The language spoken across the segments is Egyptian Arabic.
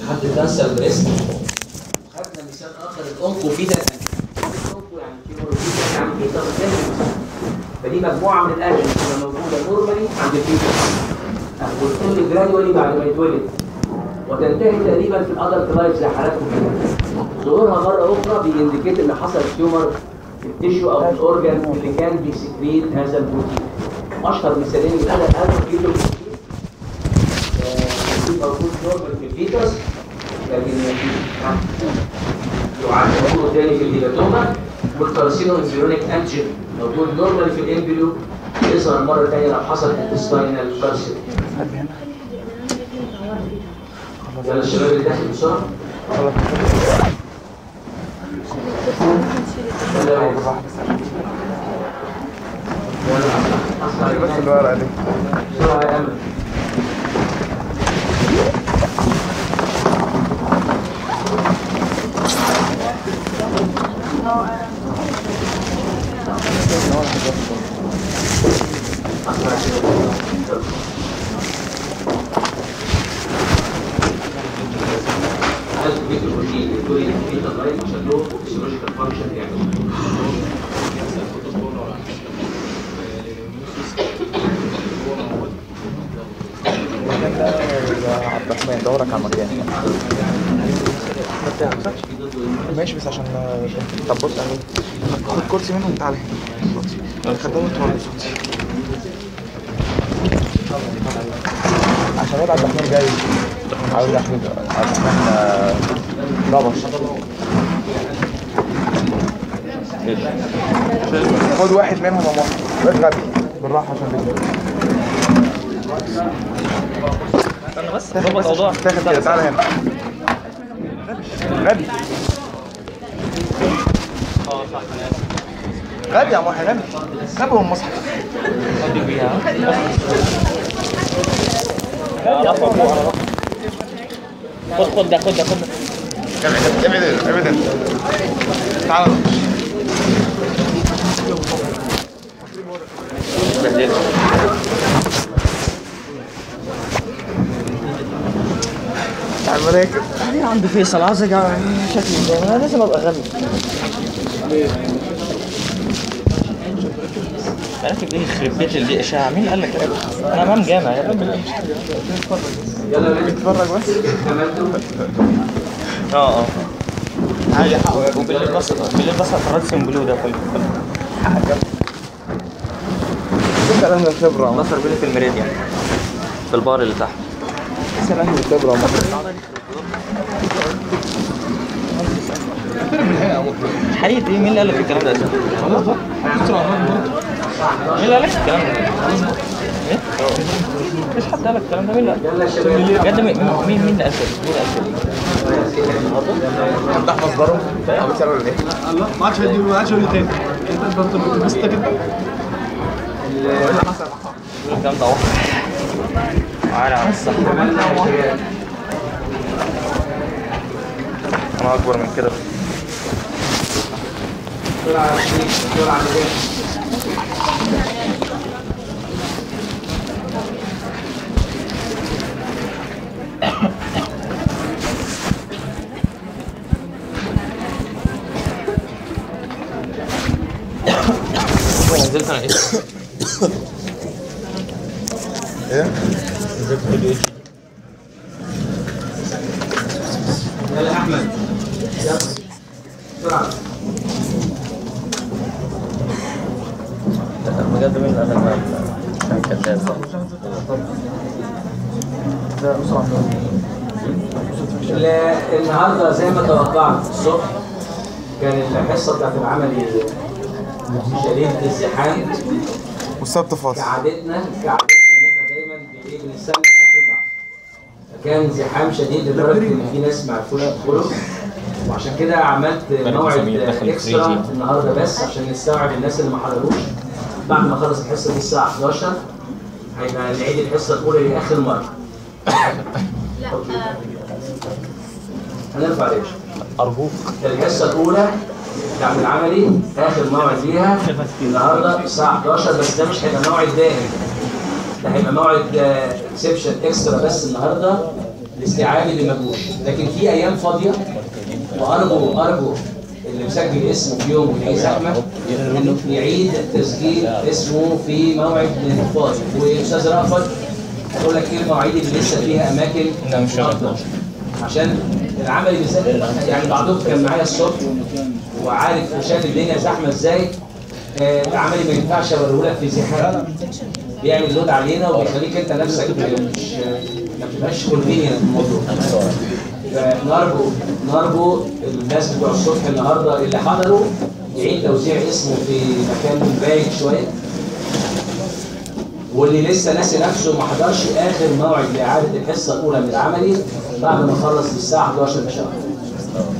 حد كانسر بريست خدنا مثال اخر الانكو فيتا الانكو يعني كيمولوجيا يعني بيتاخد فدي مجموعه من الاجل بتبقى موجوده نورمالي عند الفيتس وتقل جرادولي بعد ما يتولد وتنتهي تقريبا في الادلت لايف زي حالاتكم كده ظهورها مره اخرى بينديكيت ان حصل تيومر في التيشو او في الاورجان اللي كان بيسكريت هذا البروتين اشهر مثالين من هذا الالفا كيلو موجود نورمال في الفيتس لكن يعاد موجود تاني في الهيباتوما والكارسينو انزيرونيك انجين موجود نورمال في الامبريو يظهر مره ثانيه لو حصل انتستاينال كارسينو يلا الشباب اللي داخل بسرعه يلا يلا بس الورقة دي بسرعه يا امل لازم بيت الروتين يقول لي في تغير عشان له فيسيولوجيكال فانكشن يعني المكان ده يا عبد الرحمن دورك على المكان ماشي بس عشان طب بص يعني خد كرسي منهم تعالى هنا خدهم انت ورا صوتي عشان الواد عبد الرحمن جاي عاوز احمد عبد الرحمن آه، ربش خد واحد منهم يا محمد الواد غبي بالراحه عشان بيجي استنى بس ظبط الموضوع تاخد كده تعالى هنا غبي اه صح غبي يا محمد غبي غبي والمصحف ادي بيها رفع فوق على رفع خد خد ده خد ده خد ده ابعد ابعد ابعد انت تعالى بهدلت تعال راكب بعدين عند فيصل عايز ارجع شكلي ده انا لازم ابقى غبي راكب ايه يخرب بيت اللي اشاعه مين قال لك كده؟ انا امام جامع يا ابني يلا نادي اتفرج بس اه اه عادي حقه وبالليل بس بالليل بس رادسون بلو ده في انت اهل الخبره بصر بيلي في الميريديان في البار اللي تحت انت اهل الخبره حقيقي ايه مين اللي قال لك الكلام ده اساسا؟ مين اللي قال لك الكلام ده؟ ايه؟ مفيش حد قال لك الكلام ده مين اللي قال؟ يلا يا شباب بجد مين مين مين اللي قال كده؟ مين اللي قال كده؟ انت مصدره ابو سلمى ولا ايه؟ الله ما عادش هدي ما عادش هدي تاني انت انت انت بس كده الكلام ده واضح تعالى على الصح انا اكبر من كده بسرعه يا شريف بسرعه نادي نزلت انا ايه؟ ايه؟ نزلت فيديو اتش يلا يا احمد يلا بسرعه بجد مين اللي قال لك بقى الكذاب ده اسرع لا، النهارده زي ما توقعت الصبح كان الحصه بتاعت العملي شديد الزحام والسبت فاضي كعادتنا كعادتنا ان احنا دايما بايه بنستنى اخر لحظه فكان زحام شديد لدرجه ان في ناس ما عرفوش يدخلوا وعشان كده عملت موعد سمير دخل اكسترا 3G. النهارده بس عشان نستوعب الناس اللي ما حضروش بعد ما خلص الحصه دي الساعه 11 هيبقى نعيد الحصه الاولى لاخر مره لا آه، هنرفع ريش ارجوك الحصه الاولى بتاعت العملي اخر موعد ليها النهارده الساعه 11 بس ده مش هيبقى موعد دائم ده هيبقى موعد اكسبشن اكسترا بس النهارده الاستيعاب اللي مجهول لكن في ايام فاضيه وارجو ارجو اللي مسجل اسمه في يوم وفي زحمه انه يعيد تسجيل اسمه في موعد من فاضي واستاذ رأفت هقول لك ايه المواعيد اللي لسه فيها اماكن لا، مش شغال. أفضل. عشان العملي بالذات يعني بعضكم كان معايا الصبح وعارف وشاف الدنيا زحمه ازاي آه، العملي ما ينفعش اوريه لك في زحام بيعمل لود علينا وبيخليك انت نفسك مش ما بتبقاش كونفينينت في الموضوع فنرجو نرجو الناس بتوع الصبح النهارده اللي حضروا يعيد توزيع اسمه في مكان بعيد شويه واللي لسه ناسي نفسه ما حضرش اخر موعد لاعاده الحصه الاولى من العملي بعد ما خلص الساعه 11 ان شاء الله.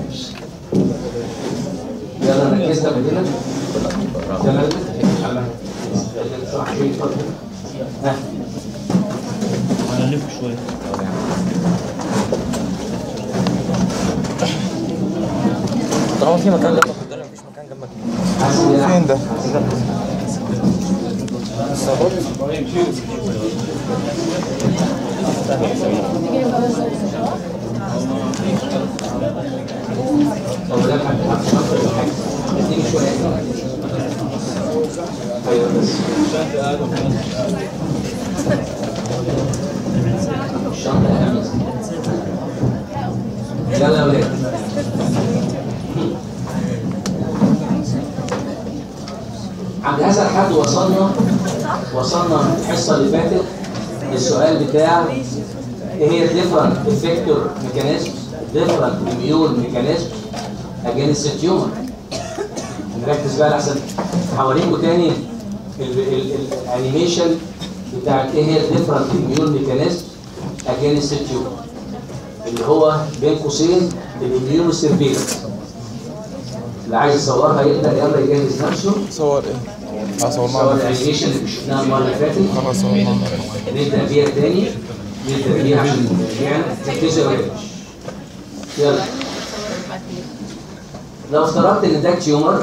يلا ركزنا بدينا تمام ها هنلف شويه طالما في مكان جنبك الدنيا مفيش مكان جنبك حاسس فين ده؟ طب ده حد حد شاطر ولا حاجه اديني شويه ايوه بس الشنطه اهم يلا يا ولاد عند هذا الحد وصلنا وصلنا الحصه اللي فاتت للسؤال بتاع ايه هي الديفرنت افكتور ميكانيزم ديفرنت اميون ميكانيزم اجينست التيومر نركز بقى لحسن هوريكم تاني ال- ال- ال- الانيميشن بتاع ايه هي الديفرنت اميون ميكانيزم اجينست التيومر اللي هو بين قوسين الاميون سيرفيلنس اللي عايز يصورها يبدا يلا يجهز نفسه صور ايه؟ اه صور صورناها الانيميشن اللي شفناها المره اللي فاتت خلاص صورناها نبدا بيها تاني نبدا بيها عشان يعني تركزوا يا ولاد يلا لو افترضت ان ده تيومر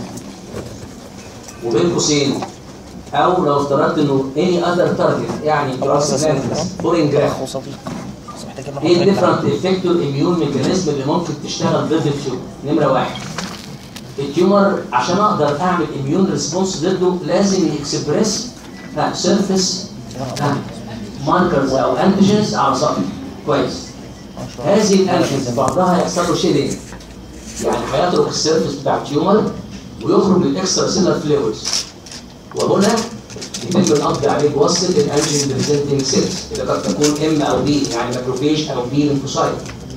وبين قوسين او لو افترضت انه اني اذر تارجت يعني جراس فورين جراف خوصه فيك بس محتاج اجيب ايه لك الديفرنت افكتور اميون ميكانيزم اللي ممكن تشتغل ضد التيومر نمره واحد التيومر عشان اقدر اعمل اميون ريسبونس ضده لازم يكسبريس سيرفيس ماركرز او انتيجنز على سطح كويس هذه الانتيجنز بعضها هيحصل له شيدنج يعني هيترك السيرفيس بتاع التيومر ويخرج للاكسترا سيلر فلويدز وهنا يتم القبض عليه بواسطه الانجين بريزنتنج سيلز اللي قد تكون ام او بي يعني ماكروفيج او بي ليمفوسايت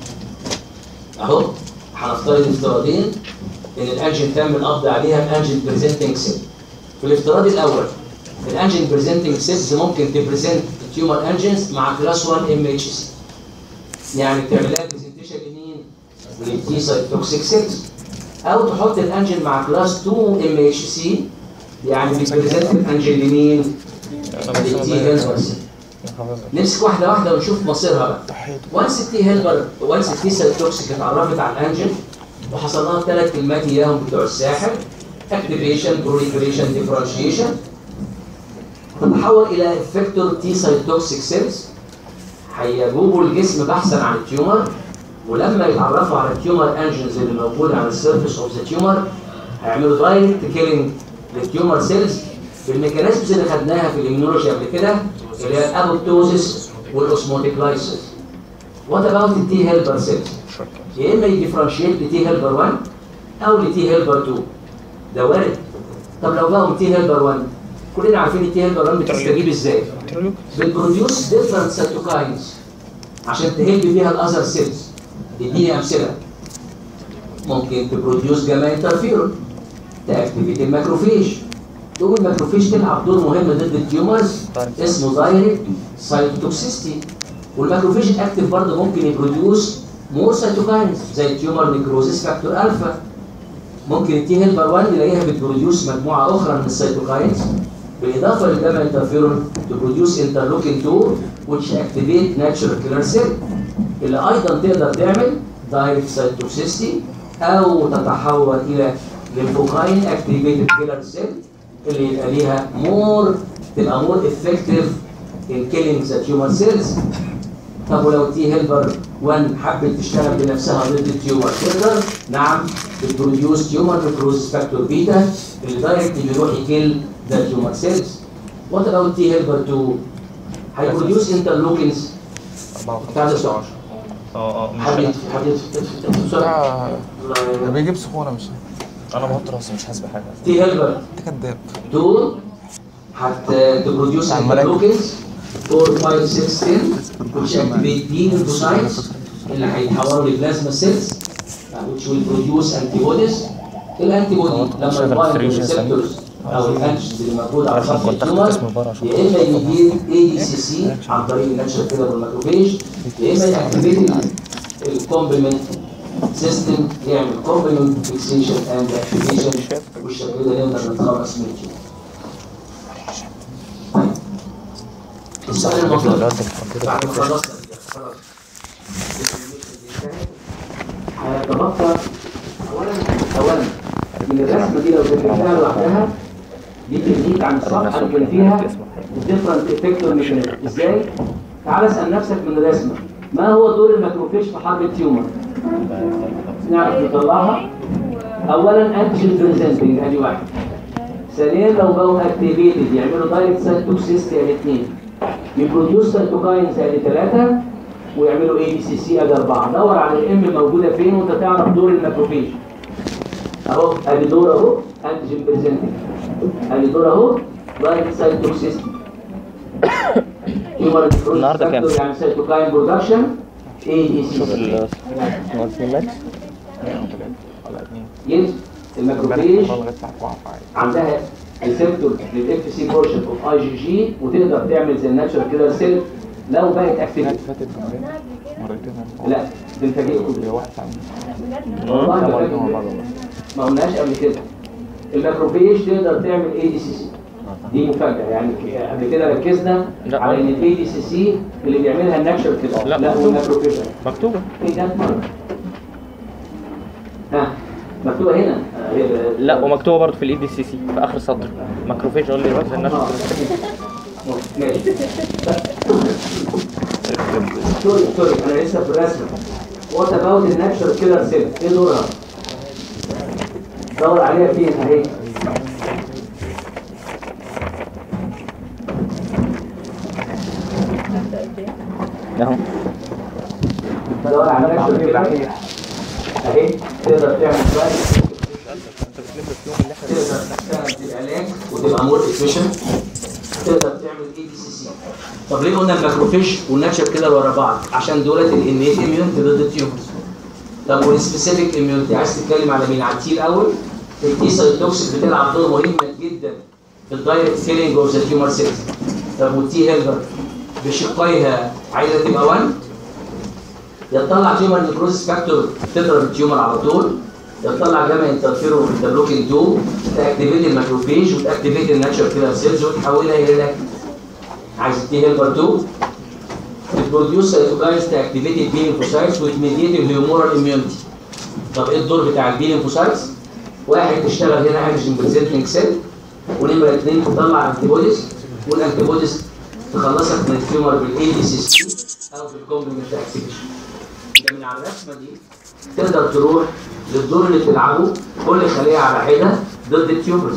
اهو هنفترض افتراضين ان الانجين تم القبض عليها الانجين بريزنتنج سيل في الافتراض الاول الانجين بريزنتنج سيلز ممكن تبريزنت التيومر انجينز مع كلاس 1 ام اتش سي يعني تعمل لها برزنتيشن لمين؟ للتي سايتوكسيك سيلز او تحط الانجين مع كلاس 2 ام اتش سي يعني بيبريزنت الانجين لمين؟ للتي هيلبر سيل نمسك واحده واحده ونشوف مصيرها بقى وانس التي هيلبر وانس التي سايتوكسيك اتعرفت على الانجين وحصل لها ثلاث كلمات اياهم بتوع الساحل اكتيفيشن بروليفريشن ديفرنشيشن تتحول الى افكتور تي سايتوكسيك سيلز هيجوبوا الجسم بحثا عن التيومر ولما يتعرفوا على التيومر انجنز اللي موجوده على السيرفيس اوف ذا تيومر هيعملوا دايركت كيلينج للتيومر سيلز بالميكانيزمز اللي خدناها في الاميونولوجي قبل كده اللي هي الابوبتوزيس والاوسموتيك لايسيس وات اباوت التي هيلبر سيلز يا اما يديفرنشيت لتي هيلبر 1 او لتي هيلبر 2 ده وارد طب لو بقوا تي هيلبر 1 كلنا عارفين التي هيلبر 1 بتستجيب ازاي بتبروديوس ديفرنت سيتوكاينز عشان تهيلب بيها الاذر سيلز اديني امثله ممكن تبروديوس جاما انترفيرون تاكتيفيت الماكروفيج تقوم الماكروفيج تلعب دور مهم ضد التيومرز اسمه دايركت سايتوكسيستي والماكروفيج اكتف برضه ممكن يبروديوس مور سيتوكاينز زي التيومر نيكروزيس فاكتور الفا ممكن التي هيلبر 1 نلاقيها بتبروديوس مجموعه اخرى من السيتوكاينز بالاضافه للجاما انترفيرون تبروديوس انترلوكين 2 which activate natural killer cell اللي ايضا تقدر تعمل دايركت سايتوكسيستي او تتحول الى ليمفوكاين اكتيفيتد كيلر سيل اللي يبقى ليها مور تبقى مور افكتيف in killing the tumor cells طب ولو تي هيلبر 1 حبت تشتغل بنفسها ضد التيومر تقدر نعم بتبروديوس تيومر نكروز فاكتور بيتا اللي دايركت بيروح يكل ذا تيومر سيلز وات اباوت تي هيلبر 2 هيبروديوس انترلوكينز بتاع ده سؤال اه اه مش حبيت حبيت بتاع ده بيجيب سخونه مش انا بحط راسي مش حاسس بحاجه تي هيلبر انت كداب دول هتبروديوس عمال انترلوكينز 4 5 6 10 which activate B lymphocytes اللي هيتحولوا لبلازما سيلز which will produce antibodies الانتي بودي لما شغل البايند فريجن ريسبتورز او الانتيجنز اللي موجوده على عشان سطح كنت التيومر اسمه بره عشان يا اما يجيب اي دي سي سي عن طريق الناتشرال كيلر والماكروفيج يا اما ياكتيفيت الكومبلمنت سيستم يعمل كومبلمنت فيكسيشن اند اكتيفيشن والشكل ده نقدر نتخلص من التيومر طيب. السؤال المطلوب بعد ما خلصنا دي، خلاص هيتبقى اولا اولا ان الرسمه دي لو ذاكرتها لوحدها دي تديك عن الصفحه اللي كان فيها الديفرنت افكتور ميكانيزم ازاي؟ تعال اسال نفسك من الرسمه ما هو دور الماكروفيج في حرب التيومر؟ نعرف نطلعها اولا انتيجين بريزنتنج ادي واحد ثانيا لو بقوا اكتيفيتد يعملوا دايركت سايتوكسيستي ادي اثنين يبروديوس سايتوكاينز ادي ثلاثه ويعملوا اي بي سي سي ادي اربعه دور على الام موجوده فين وانت تعرف دور الماكروفيج اهو ادي دور اهو انتيجين بريزنتنج ادي دور اهو دايركت سايتوكسيستي تيومر النهاردة كام؟ يعني سايتوكاين برودكشن اي دي سي شوف سي ال المالتي ماكس ينزل الماكروفيج لغايه الساعه 4 عندها ريسبتور للاف سي بورشن اوف اي جي جي وتقدر تعمل زي الناتشرال كيلر سيل لو بقت اكتيفيتي فاتت مرتين مرتين لا دي الفاجئه هي كلها واحد ساعه والله ده مرتين فاجئ مع بعض جدا. والله. ما قلناش قبل كده الماكروفيج تقدر تعمل اي دي سي سي دي مفاجاه يعني قبل كده ركزنا لا. على ان الاي دي سي سي اللي بيعملها الناتشرال كيلر لا، لا هو مكتوب. الماكروفيج مكتوبه ايه ده ها مكتوبه هنا آه، هي- لا ومكتوبه برضه في الاي دي سي سي في اخر سطر ماكروفيج اونلي ريز النشر ماشي سوري سوري انا لسه في الرسمه وات اباوت الناتشرال كيلر سيل ايه دورها؟ دور عليها فين اهي اهو دور على الناتشرال كيلر اهي تقدر تعمل كويس تقدر تشتغل في العلاج وتبقى مور افيشنت تقدر تعمل اي دي سي سي طب ليه قلنا الماكروفيج والناتشر كيلر ورا بعض عشان دولت الانيت اميونتي ضد التيومرز طب والسبيسيفيك اميونتي عايز تتكلم على مين على التي الاول التي سايتوكسيك بتلعب دور مهم جدا في الدايركت كيلينج اوف ذا تيومر سيلز طب والتي هيلبر بشقيها عايزه تبقى 1 يا تطلع تيومر نيكروزيس فاكتور تضرب التيومر على طول يا تطلع جاما انترفيرون انترلوكين 2 تاكتيفيت الماكروفيج وتاكتيفيت الناتشر كيلر سيلز وتحولها الى لاكتين عايز تي هيلبر 2 بتبروديوس سيتوكاينز تاكتيفيت البي ليمفوسايتس وتميديت الهيومورال اميونتي طب ايه الدور بتاع البي ليمفوسايتس؟ واحد تشتغل هنا انجين بريزنتنج سيل ونمره اثنين تطلع انتي بوديز والانتي بوديز تخلصك من التيومر بالاي دي سي سي او بالكومبلمنت اكتيفيشن يبقى من على الرسمه دي تقدر تروح للدور اللي بتلعبه كل خليه على حده ضد التيومرز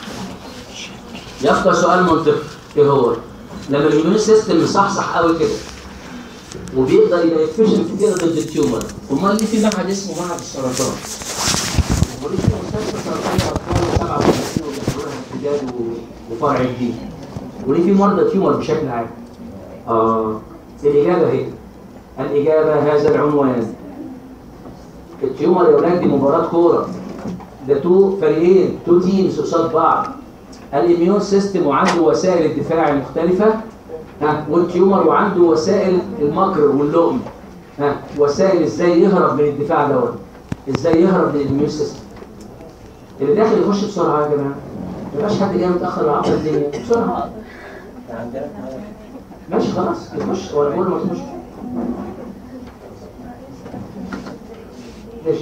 يبقى سؤال منطقي ايه هو؟ لما الاميون سيستم مصحصح قوي كده وبيقدر يبقى افيشنت كده ضد التيومر امال ليه في معهد اسمه معهد السرطان؟ وليه في مستشفى سرطان اطفال 57 وبيعملوا لها امتداد و- وفرع جديد؟ وليه في مرضى تيومر بشكل عام؟ اه الاجابه هي الاجابه هذا العنوان التيومر يا ولاد دي مباراه كوره ده تو فريقين تو تيمز قصاد بعض الاميون سيستم وعنده وسائل الدفاع المختلفة ها والتيومر وعنده وسائل المكر واللؤم ها وسائل ازاي يهرب من الدفاع دوت ازاي يهرب من الاميون سيستم اللي داخل يخش بسرعة يا جماعة ما يبقاش حد جاي متأخر وعقد الدنيا بسرعة ماشي خلاص يخش ولا بقول ما تخش ليش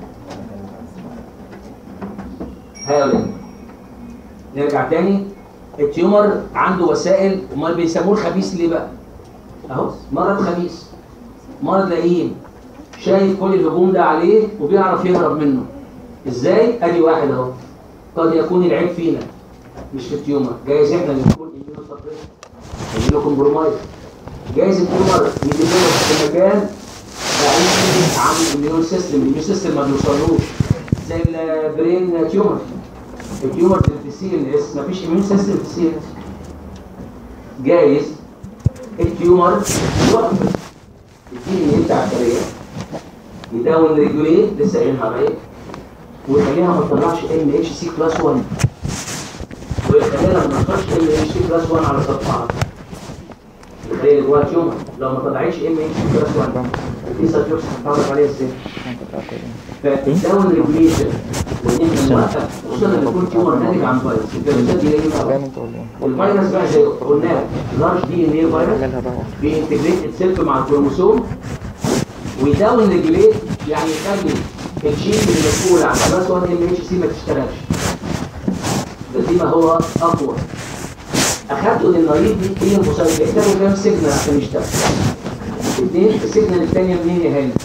هاولين نرجع تاني التيومر عنده وسائل امال بيسموه الخبيث ليه بقى؟ اهو مرض خبيث مرض لئيم شايف كل الهجوم ده عليه وبيعرف يهرب منه ازاي؟ ادي واحد اهو قد يكون العيب فينا مش في التيومر جايز احنا اللي نكون اميونو كومبرومايز جايز التيومر يديفلوب في مكان بعيد عن الاميون سيستم الاميون سيستم ما بيوصلوش زي البرين تيومر التيومر اللي في السي ان اس مفيش اميون سيستم في السي ان اس جايز التيومر يوقف الدي ان ايه بتاع الخليه يداون ريجوليت لسه قايلينها عليه ويخليها ما تطلعش ام اتش سي كلاس 1 ويخليها ما تطلعش ام اتش سي كلاس 1 على سطحها الخليه اللي جواها تيومر لو ما طلعتش ام اتش سي كلاس 1 في ساتيوكس هتتعرف عليها ازاي؟ فالداون ريجوليشن وان احنا نوقف خصوصا لما يكون تيومر ناتج عن فيروس الفيروسات دي ليه باين انت ولا ايه؟ الفيروس بقى زي قلنا لارج دي ان ايه فيروس اعملها بقى بينتجريت اتسيلف مع الكروموسوم ويداون ريجوليت يعني يخلي الجين اللي مسؤول عن كلاس 1 ام اتش سي ما تشتغلش ده دي ما هو اقوى اخدته ان المريض دي هي المساعد بيحتاجوا كام سيجنال عشان يشتغل اثنين السيجنال الثانيه منين يا هاني؟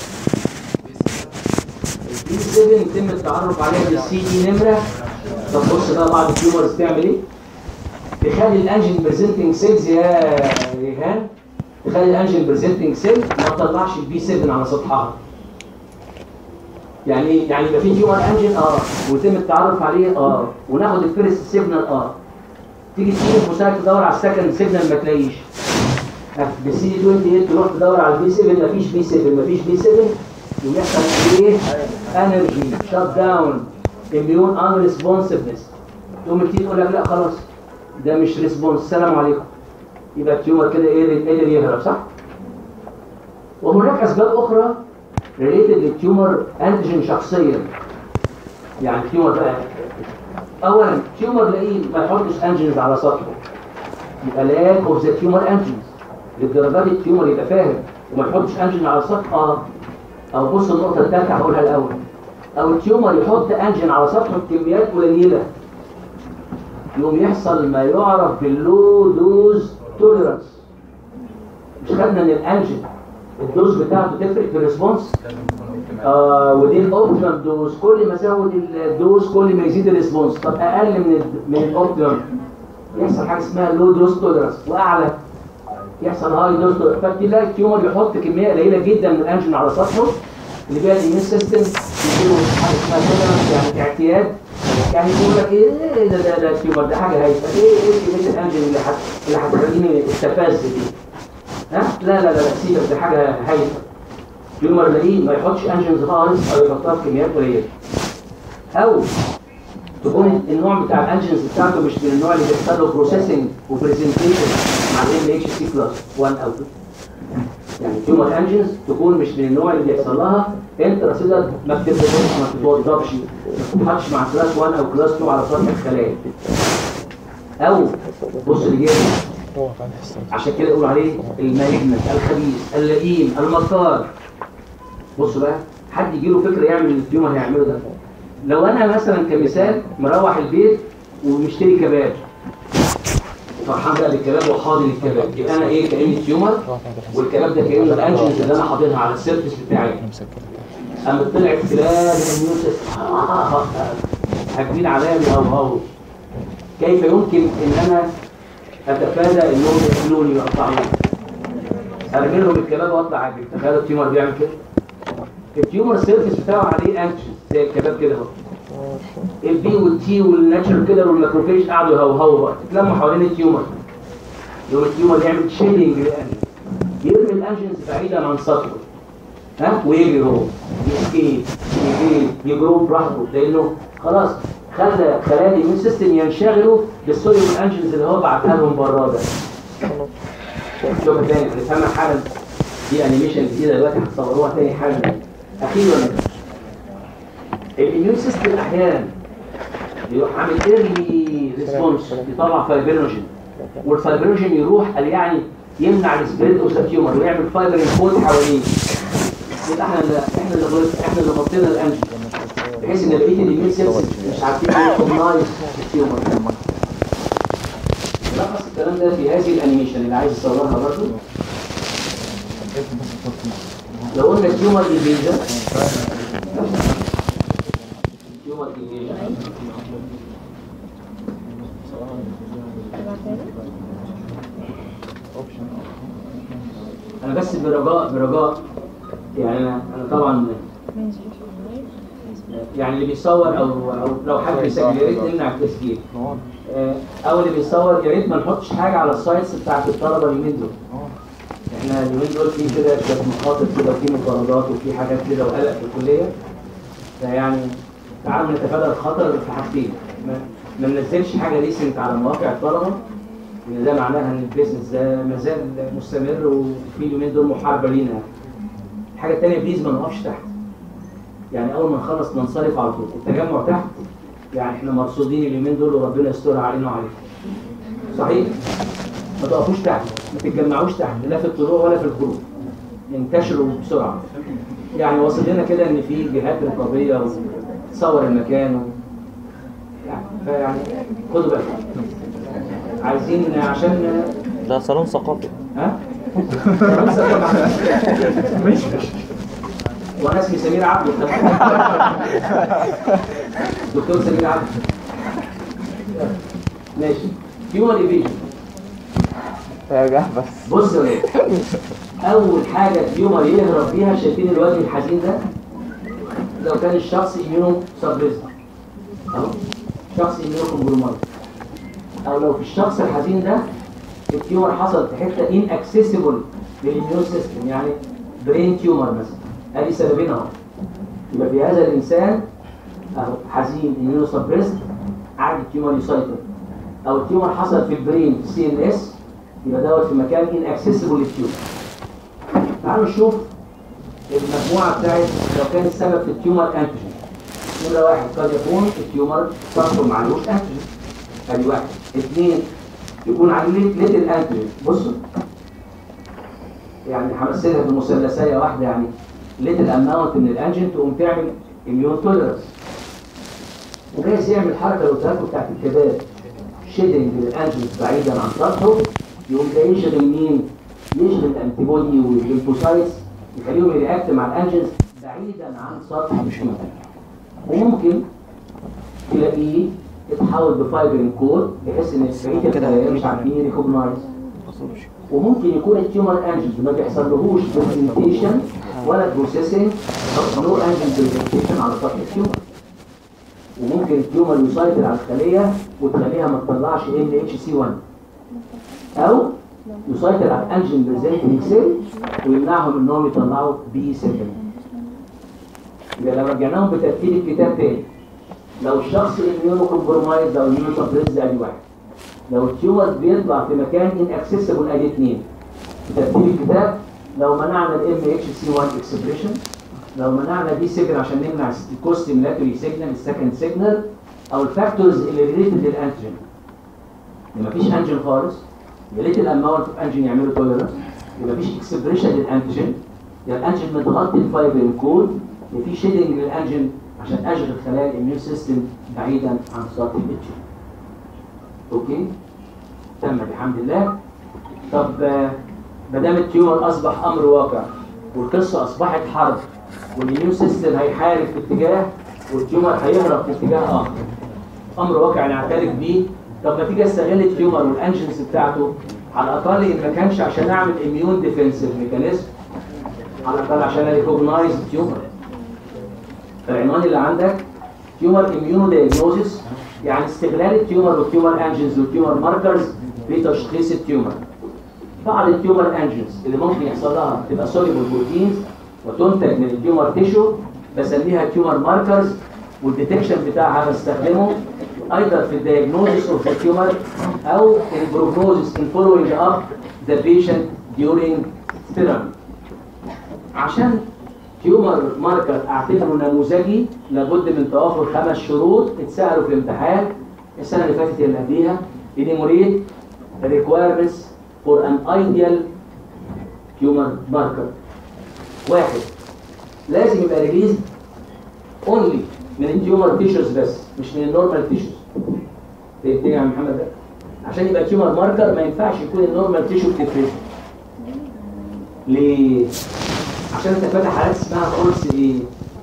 البي 7 يتم التعرف عليها بالسي دي نمره طب بص بقى بعض التيومرز تعمل ايه؟ تخلي الانجين بريزنتنج سيلز يا ريهان تخلي الانجين بريزنتنج سيل ما تطلعش البي 7 على سطحها يعني إيه؟ يعني يبقى في تيومر انجين اه ويتم التعرف عليه اه وناخد الفيرست سيجنال اه تيجي تيجي المساعد تدور على السكند سيجنال ما تلاقيش بالسي دي 28 تروح تدور على البي 7 مفيش بي 7 مفيش بي 7 ويحصل ايه؟ انرجي شات داون اميون ان ريسبونسفنس تقوم التي تقول لك لا خلاص ده مش ريسبونس السلام عليكم يبقى التيومر كده ايه قدر يهرب صح؟ وهناك اسباب اخرى ريليتد للتيومر انتيجين شخصيا يعني التيومر بقى اولا تيومر لئيم ما يحطش انجينز على سطحه يبقى لاك اوف ذا تيومر انجينز للدرجات التيومر يبقى فاهم وما يحطش انجين على سطح اه او بص النقطه الثالثه هقولها الاول او التيومر يحط انجين على سطحه بكميات قليله يقوم يحصل ما يعرف باللو دوز توليرانس مش خدنا ان الانجين الدوز بتاعته تفرق في الريسبونس آه ودي الاوبتيمم دوز كل ما ازود الدوز كل ما يزيد الريسبونس طب اقل من ال من الاوبتيمم يحصل حاجه اسمها لو دوز توليرانس واعلى يحصل هاي دوز توليرانس فتلاقي التيومر يحط كميه قليله جدا من الانجين على سطحه اللي بيها الاميون سيستم يديله حاجه اسمها توليرانس يعني اعتياد يعني يقول لك ايه إيه ده ده ده التيومر ده حاجه هايفه ايه ايه كميه الانجين اللي هت اللي هتخليني استفز دي ها لا لا لا لا سيبك ده حاجه هايفه تيومر لاقيه ما يحطش انجنز خالص او يحطها بكميات قليله او تكون النوع بتاع الانجنز بتاعته مش من النوع اللي بيحصل له بروسيسنج وبرزنتيشن مع الام اتش سي كلاس 1 او 2 يعني تيومر انجنز تكون مش من النوع اللي بيحصل لها انتراسيلر ما بتبدأش ما بتتوظفش ما بتتحطش مع كلاس 1 او كلاس 2 على سطح الخلايا او بص اللي جاي هو فعلا حسن عشان كده يقولوا عليه المالجنت الخبيث اللئيم المكار بص بقى حد يجي له فكره يعمل اللي التيومر هيعمله ده لو انا مثلا كمثال مروح البيت ومشتري كباب فرحان بقى بالكباب وحاضر الكباب يبقى انا ايه كاني تيومر والكباب ده كانه الانجنز اللي انا حاططها على السيرفس بتاعي مسكر اما طلعت خلال النيوسس هجمين عليا بيهوهوا كيف يمكن ان انا اتفادى انهم يقتلوني ويقطعوني ارمي لهم الكباب واطلع عادي تخيلوا التيومر بيعمل كده التيومر السيرفس بتاعه عليه انشن زي الكباب كده اهو البي والتي والناتشر كده والماكروفيج قعدوا يهوهوا بقى تتلموا حوالين التيومر يوم التيومر يعمل شيلينج للانجن يرمي الانجنز بعيدا عن سطحه ها ويجري هو يسكيب يجيب يجرو براحته لانه خلاص خلى خلايا الاميون سيستم ينشغلوا بالسوليوم انجنز اللي هو بعتها لهم بره ده شوف تاني هنفهمها حالا دي انيميشن جديده دلوقتي هتصوروها تاني حالا اخيرا الاميون سيستم احيانا يروح عامل ايرلي ريسبونس يطلع فايبرينوجين والفايبرينوجين يروح قال يعني يمنع السبريد اوف ذا تيومر ويعمل فايبرين كود حواليه يبقى احنا اللي احنا اللي غلط احنا اللي غطينا الانجن بحيث ان بقيه الاميون سيلز مش عارفين يريكوجنايز التيومر الكلام ده في هذه الانيميشن اللي عايز يصورها برضه لو قلنا تيومر ديفيجن تيومر ديفيجن انا بس برجاء برجاء يعني انا انا طبعا يعني اللي بيصور او او لو حد بيسجل يا ريت نمنع التسجيل آه، او اللي بيصور يا ريت ما نحطش حاجه على السايتس بتاعت الطلبه اليومين دول احنا اليومين دول في كده شويه مخاطر كده وفي مطاردات وفي حاجات كده وقلق في الكليه فيعني تعالوا نتفادى الخطر في حاجتين ما, ما ننزلش حاجه ريسنت على مواقع الطلبه لان ده معناها ان البيزنس ده ما زال مستمر وفي اليومين دول محاربه لينا الحاجه الثانيه بليز ما نقفش تحت يعني اول ما نخلص ننصرف على طول التجمع تحت يعني احنا مرصودين اليومين دول وربنا يستر علينا وعليكم صحيح ما تقفوش تحت ما تتجمعوش تحت لا في الطلوع ولا في الخروج انتشروا بسرعه يعني واصل لنا كده ان في جهات رقابيه وتصور المكان و... يعني فيعني خدوا بالكم عايزين عشان ده صالون ثقافي ها ماشي وانا اسمي سمير عبد دكتور سمير عبد ماشي هيومن ايفيجن يا جه بس بص يا ولاد اول حاجه التيومر يهرب بيها شايفين الوجه الحزين ده لو كان الشخص اميونو سبريزم اهو شخص اميونو كومبرومايز او لو في الشخص الحزين ده التيومر حصل في حته ان اكسسبل للاميون سيستم يعني برين تيومر مثلا ادي سببين اهو يبقى في هذا الانسان اهو حزين اميونو سبريزم عادي التيومر يسيطر او التيومر حصل في البرين في سي ان اس يبقى دوت في مكان ان اكسسبل للتيومر تعالوا نشوف المجموعه بتاعت لو كان السبب في التيومر انتيجين نمره واحد قد يكون التيومر فرق معلوش انتيجين ادي واحد اثنين يكون عليه ليتل انتيجين بصوا يعني همثلها بمثلثيه واحده يعني ليتل اماونت من الانجين تقوم تعمل اميون توليرنس وجايز يعمل حركه لو تاكل بتاعت الكباب شيدنج للانجين بعيدا عن سطحه يقوم ده يشغل مين؟ يشغل الانتيبودي والليمفوسايتس يخليهم يرياكت مع الانجنز بعيدا عن سطح التيومر وممكن تلاقيه يتحول بفايبرين كود بحيث ان بقيه الخلايا مش عارفين يريكوجنايز وممكن يكون التيومر انجنز ما بيحصلهوش برزنتيشن ولا بروسيسنج نو انجن برزنتيشن على سطح التيومر وممكن التيومر يسيطر على الخليه وتخليها ما تطلعش ال اتش سي 1 او يسيطر على الانجين بريزنتنج سيل ويمنعهم انهم يطلعوا بي 7 يبقى لو رجعناهم بترتيب الكتاب تاني لو الشخص اميونو كومبرومايز او اميونو سبريز ادي واحد لو التيومر بيطلع في مكان ان اكسسبل ادي اثنين بترتيب الكتاب لو منعنا الام اتش سي 1 اكسبريشن لو منعنا دي سيجنال عشان نمنع الكوستيمولاتوري سيجنال السكند سيجنال او الفاكتورز اللي ريليتد للانتيجين مفيش انجين خالص يا ريت الاماونت اوف انجين يعملوا توليرنس يبقى مفيش اكسبريشن للانتيجين يا الانجين متغطي الفايبرين كود يا في شيدنج للانجين عشان اشغل خلايا الاميون سيستم بعيدا عن سطح الاتش اوكي تم بحمد الله طب آه، ما دام التيومر اصبح امر واقع والقصه اصبحت حرب والاميون سيستم هيحارب في اتجاه والتيومر هيهرب في اتجاه اخر امر واقع نعترف بيه طب ما تيجي استغل التيومر والانجنز بتاعته على الاقل ان ما كانش عشان اعمل اميون ديفنسيف ميكانيزم على الاقل عشان اريكوجنايز التيومر العنوان اللي عندك تيومر اميونو دايجنوزيس يعني استغلال التيومر والتيومر انجنز والتيومر ماركرز في تشخيص التيومر بعض التيومر انجنز اللي ممكن يحصل لها تبقى سوليبل بروتينز وتنتج من التيومر تيشو بسميها تيومر ماركرز والديتكشن بتاعها بستخدمه ايضا في الدايجنوزيس اوف ذا تيومر او البروجنوزيس ان فولوينج اب ذا بيشنت during therapy عشان تيومر ماركر اعتبره نموذجي لابد من توافر خمس شروط اتسالوا في الامتحان السنه اللي فاتت اللي قبليها enumerate the requirements for an ideal tumor marker واحد لازم يبقى ريليز اونلي من التيومر تيشوز بس مش من النورمال تيشوز فهمتني يا عم محمد ده عشان يبقى تيومر ماركر ما ينفعش يكون النورمال تيشو بتفرشه ليه؟ عشان انت فاتح حالات اسمها فولس ايه؟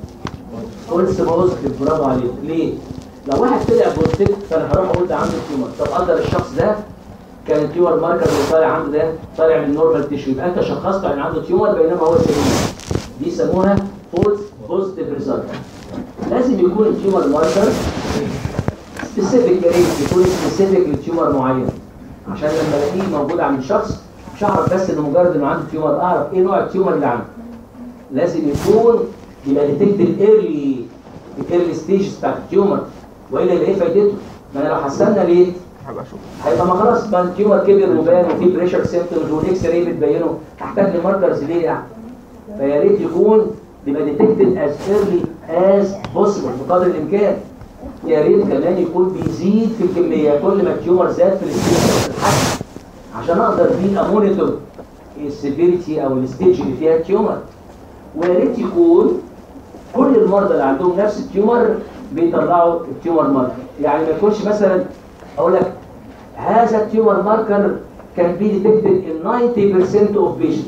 فولس بوزيتيف برافو عليك ليه؟ لو واحد طلع بوزيتيف فانا هروح اقول ده عنده تيومر طب قدر الشخص ده كان التيومر ماركر اللي طالع عنده ده طالع من النورمال تيشو يبقى انت شخصت ان عنده تيومر بينما هو سليم دي يسموها فولس بوزيتيف ريزلت لازم يكون التيومر ماركر سبيسيفيك يا ريت يكون سبيسيفيك لتيومر معين عشان لما الاقيه موجود عند شخص مش هعرف بس انه مجرد انه عنده تيومر اعرف ايه نوع التيومر اللي عنده لازم يكون يبقى ديتكتد ايرلي الايرلي ستيجز بتاعت التيومر والا يبقى ايه فايدته؟ ما انا لو حسنا ليه هبقى اشوف هيبقى ما خلاص ما التيومر كبر وبان وفي بريشر سيمبتومز والاكس راي بتبينه هحتاج لماركرز ليه يعني؟ فيا ريت يكون يبقى ديتكتد از ايرلي از بوسيبل بقدر الامكان يا ريت كمان يكون بيزيد في الكميه كل ما التيومر زاد في الستيج الحجم عشان اقدر بيه امونيتور السيفيريتي او الستيج اللي فيها التيومر ويا ريت يكون كل المرضى اللي عندهم نفس التيومر بيطلعوا التيومر ماركر يعني ما يكونش مثلا اقول لك هذا التيومر ماركر كان بي ديتكتد ان 90% اوف بيشنتس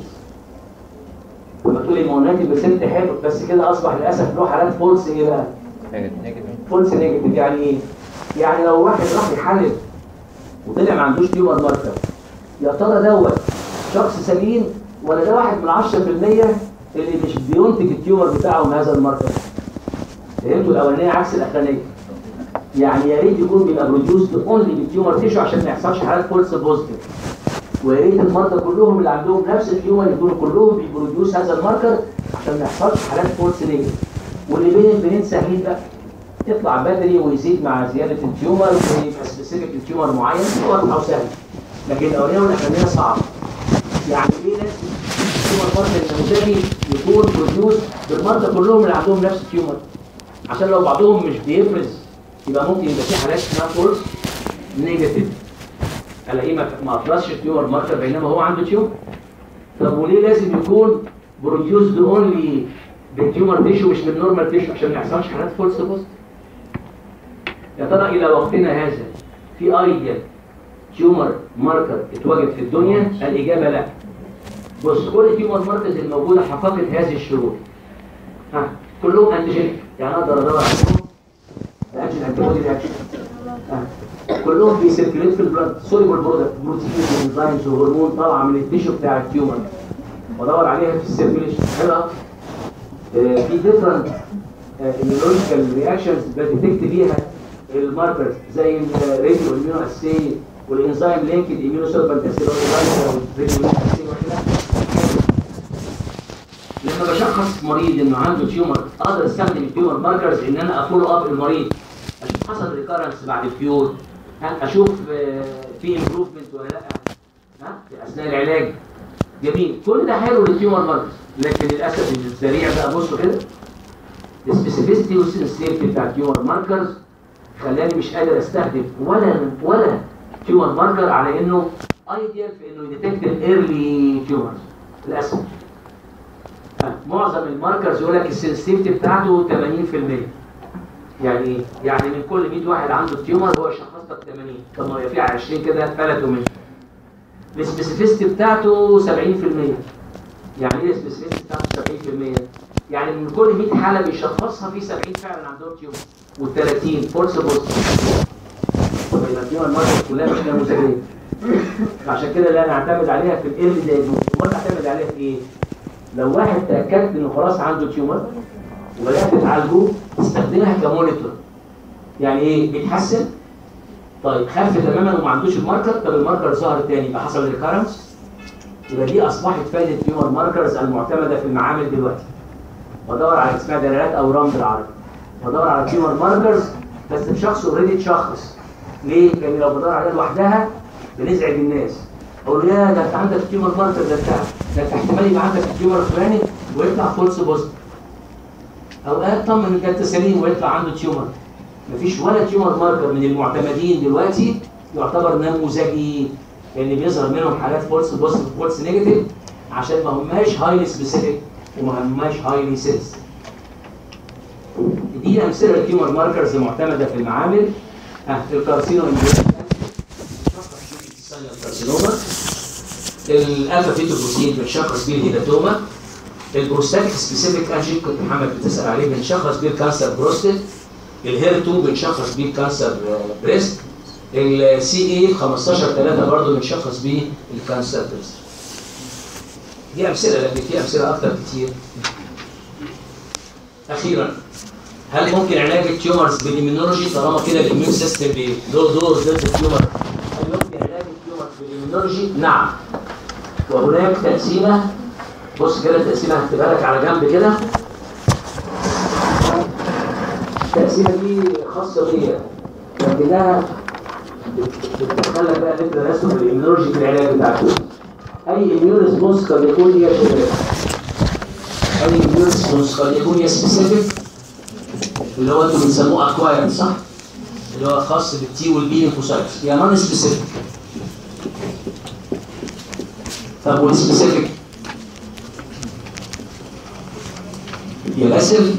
لما تقول لي ما هو 90% حلو بس كده اصبح للاسف له حالات فولس ايه بقى؟ فولس نيجاتيف يعني ايه؟ يعني لو واحد راح يحلل وطلع ما عندوش تيومر ماركر يا ترى دوت شخص سليم ولا ده واحد من 10% اللي مش بينتج التيومر بتاعه من هذا الماركر فهمتوا الاولانيه عكس الاخرانيه يعني يا ريت يكون بيبقى بروديوسد اونلي بالتيومر تيشو عشان ما يحصلش حالات فولس بوزيتيف ويا ريت المرضى كلهم اللي عندهم نفس التيومر يكونوا كلهم بيبروديوس هذا الماركر عشان ما يحصلش حالات فولس نيجاتيف واللي بين البنين سهل بقى يطلع بدري ويزيد مع زياده التيومر ويبقى سبيسيفيك لتيومر معين واضحه وسهل لكن الاولانيه والاخرانيه صعبه يعني ايه لازم التيومر ماركر النموذجي يكون بروديوس بالمرضى كلهم اللي عندهم نفس التيومر عشان لو بعضهم مش بيفرز يبقى ممكن يبقى في حالات اسمها فولس نيجاتيف الاقيه ما ما افرزش التيومر ماركر بينما هو عنده تيومر طب وليه لازم يكون بروديوسد اونلي بالتيومر تيشو مش بالنورمال تيشو عشان ما يحصلش حالات فولس بوست يا ترى الى وقتنا هذا في ايديال تيومر ماركر اتوجد في الدنيا الاجابه لا بص كل التيومر ماركرز الموجوده حققت هذه الشروط ها كلهم انتيجينيك يعني اقدر ادور عليهم الاكشن انتيبودي رياكشن كلهم بيسيركليت في البلد سوليبل برودكت بروتين وانزيمز وهرمون طالعه من التيشو بتاع التيومر وادور عليها في السيركيليشن حلو أوي. آه، في ديفرنت immunological رياكشنز بتديتكت بيها الماركرز زي الراديو والميونو اسي والانزيم لينكد اميونو سيرفنت اسي لما بشخص مريض انه عنده تيومر اقدر استخدم التيومر ماركرز ان انا افولو اب المريض اشوف حصل ريكارنس بعد الكيور ها، اشوف آه، في امبروفمنت ولا لا ها في اثناء العلاج جميل كل ده حلو للتيومر ماركرز لكن للاسف السريع بقى بصوا كده السبيسيفيستي والسنسيتيفيتي بتاع التيومر ماركرز خلاني مش قادر استخدم ولا ولا تيومر ماركر على انه ايديال في انه يديتكت الايرلي تيومرز للاسف آه، معظم الماركرز يقول لك السنسيتيفيتي بتاعته 80% يعني ايه؟ يعني من كل 100 واحد عنده تيومر هو شخص لك 80 طب ما هي في 20 كده فلتوا منه السبيسيفيستي بتاعته 70% يعني ايه السبيسيفيستي بتاعته 70%؟ يعني من كل 100 حاله بيشخصها في 70 فعلا عندهم تيومر وال30 فولس بوزيتيف يبقى التيومر الماركرز كلها مش نموذجيه عشان كده لا نعتمد عليها في الايرلي دايجنوز امال نعتمد عليها في ايه؟ لو واحد تاكدت انه خلاص عنده تيومر وبدات تعالجه استخدمها كمونيتور يعني ايه بيتحسن طيب خف تماما وما عندوش الماركر طب الماركر ظهر تاني يبقى حصل ريكارنس يبقى دي اصبحت فائده تيومر ماركرز المعتمده في المعامل دلوقتي بدور على اسمها دلالات اورام بالعربي بدور على تيومر ماركرز بس في شخص اوريدي اتشخص ليه؟ لان لو بدور عليها لوحدها بنزعج الناس اقول له يا ده انت عندك تيومر ماركر ده بتاع ده انت احتمال يبقى عندك التيومر الفلاني ويطلع فولس بوزيتيف اوقات طمن ان انت سليم ويطلع عنده تيومر مفيش ولا تيومر ماركر من المعتمدين دلوقتي يعتبر نموذجي لان بيظهر منهم حالات فولس بوزيتيف فولس نيجاتيف عشان ما هماش هايلي سبيسيفيك وما هماش هايلي سيلز دي امثله للتيومر ماركرز المعتمده في المعامل ها الكارسينو ساينال كارسينوما الالفا فيتوبروتين بنشخص بيه الهيداتوما البروستاتيك سبيسيفيك انجين كنت محمد بتسال عليه بنشخص بيه الكانسر بروستات الهير 2 بنشخص بيه الكانسر بريست السي اي 15 3 برضه بنشخص بيه الكانسر بريست دي امثله لكن في امثله اكتر كتير اخيرا هل ممكن علاج التيومرز بالإيميونولوجي طالما كده الإيميون سيستم له دور ضد التيومر هل يمكن علاج التيومرز بالإيميونولوجي؟ نعم وهناك تقسيمة بص كده التقسيمة هكتبها لك على جنب كده التقسيمة دي خاصة بيا لكنها بتدخلك بقى اللي انت درسته في الإيميونولوجي في العلاج بتاعته أي إيميون ريسبونس قد يكون يا شباب أي إيميون ريسبونس قد يكون يا سبيسيفيك اللي هو انتوا بتسموه اكوايرد صح؟ اللي هو خاص بالتي والبي لينفوسايتس يا نون سبيسيفيك طب والسبيسيفيك يا باسل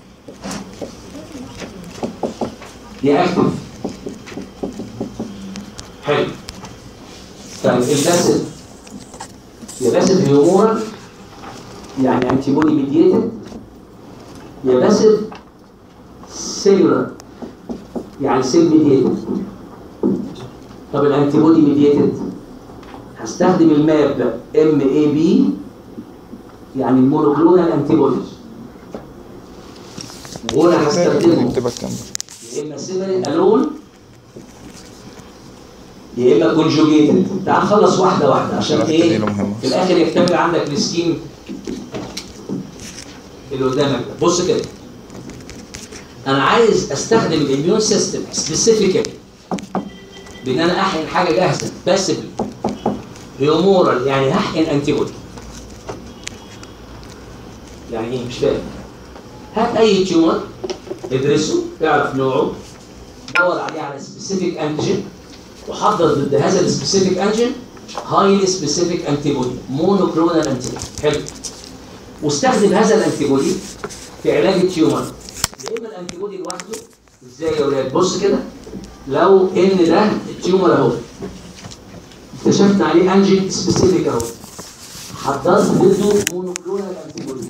يا اكتف حلو طيب الباسل يا باسل هيومورال يعني انتي بودي ميديتد يا باسل سيلولر يعني سيل ميديتد طب الانتي بودي ميديتد هستخدم الماب ام اي بي يعني المونوكلونال انتي بوديز وهنا هستخدمه نكتبها كام يا اما سيمري الون يا اما كونجوجيتد تعال نخلص واحده واحده عشان لا، ايه التانيين مهمة. في الاخر يكتمل عندك السكيم اللي قدامك ده بص كده انا عايز استخدم الاميون سيستم سبيسيفيكالي بان انا احقن حاجه جاهزه باسفلي هيومورال يعني هحقن انتي بودي يعني ايه مش فاهم هات اي تيومر ادرسه اعرف نوعه دور عليه على سبيسيفيك انتيجين وحضر ضد هذا السبيسيفيك انتيجين هايلي سبيسيفيك انتي بودي مونوكلونال انتي بودي حلو واستخدم هذا الانتي بودي في علاج التيومر يا اما الانتي بودي لوحده ازاي يا اولاد بص كده لو ان ده التيومر اهو اكتشفنا عليه انجين سبيسيفيك اهو حضرت ضده مونوكلونال انتي بودي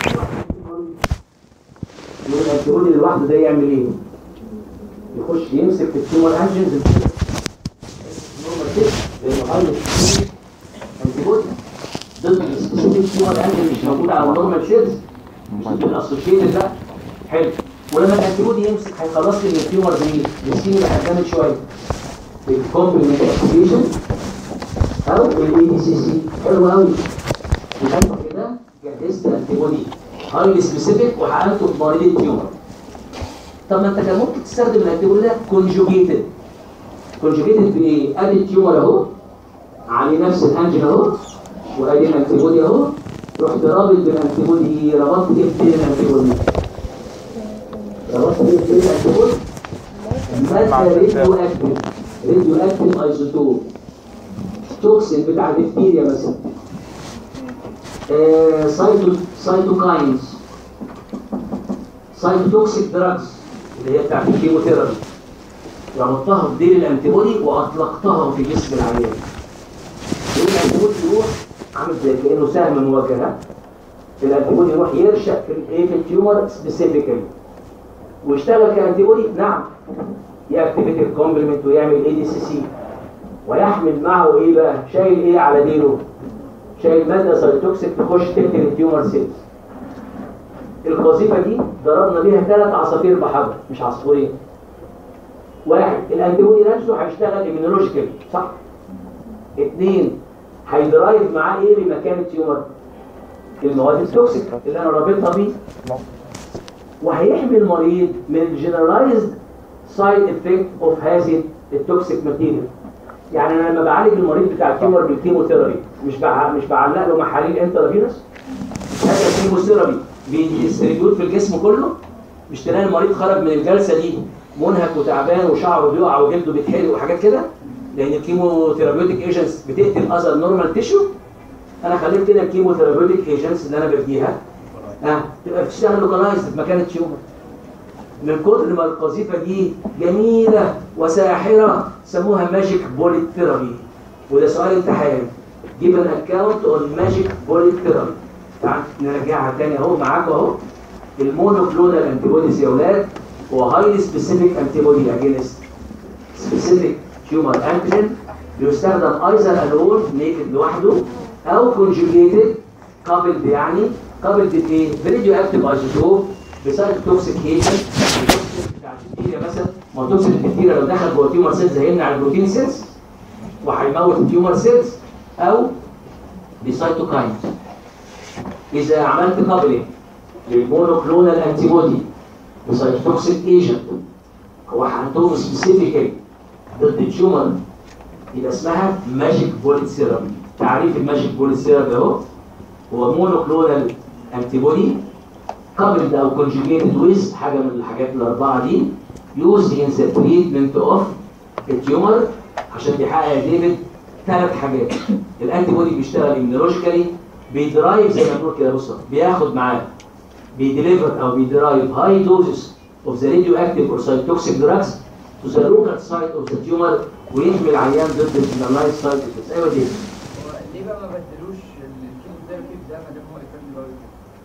الانتي بودي لوحده ده يعمل ايه؟ يخش يمسك في التيومر انجنز نورمال كده لانه هايلي انتي بودي ضد السبيسيفيك تيومر انجن مش موجود على نورمال شيلز مش ضد الاسوشيتد ده حلو ولما الانتي بودي يمسك هيخلص لي من التيومر دي السكين اللي هتعمل شويه الكومبلمنت اكتيفيشن او الاي دي سي سي حلو قوي يبقى انت كده جهزت انتي بودي هايلي سبيسيفيك وحقنته بمريض التيومر طب ما انت كان ممكن تستخدم الانتي بودي ده كونجوجيتد كونجوجيتد بايه؟ ادي التيومر اهو عليه نفس الانجن اهو وادي الانتي بودي اهو رحت رابط بالانتي بودي ربطت ايه فين الانتي بودي؟ ربطت ايه فين الانتي بودي؟ ماده راديو اكتف راديو اكتف ايزوتوب توكسين بتاع الدفتيريا مثلا آه، سايتو سايتوكاينز سايتوتوكسيك دراجز اللي هي بتاعت الكيموثيرابي ربطتها في ديل الانتيبودي واطلقتها في جسم العيان ديل الانتيبودي يروح عامل زي كانه سهم موجهه الانتيبودي يروح يرشق في الايه في التيومر سبيسيفيكالي ويشتغل كانتيبودي نعم ياكتيفيت الكومبلمنت ويعمل اي دي سي سي ويحمل معه ايه بقى شايل ايه على ديله شايل ماده سايتوكسيك تخش تقتل التيومر سيلز الوظيفه دي ضربنا بيها ثلاث عصافير بحجر مش عصفورين واحد الانتيبودي نفسه هيشتغل ايمينولوجيكال صح اثنين هيدرايف معاه ايه لمكان التيومر المواد التوكسيك اللي انا رابطها بيه وهيحمي المريض من الجنرالايزد سايد افكت اوف هذه التوكسيك ماتيريال يعني انا لما بعالج المريض بتاع التيومر بالكيموثيرابي مش بع... مش بعلق له محاليل انترافينوس هذا الكيموثيرابي بيديستريبيوت في الجسم كله مش تلاقي المريض خرج من الجلسه دي منهك وتعبان وشعره بيقع وجلده بيتحرق وحاجات كده لان الكيموثيرابيوتيك ايجنتس بتقتل اذر نورمال تيشو انا خليت كده الكيموثيرابيوتيك ايجنتس اللي انا بديها اه تبقى بتشتغل لوكالايزد في مكان التيومر من كتر ما القذيفه دي جميله وساحره سموها ماجيك بوليت ثيرابي وده سؤال امتحان جيب ان اكونت اون ماجيك بوليت ثيرابي تعال نرجعها تاني اهو معاكم اهو المونوكلونال انتي بوديز يا اولاد هو هايلي سبيسيفيك انتي بودي اجينست سبيسيفيك تيومر انتيجين بيستخدم ايزر الون نيكد لوحده او كونجوجيتد كابلد يعني كابلد بايه؟ بريديو اكتيف ايزوتوب بسايد توكسيك ايجنت بتاع البكتيريا مثلا ما توكسيك البكتيريا لو دخل جوه تيومر سيلز هيمنع البروتين سيلز وهيموت التيومر سيلز او بسايتوكاينز اذا عملت كابلنج للمونوكلونال انتي بودي بسايتوكسيك ايجنت هو عندهم سبيسيفيك ضد التيومر يبقى اسمها ماجيك بوليت سيرم تعريف الماجيك بوليت سيرم اهو هو مونوكلونال انتي بودي coupled او conjugated with حاجه من الحاجات الاربعه دي used in the treatment of التيومر عشان بيحقق ديفيد ثلاث حاجات الانتي بودي بيشتغل immunologically بيدرايف زي ما بنقول كده بص بياخد معاه بيديليفر او بيدرايف هاي دوزز of the radioactive or cytotoxic drugs to the local site of the tumor ويحمي العيان ضد الجنرالايز سايد افكتس ايوه دي هو ليه بقى ما بدلوش الكيموثيرابي ده ما دام هو افكتيف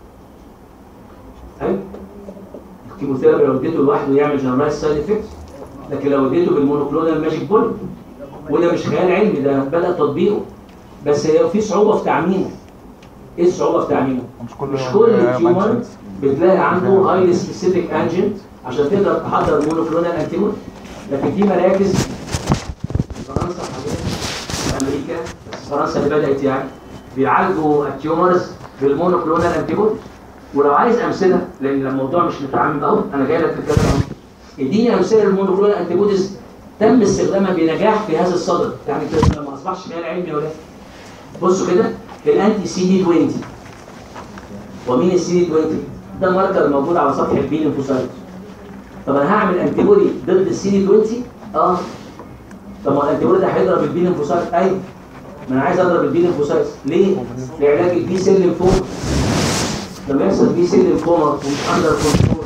ايوه الكيموثيرابي لو اديته لوحده يعمل جنرالايز سايد افكتس لكن لو اديته بالمونوكلونال ماجيك بول وده مش خيال علمي ده بدا تطبيقه بس هي في صعوبه في تعميمه ايه الصعوبه في تعميمه؟ مش كل مش كل تيومر بتلاقي عنده هايلي سبيسيفيك انجن عشان تقدر تحضر مونوكلونال انتيمون لكن في مراكز في فرنسا حاليا في امريكا بس فرنسا اللي بدات يعني بيعالجوا التيومرز بالمونوكلونال انتيبودي ولو عايز امثله لان الموضوع مش متعمم قوي انا جاي لك في الكلام اهو اديني امثله للمونوكلونال انتيبوديز تم استخدامها بنجاح في هذا الصدد يعني كده ما اصبحش خيال علمي ولا بصوا كده الانتي سي دي 20 ومين السي دي 20 ده ماركر موجود على سطح البي لينفوسايت طب انا هعمل انتي بودي ضد السي دي 20 اه طب ما الانتي بودي ده هيضرب البي لينفوسايت ايوه ما انا عايز اضرب البي لينفوسايت ليه؟ لعلاج البي سيل لينفوما لما يحصل بي سيل لينفوما ومش اندر كنترول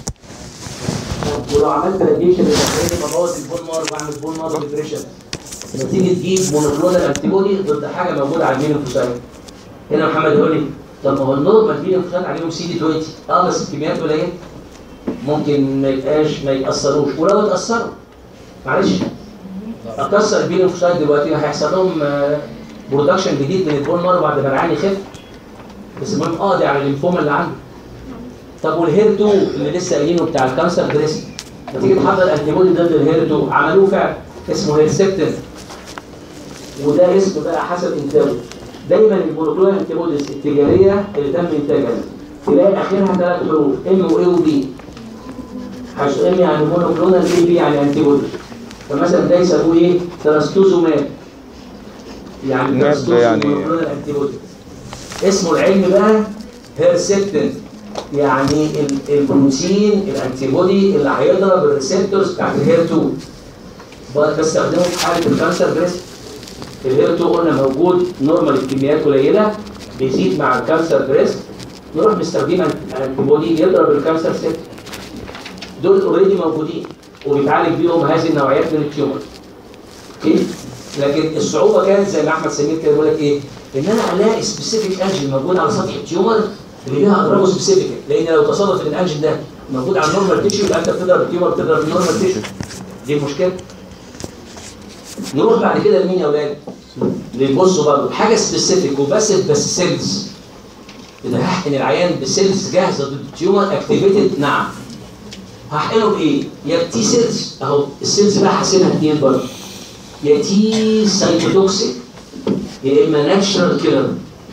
ولو عملت راديشن للداخليه ببوظ البون مار واعمل بون مار ديبريشن لما تيجي تجيب مونوكلونال انتي بودي ضد حاجه موجوده على البي لينفوسايت هنا محمد يقول لي طب ما هو النورمال بي لينفوسايت عليهم سي دي 20 اه بس الكميات قليله ممكن ما يبقاش ما يتاثروش ولو اتاثروا معلش اكسر البي لينفوسايت دلوقتي هيحصل لهم برودكشن جديد من البون مارو بعد ما العيان يخف بس المهم قاضي على الليمفوما اللي عنده طب والهير 2 اللي لسه قايلينه بتاع الكانسر بريست ما تيجي تحضر انتي بودي ضد الهير 2 عملوه فعلا اسمه هيرسبتين وده اسمه بقى حسب انتاجه دايما المونوكلونال انتي بوديز التجاريه اللي تم انتاجها تلاقي اخرها ثلاث حروف ام واي وبي حيث ام يعني مونوكلونال اي بي يعني انتي بودي فمثلا ده يسموه ايه؟ تراستوزوماب يعني ناب تراستوزوماب يعني- مونوكلونال انتي بودي اسمه العلمي بقى هيرسبتين يعني ال- البروتين الانتي بودي اللي هيضرب الريسبتورز بتاعت الهير 2 بقى بستخدمه في حاله الكانسر بريست الهير 2 قلنا موجود نورمال الكميات قليله بيزيد مع الكانسر بريست نروح مستخدمين انتي بودي يضرب الكانسر سيل دول اوريدي موجودين وبيتعالج بيهم هذه النوعيات من التيومر اوكي لكن الصعوبه كانت زي ما احمد سمير كده بيقول لك ايه ان انا الاقي سبيسيفيك انجن موجود على سطح التيومر اللي ليها اضرابه سبيسيفيك لان لو تصادف ان الانجن ده موجود على النورمال تيشو يبقى انت بتضرب التيومر بتضرب النورمال تيشو دي المشكله نروح بعد كده لمين يا اولاد؟ لبصوا برضه حاجه سبيسيفيك وبس بس سيلز اذا هحقن العيان بسيلز جاهزه ضد التيومر اكتيفيتد نعم هحقنه بايه؟ يا تي سيلز اهو السيلز بقى حاسبها اتنين برضه يا تي سايتوتوكسيك يا اما ناتشرال كيلر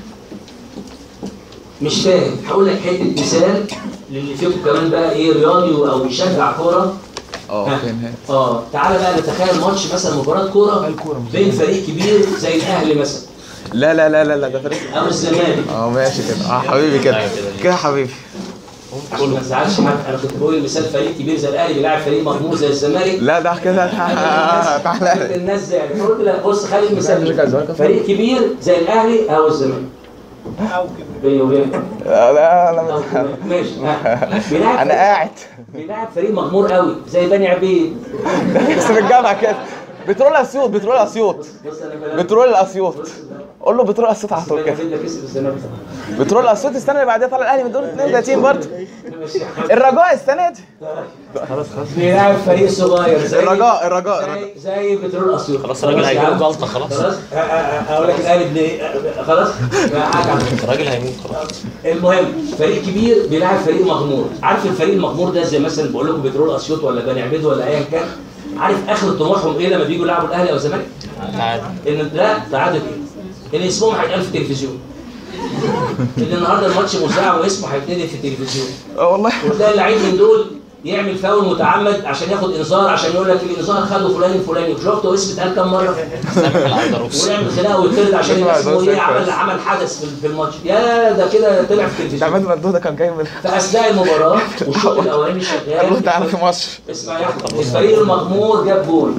مش فاهم هقول لك حته مثال للي فيكم كمان بقى ايه رياضي او بيشجع كوره اه ها. فين هي اه تعالى بقى نتخيل ماتش مثلا مباراه كوره الكورة مش بين فريق كبير زي الاهلي مثلا لا لا لا لا لا ده فريق او الزمالك اه ماشي كده اه حبيبي كده كده حبيبي عشان ما تزعلش حد انا كنت بقول مثال فريق كبير زي الاهلي بيلاعب فريق مغمور زي الزمالك لا ده كده تعالى الناس زي يعني قلت لا بص خلي المثال فريق كبير زي الاهلي او الزمالك او كده بيني وبينك لا لا أو لا كده. ماشي ها. بيلاعب انا فريق- قاعد بيلاعب فريق مغمور قوي زي بني عبيد بس في الجامعه كده بترول اسيوط بترول اسيوط بص انا كلام بترول اسيوط بص لا. قول له بترول اسيوط على طول كده بنفيذ ده كسب الزمالك بترول اسيوط السنه اللي بعدها طلع الاهلي من دور 32 برضه ماشي. الرجاء السنه دي بيلعب فريق صغير زي الرجاء الرجاء الرجاء زي زي بترول اسيوط خلاص الراجل هيجيب جلطه خلاص خلاص أ- أ- أ- اقول لك الاهلي ابن ايه خلاص معاك على فكرة. الراجل هيموت خلاص المهم فريق كبير بيلعب فريق مغمور عارف الفريق المغمور ده زي مثلا بقول لكم بترول اسيوط ولا بني عبيد ولا ايا كان عارف اخر طموحهم ايه لما بييجوا يلعبوا الاهلي او الزمالك تعادل ان لا تعادل ايه ان اسمهم هيتقال في التلفزيون ان النهارده الماتش مذاع واسمه هيتنادي في التلفزيون اه والله وتلاقي اللعيب من دول يعمل فاول متعمد عشان ياخد انذار عشان يقول لك الانذار خده فلان الفلاني شفته اسم اتقال كام مره سامح العيدروس ويعمل خناقه ويطرد عشان اسمع يبقى اسمه ده ايه سيكو. عمل عمل حدث في- في الماتش يا ده كده طلع في ده التلفزيون عماد مندوه ده كان جاي من في اثناء المباراه والشوط الاولاني قال له تعالى شغال في مصر اسمع يا احمد الفريق المغمور جاب جول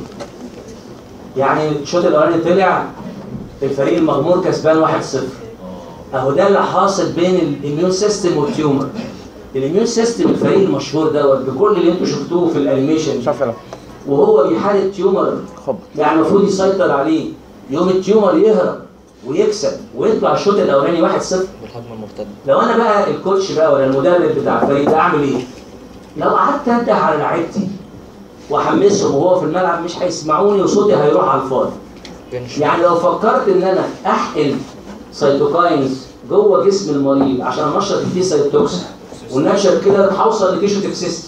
يعني الشوط الاولاني طلع الفريق المغمور كسبان 1-0 اهو ده اللي حاصل بين الاميون سيستم والتيومر الاميون سيستم الفريق المشهور دوت بكل اللي انتوا شفتوه في الانيميشن شوف يلا وهو بيحارب تيومر خب يعني المفروض يسيطر عليه يوم التيومر يهرب ويكسب ويطلع الشوط الاولاني 1-0 بالهجمه المرتده لو انا بقى الكوتش بقى ولا المدرب بتاع الفريق ده اعمل ايه؟ لو قعدت انده على لعيبتي واحمسهم وهو في الملعب مش هيسمعوني وصوتي هيروح على الفاضي. يعني لو فكرت ان انا احقن سيتوكاينز جوه جسم المريض عشان انشط فيه سيتوكسين والنشر كده هوصل لتيشو توكسيستي.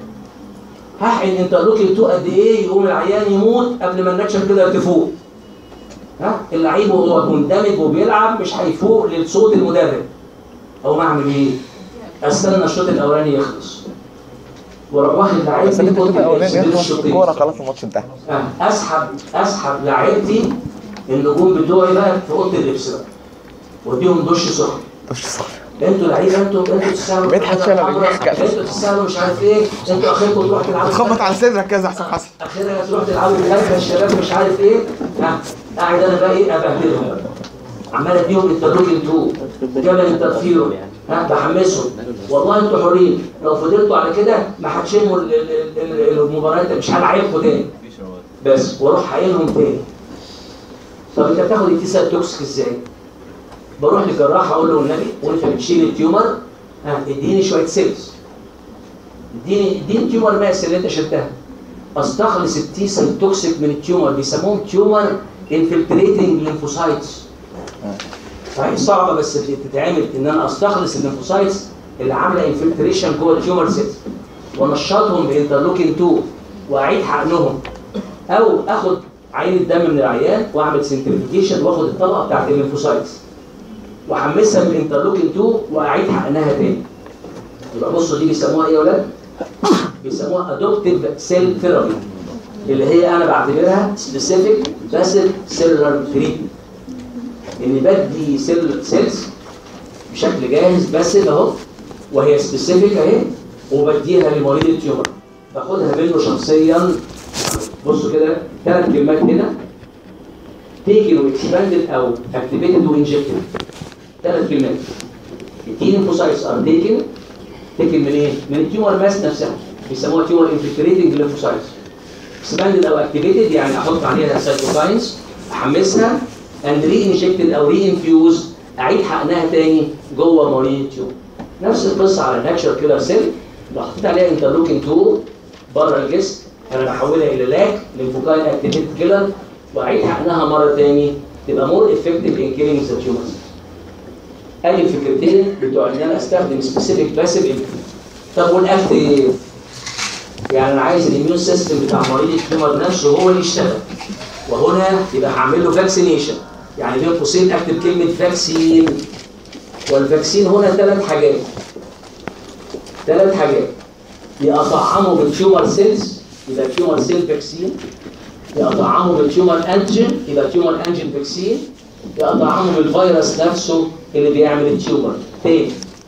هحقن انترلوكين 2 قد ايه يقوم العيان يموت قبل ما النشر كده تفوق. ها اللعيب وهو مندمج وبيلعب مش هيفوق لصوت المدرب. او اعمل ايه؟ استنى الشوط الاولاني يخلص واروح واخد لعيبتي بس انت يحط كده الاولاني بين يخلص الشوطين. الكوره خلاص الماتش انتهى آه، اسحب اسحب لعيبتي النجوم بتوعي بقى في اوضه اللبس بقى واديهم دش سخن مش صح انتوا لعيبه انتوا انتوا تستاهلوا مدحت حاجة فعلا حمراء، بيحكي. انتوا تستاهلوا مش عارف ايه انتوا اخركم تروحوا تلعبوا خبط على صدرك كده يا حسام حسن اخيرا تروح تلعبوا بالهلكه الشباب مش عارف ايه ها قاعد انا بقى ايه ابهدلهم بقى. عمال اديهم انترلوكين 2 جبل انترفيرو ها بحمسهم والله انتوا حرين لو فضلتوا على كده ما هتشموا ال- ال- ال- المباريات مش هلعبكم تاني بس واروح حايلهم تاني طب انت بتاخد التيسا توكسيك ازاي؟ بروح للجراح اقول له النبي وانت بتشيل التيومر ها اديني شويه سيلز اديني اديني تيومر ماس اللي انت شلتها استخلص التي سيل توكسيك من التيومر بيسموهم تيومر انفلتريتنج ليمفوسايتس صحيح صعبه بس بتتعمل ان انا استخلص الليمفوسايتس اللي عامله انفلتريشن جوه التيومر سيلز وانشطهم بانترلوكين 2 واعيد حقنهم او اخد عين الدم من العيان واعمل سنترفيكيشن واخد الطبقه بتاعت الليمفوسايتس واحمسها بالانترلوكين 2 واعيد حقنها تاني يبقى بصوا دي بيسموها ايه يا ولاد؟ بيسموها ادوبتيف سيل ثيرابي اللي هي انا بعتبرها سبيسيفيك باسيف سيلولار تريتمنت اني بدي سيل سيلز بشكل جاهز باسيف اهو وهي سبيسيفيك اهي وبديها لمريض التيومر باخدها منه شخصيا بصوا كده ثلاث كلمات هنا تيكن واكسباندد او اكتيفيتد وانجكتد ثلاث كلمات التي ليمفوسايتس ار تيكن تيكن من ايه؟ من التيومر ماس نفسها بيسموها تيومر انفلتريتنج ليمفوسايتس اكسباندد او اكتيفيتد يعني احط عليها سايتوكاينز احمسها اند ري انجكتد او ري انفيوز اعيد حقنها تاني جوه مريض التيومر نفس القصه على ناتشر كيلر سيل لو حطيت عليها انترلوكين 2 بره الجسم انا بحولها الى لاك ليمفوكاين اكتيفيتد كيلر واعيد حقنها مره تاني تبقى مور افكتيف ان كيلينج ذا تيومرز ادي الفكرتين بتوع ان انا استخدم سبيسيفيك باسيف طب والاكت ايه؟ يعني انا عايز الاميون سيستم بتاع مريض التيومر نفسه هو اللي يشتغل وهنا يبقى هعمل له فاكسينيشن يعني بين قوسين اكتب كلمه فاكسين والفاكسين هنا ثلاث حاجات ثلاث حاجات يا اطعمه بالتيومر سيلز يبقى تيومر سيل فاكسين يا اطعمه بالتيومر انجين يبقى تيومر انجين فاكسين يا اطعمه بالفيروس نفسه اللي بيعمل التيومر تاني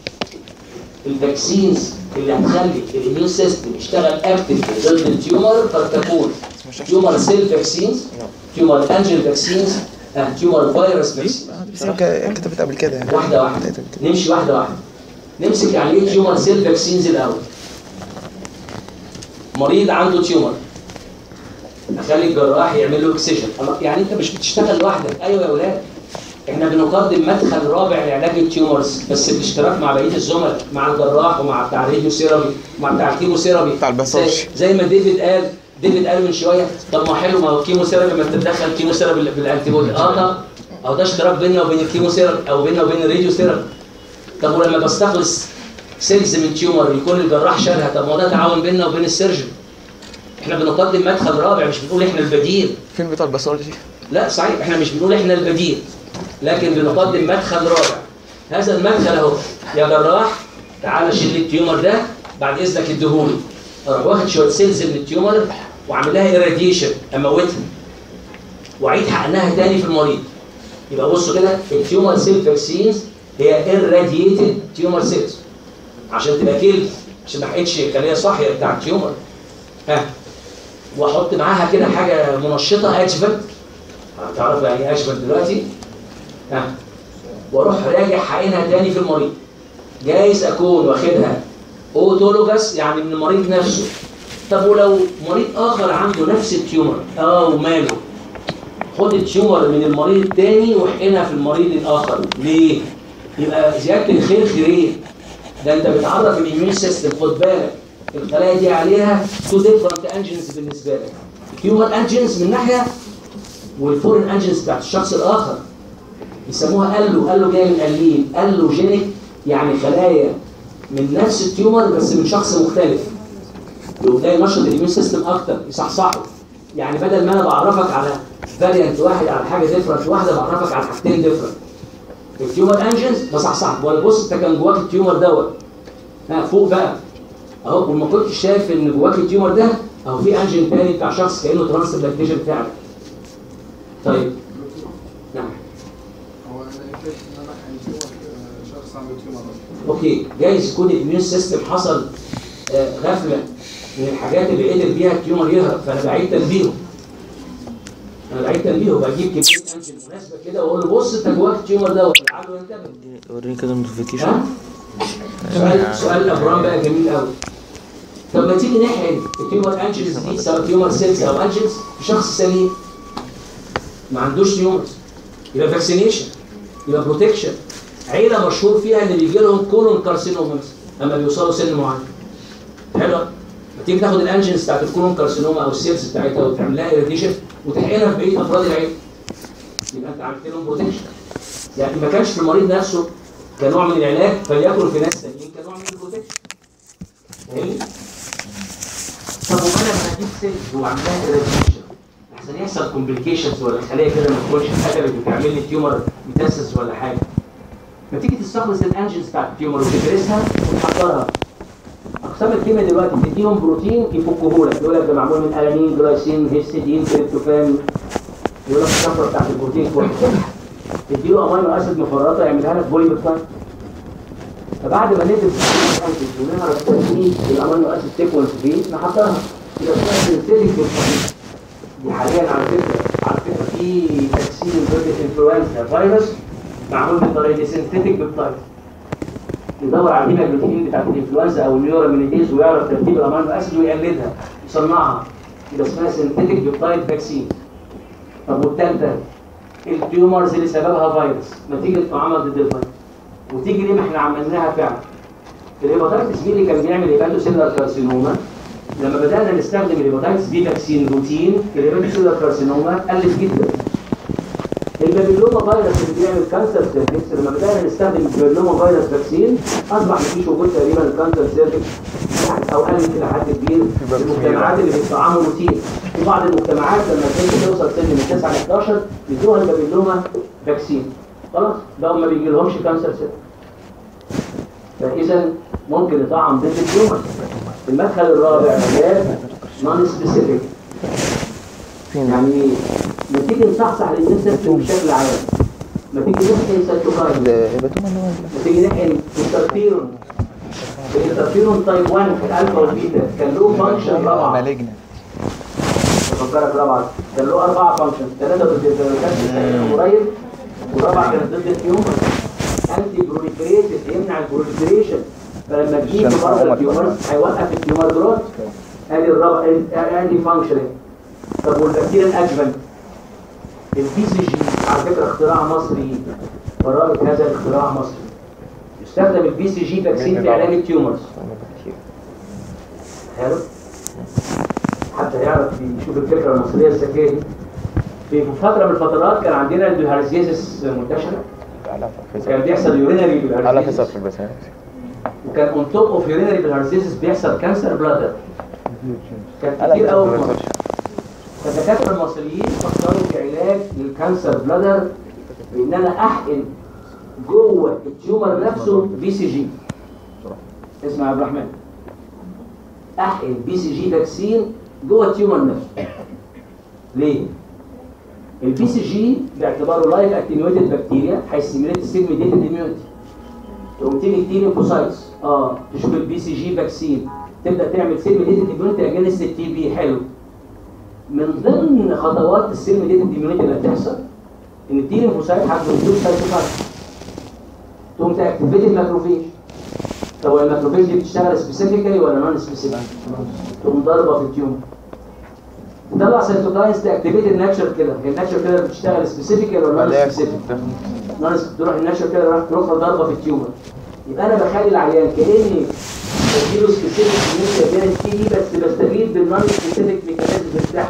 الفاكسينز اللي هتخلي الاميون سيستم يشتغل اكتف ضد التيومر قد تكون تيومر سيل فاكسينز تيومر انجين فاكسينز تيومر فيروس فاكسينز بس هي ك- كتبت قبل كده يعني واحدة واحدة نمشي واحدة واحدة نمسك يعني ايه تيومر سيل فاكسينز الأول مريض عنده تيومر اخلي الجراح يعمل له اكسجن الله يعني انت مش بتشتغل لوحدك ايوه يا اولاد احنا بنقدم مدخل رابع لعلاج التيومرز بس بالاشتراك مع بقيه الزملاء مع الجراح ومع بتاع الراديو سيرابي ومع بتاع الكيمو سيرابي بتاع الباثولوجي. زي, زي ما ديفيد قال ديفيد قال من شويه طب ما حلو ما هو الكيمو سيرابي ما انت تدخل الكيمو سيرابي بالانتي بودي اه طب اهو ده اشتراك بيننا وبين الكيمو سيرابي او بيننا وبين الراديو سيرابي طب ولما بستخلص سيلز من تيومر يكون الجراح شالها طب ما هو ده تعاون بيننا وبين السيرجن احنا بنقدم مدخل رابع مش بنقول احنا البديل فين بتاع الباثولوجي لا صحيح احنا مش بنقول احنا البديل لكن بنقدم مدخل رابع هذا المدخل اهو يا جراح تعالى شيل لي التيومر ده بعد اذنك اديهولي اروح واخد شويه سيلز من التيومر واعمل لها ايراديشن اموتها واعيد حقنها تاني في المريض يبقى بصوا كده التيومر سيل فاكسينز هي ايراديتد تيومر سيلز عشان تبقى كيل عشان ما حقنش خليه صاحيه بتاع التيومر ها واحط معاها كده حاجه منشطه ادجفنت هتعرف يعني ايه ادجفنت دلوقتي ها واروح راجع حقنها تاني في المريض جايز اكون واخدها اوتولوجاس يعني من المريض نفسه طب ولو مريض اخر عنده نفس التيومر اه وماله خد التيومر من المريض التاني واحقنها في المريض الاخر ليه يبقى زياده الخير خيرين ده انت بتعرف الاميون سيستم خد بالك الخلايا دي عليها تو ديفرنت انجنز بالنسبه لك الهيومن انجنز من ناحيه والفورين انجنز بتاعت الشخص الاخر يسموها الو الو جاي من الين الوجينيك يعني خلايا من نفس التيومر بس من شخص مختلف وتلاقي نشط الاميون سيستم اكتر يصحصحه يعني بدل ما انا بعرفك على فاريانت واحد على حاجه ديفرنت واحده بعرفك على حاجتين ديفرنت التيومر انجنز بصحصحك ولا بص انت كان جواك التيومر دوت ها فوق بقى اهو وما كنتش شايف ان جواك التيومر ده اهو في انجن تاني بتاع شخص كانه ترانسبلانتيشن فعلا طيب نعم هو انا فاكر ان انا هيجيبك شخص عنده تيومر اوكي جايز يكون الاميون سيستم حصل آه، غفله من الحاجات اللي قدر بيها التيومر يهرب فانا بعيد تنبيهه انا بعيد تنبيهه بجيب كميه انجن مناسبه كده واقول له بص انت جواك التيومر دوت تعالوا انتبه وريني كده النوتيفيكيشن ها؟ سؤال سؤال ابرام بقى جميل قوي طب ما تيجي نحقن التيومر انجلز دي سواء تيومر سيلز او انجلز في شخص سليم ما عندوش تيومرز يبقى فاكسينيشن يبقى بروتكشن عيله مشهور فيها ان بيجي لهم كولون كارسينوما مثلا اما بيوصلوا سن معين حلو ما تيجي تاخد الانجنز بتاعت الكولون كارسينوما او السيلز بتاعتها وتعمل لها ايريديشن وتحقنها في بقيه افراد العيله يبقى انت عملت لهم بروتكشن يعني ما كانش في المريض نفسه كنوع من العلاج فليكن في ناس تانيين كنوع من البروتكشن فاهمني؟ طب وما انا لما اجيب سيلز واعملها ايريديشن احسن يحصل كومبليكيشنز ولا الخلايا كده ما تكونش اتقلبت وتعمل لي تيومر ميتاسيس ولا حاجه ما تيجي تستخلص الانجنز بتاعت التيومر وتدرسها وتحضرها اقسام الكيمياء دلوقتي تديهم بروتين يفكوه لك يقول لك ده معمول من الانين جلايسين هيستidine تريبتوفان يقول لك الشفره بتاعت البروتين كويس تديله امينو اسيد مفرطه يعملها لك بولي بيبتايد فبعد ما ندرس الانتج ونعرف تركيب الامينو اسيد سيكونس فيه نحضرها يبقى اسمها سينثيتيك دي حاليا على فكره على فكره في تكسير ضد الانفلونزا فيروس معمول بطريقه سينثيتيك بيبتايد يدور على الهيماجلوتين بتاعت الانفلونزا او النيورامينيديز ويعرف ترتيب الامينو اسيد ويقلدها يصنعها يبقى اسمها سينثيتيك بيبتايد فاكسين طب والثالثه التيومرز اللي سببها فيروس نتيجه تعامل ضد الفيروس وتيجي ليه ما احنا عملناها فعلا الهيباتيتس بي اللي كان بيعمل هيباتو سيلر كارسينوما لما بدانا نستخدم الهيباتيتس بي فاكسين روتين الهيباتو سيلر كارسينوما قلت جدا البابيلوما فيروس اللي بيعمل كانسر سيرفكس لما بدانا نستخدم البابيلوما فيروس فاكسين اصبح مفيش وجود تقريبا الكانسر سيرفكس يعني او قلت الى حد كبير في المجتمعات اللي بيطعموا روتين في بعض المجتمعات لما البنت توصل سن من 9 ل 11 يدوها البابيلوما فاكسين خلاص ده ما بيجيلهمش كانسر سيرفكس فاذا ممكن يطعم ضد التيومر المدخل الرابع علاج نون سبيسيفيك يعني ما تيجي نصحصح الاميون سيستم بشكل عام ما تيجي نحقن سيتوكاين الهيباتوما اللي هو ما تيجي نحقن انترفيرون الانترفيرون تايب 1 في الالفا والبيتا كان له فانكشن رابعه مالجنا بفكرك رابعه كان له اربع فانكشن ثلاثه ضد الفيروسات قريب والرابعه كانت ضد التيومر انتي بروليفريتد يمنع البروليفريشن فلما تجيب مرض التيومر هيوقف التيومر جروث ادي الرابعه ادي فانكشن طب والبكتيريا الاجمل البي سي جي على فكره اختراع مصري براءة هذا الاختراع مصري يستخدم البي سي جي فاكسين في علاج التيومرز حلو حتى يعرف يشوف الفكره المصريه الذكيه دي في فتره من الفترات كان عندنا البلهارسيزس منتشره كان بيحصل يورينري على بالهارسيزس حسب في البسام وكان اون توب اوف يورينري بالهارسيزس بيحصل كانسر بلادر كان كتير قوي في مصر فالدكاتره المصريين فكروا في علاج للكانسر بلادر بان انا احقن جوه التيومر نفسه بي سي جي اسمع يا عبد الرحمن احقن بي سي جي فاكسين جوه التيومر نفسه ليه؟ البي سي جي باعتباره لايف اتنيويتد بكتيريا هيستيميليت السيل ميديتد اميونيتي تقوم تيجي تي ليمفوسايتس اه تشوف البي سي جي فاكسين تبدا تعمل سيل ميديتد اميونيتي اجينست التي بي حلو من ضمن خطوات السيل ميديتد اميونيتي اللي هتحصل ان التي ليمفوسايت هتبروديوس سايتوكاين تقوم تاكتيفيت الماكروفيج طب هو الماكروفيج دي بتشتغل سبيسيفيكالي ولا نون سبيسيفيك؟ تقوم ضاربه في التيومر تطلع سيتوكاينز تاكتيفيت الناتشر كيلر هي الناتشر كيلر بتشتغل سبيسيفيكال ولا نون سبيسيفيك؟ ناقص تروح النشر كده راح تروح ضربه في التيومر يبقى انا بخلي العيان كاني بديله سبيسيفيك ميكانيزم بين التي دي بس بستفيد بالنون سبيسيفيك ميكانيزم بتاعها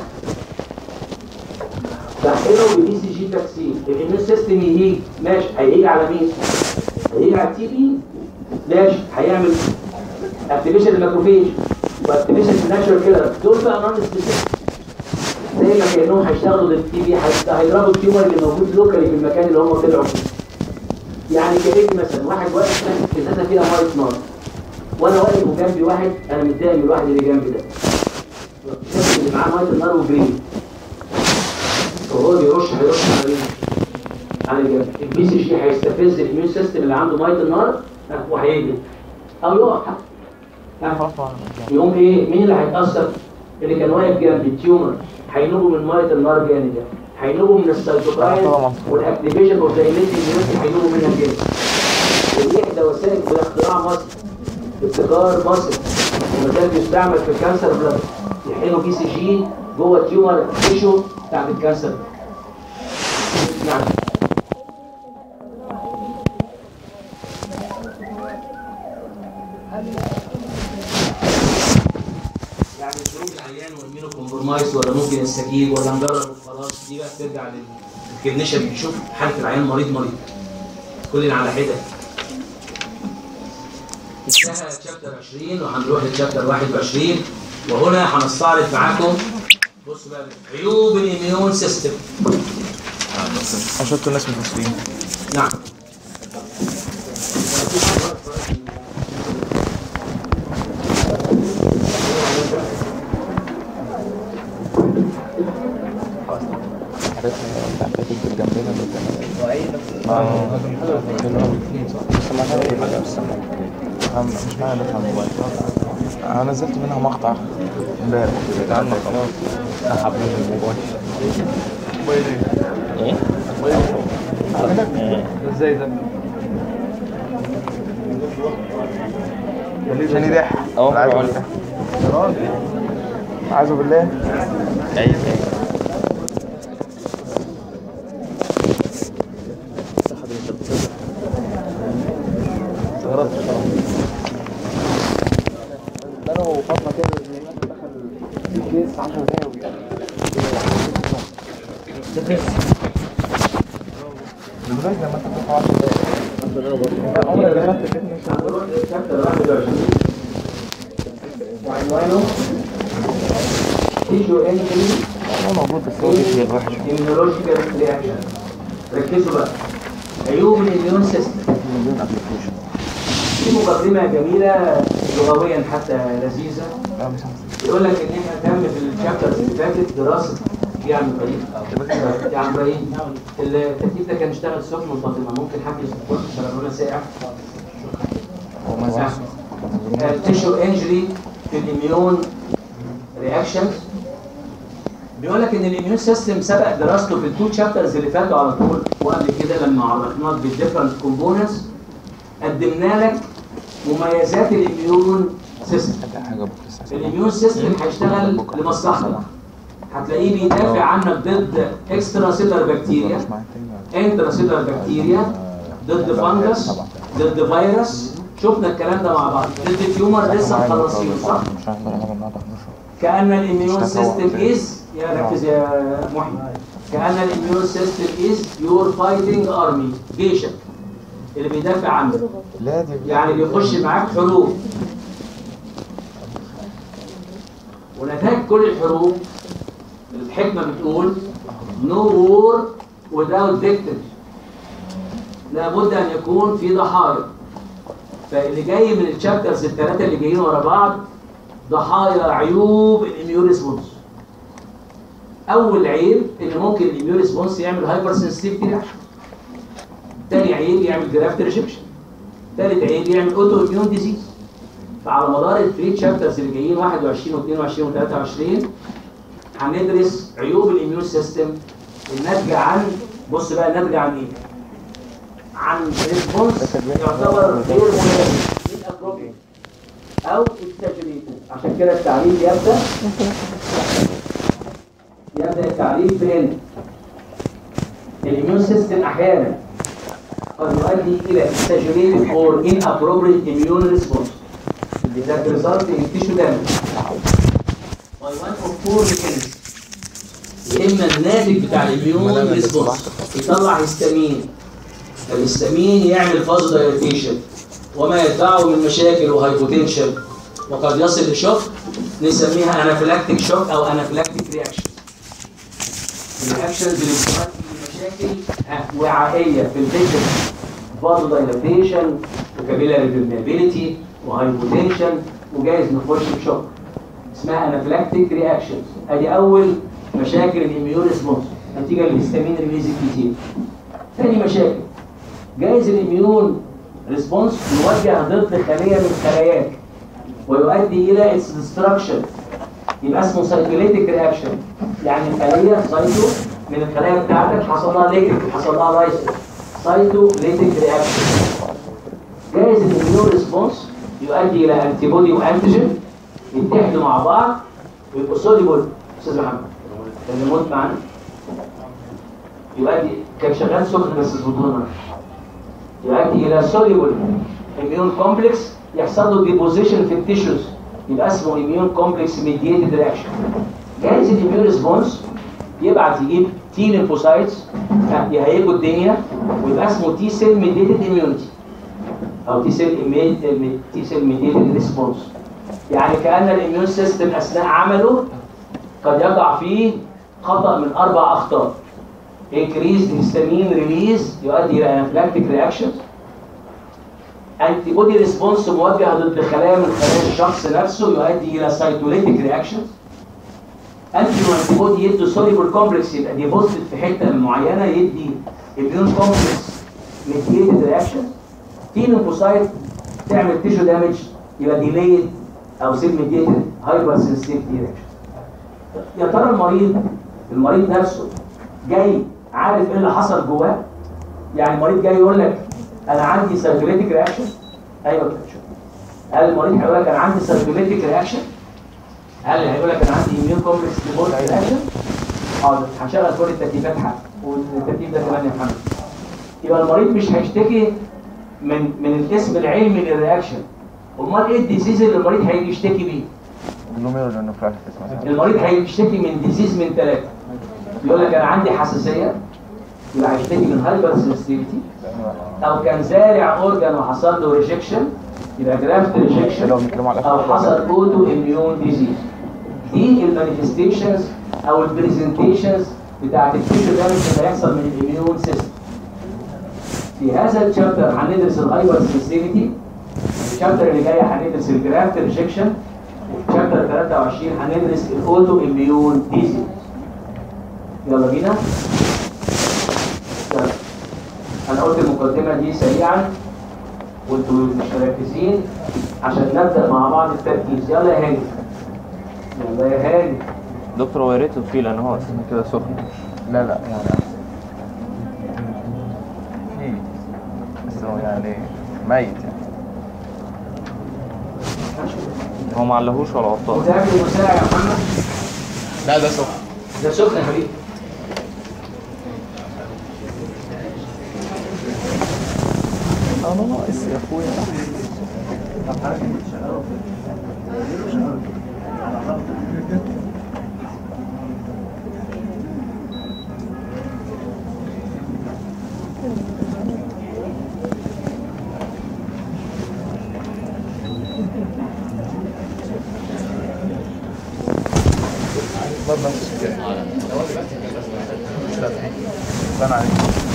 بحقنه بالبي سي جي فاكسين الاميون سيستم يهيج ماشي هيهيج على مين؟ هيهيج على التي بي ماشي هيعمل اكتيفيشن الماكروفيج واكتيفيشن الناتشر كيلر دول بقى نون سبيسيفيك زي ما كانهم هيشتغلوا ضد التي بي هيضربوا التيومر اللي موجود لوكالي في المكان اللي هم طلعوا فيه يعني كأني مثلا واحد واقف ماسك ازازه فيها ميه نار وانا واقف وجنبي واحد انا متضايق من الواحد اللي جنبي ده شايف اللي معاه ميه النار وجري فهو بيرش هيرش على مين؟ على الجنب البي سي جي هيستفز الاميون سيستم اللي عنده ميه النار ها، وهيجري او يقف حتى ها. يقوم ايه مين اللي هيتاثر اللي كان واقف جنب التيومر هينوبوا من ميه النار جامد ده هينوبوا من السيتوكاين والاكتيفيشن اوف ذا immunity هينوبوا منها جامد ودي احدى وسائل بالاختراع مصر ابتكار مصر وما زال بيستعمل في الكانسر بلاد يحقنوا بي سي جي جوه التيومر تيشو بتاعت الكانسر نعم يعني شروط العيان والمينو كومبرومايز ولا ممكن يستجيب ولا نجرب وخلاص دي بقى بترجع للكلينيشن بيشوف حاله العيان مريض مريض كلنا على حده انتهى شابتر 20 وهنروح للشابتر 21 وهنا هنستعرض معاكم بصوا بقى عيوب الاميون سيستم انا شفت الناس المصريين نعم عارفها بتاع فاتت جنبنا اه بس ما حاجة بس مش معايا دفع الموبايل انا نزلت منها مقطع امبارح عنك خلاص سحب مني الموبايل ايه؟ ازاي ده؟ عشان يضح أهو، أنا عايز برافو بالله يا راجل عايزه بالله عايز استغربت بصراحه ده انا وفاطمه كده دخل الكيس 10 دقايق وبيقل لغايه لما انت تدفع 10 دقايق عمري ما دخلت كده مش هنروح للشابتر 21 وعنوانه تيشو انجري هو موجود بس هو فيه وحش immunological reaction ركزوا بقى عيوب الاميون سيستم مليون ابلكيشن في مقدمه جميله لغويا حتى لذيذه لا مش عارف يقول لك ان احنا تم في الشابترز اللي فاتت دراسه يا عم ابراهيم يا عم ابراهيم الترتيب ده كان اشتغل سخن وفاطمه ممكن حد يظبط شغلونا ساقع هو ما زالش التيشو انجري في الاميون رياكشنز بيقول لك ان الاميون سيستم سبق دراسته في التو تشابترز اللي فاتوا على طول وقبل كده لما عرفناك بالديفرنت كومبوننتس قدمنا لك مميزات الاميون سيستم حاجه بكره الساعه الاميون سيستم هيشتغل لمصلحتك هتلاقيه بيدافع عنك ضد اكسترا سيلر بكتيريا مش معاك تاني انترا سيلر بكتيريا ضد فانجس ضد فيروس شفنا الكلام ده مع بعض ضد تيومر لسه مخلصينه صح؟ مش هنحضر حاجه النهارده 11 كأن الاميون مش تطور سيستم فيه. از يا ركز يا محي كأن الاميون سيستم از يور فايتنج ارمي جيشك اللي بيدافع عنك لا دي يعني بيخش معاك حروب ونتاج كل الحروب الحكمة بتقول no war without victims لابد أن يكون في ضحايا فاللي جاي من الشابترز الثلاثة اللي جايين ورا بعض ضحايا عيوب الاميون ريسبونس أول عيب إن ممكن الاميون ريسبونس يعمل هايبر سنسيتيفيتي رياكشن تاني عيب يعمل جرافت ريجكشن تالت عيب يعمل اوتو اميون ديزيز فعلى مدار الثري تشابترز اللي جايين 21 و22 و23 هندرس عيوب الاميون سيستم الناتجه عن بص بقى الناتجه عن ايه؟ عن ريسبونس يعتبر غير مناسب inappropriate او exaggerated عشان كده التعليل يبدا يبدا التعليل بان الاميون سيستم احيانا قد يؤدي الى exaggerated or inappropriate immune response that result in tissue damage by one of four mechanisms يا اما الناتج بتاع الاميون ريسبونس يطلع هيستامين الهيستامين يعمل فاز دايليتيشن وما يتبعه من مشاكل وهايبوتنشن وقد يصل لشوك نسميها انافيلاكتيك شوك او انافيلاكتيك رياكشن الرياكشنز اللي بتؤدي لمشاكل وعائيه في الفيجن فاز دايليتيشن وكابيلاري فيرميابيليتي وهايبوتنشن وجايز نخش في شوك اسمها انافيلاكتيك رياكشنز ادي اول مشاكل الاميون ريسبونس نتيجه للهستامين ريليز كتير ثاني مشاكل جايز الاميون ريسبونس يوجه ضد خليه من خلاياك ويؤدي الى اتس ديستراكشن يبقى اسمه سايكوليتيك رياكشن يعني خليه سايتو من الخلايا بتاعتك حصل لها ليتك حصل لها لايسيس سايتو ليتك رياكشن جايز الاميون ريسبونس يؤدي الى انتي بودي وانتيجين يتحدوا مع بعض ويبقوا سوليبل استاذ محمد اللي موت معانا يؤدي كان شغال سخن بس صوتنا يؤدي الى سوليبل اميون كومبلكس يحصل له ديبوزيشن في التيشوز يبقى اسمه اميون كومبلكس ميديتد رياكشن جايز الاميون ريسبونس يبعت يجيب تي ليمفوسايتس يهيجوا الدنيا ويبقى اسمه تي سيل ميديتد اميونيتي او تي سيل تي سيل ميديتد ريسبونس يعني كان الاميون سيستم اثناء عمله قد يقع فيه خطا من اربع اخطاء increased histamine release يؤدي الى anaphylactic reactions antibody response موجه ضد خلايا من خلايا الشخص نفسه يؤدي الى cytolytic reactions انتي antibody يدي soluble complex يبقى ديبوزيت في حته معينه يدي immune complex mediated reaction تي lymphocyte تعمل tissue damage يبقى delayed او cell mediated hypersensitivity reaction يا ترى المريض المريض نفسه جاي عارف ايه اللي حصل جواه يعني المريض جاي يقول لك انا عندي سيركوليتيك رياكشن ايوه كده شوف هل المريض هيقول لك انا عندي سيركوليتيك رياكشن هل هيقول لك انا عندي اميون كومبلكس ديبورت رياكشن حاضر هشغل كل التكييفات حق والتكييف ده كمان يا محمد يبقى المريض مش هيشتكي من من الاسم العلمي للرياكشن امال ايه الديزيز اللي المريض هيجي يشتكي بيه جلوميرولو نفرايتس مثلا المريض هيشتكي من ديزيز من ثلاثه يقول لك انا عندي حساسيه يبقى هيشتكي من هايبر سنسيتيفيتي او كان زارع اورجان وحصل له ريجكشن يبقى جرافت ريجكشن لو بنتكلم على او الأفعال. حصل اوتو اميون ديزيز دي المانيفستيشنز او البرزنتيشنز بتاعت التيشو دامج اللي هيحصل من الاميون سيستم في هذا الشابتر هندرس الهايبر سنسيتيفيتي الشابتر اللي جاي هندرس الجرافت ريجكشن وفي شابتر 23 هندرس الاوتو اميون ديزيز يلا بينا يلا. انا قلت المقدمه دي سريعا وانتوا مش مركزين عشان نبدا مع بعض التركيز يلا يا هاني يلا يا هاني دكتور هو يا ريت تطفيه لان هو كده سخن لا لا يعني في بس هو يعني ميت يعني هو ما علهوش ولا غطاه وتعمل مساعد يا محمد لا ده سخن ده سخن يا حبيبي انا ناقص يا اخويا برضه نفس الكلام بان عليك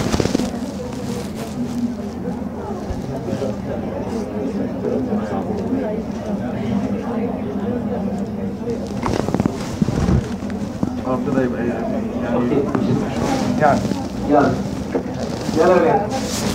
اه كده يبقى يعني اوكي يعني يلا يلا يا ولاد.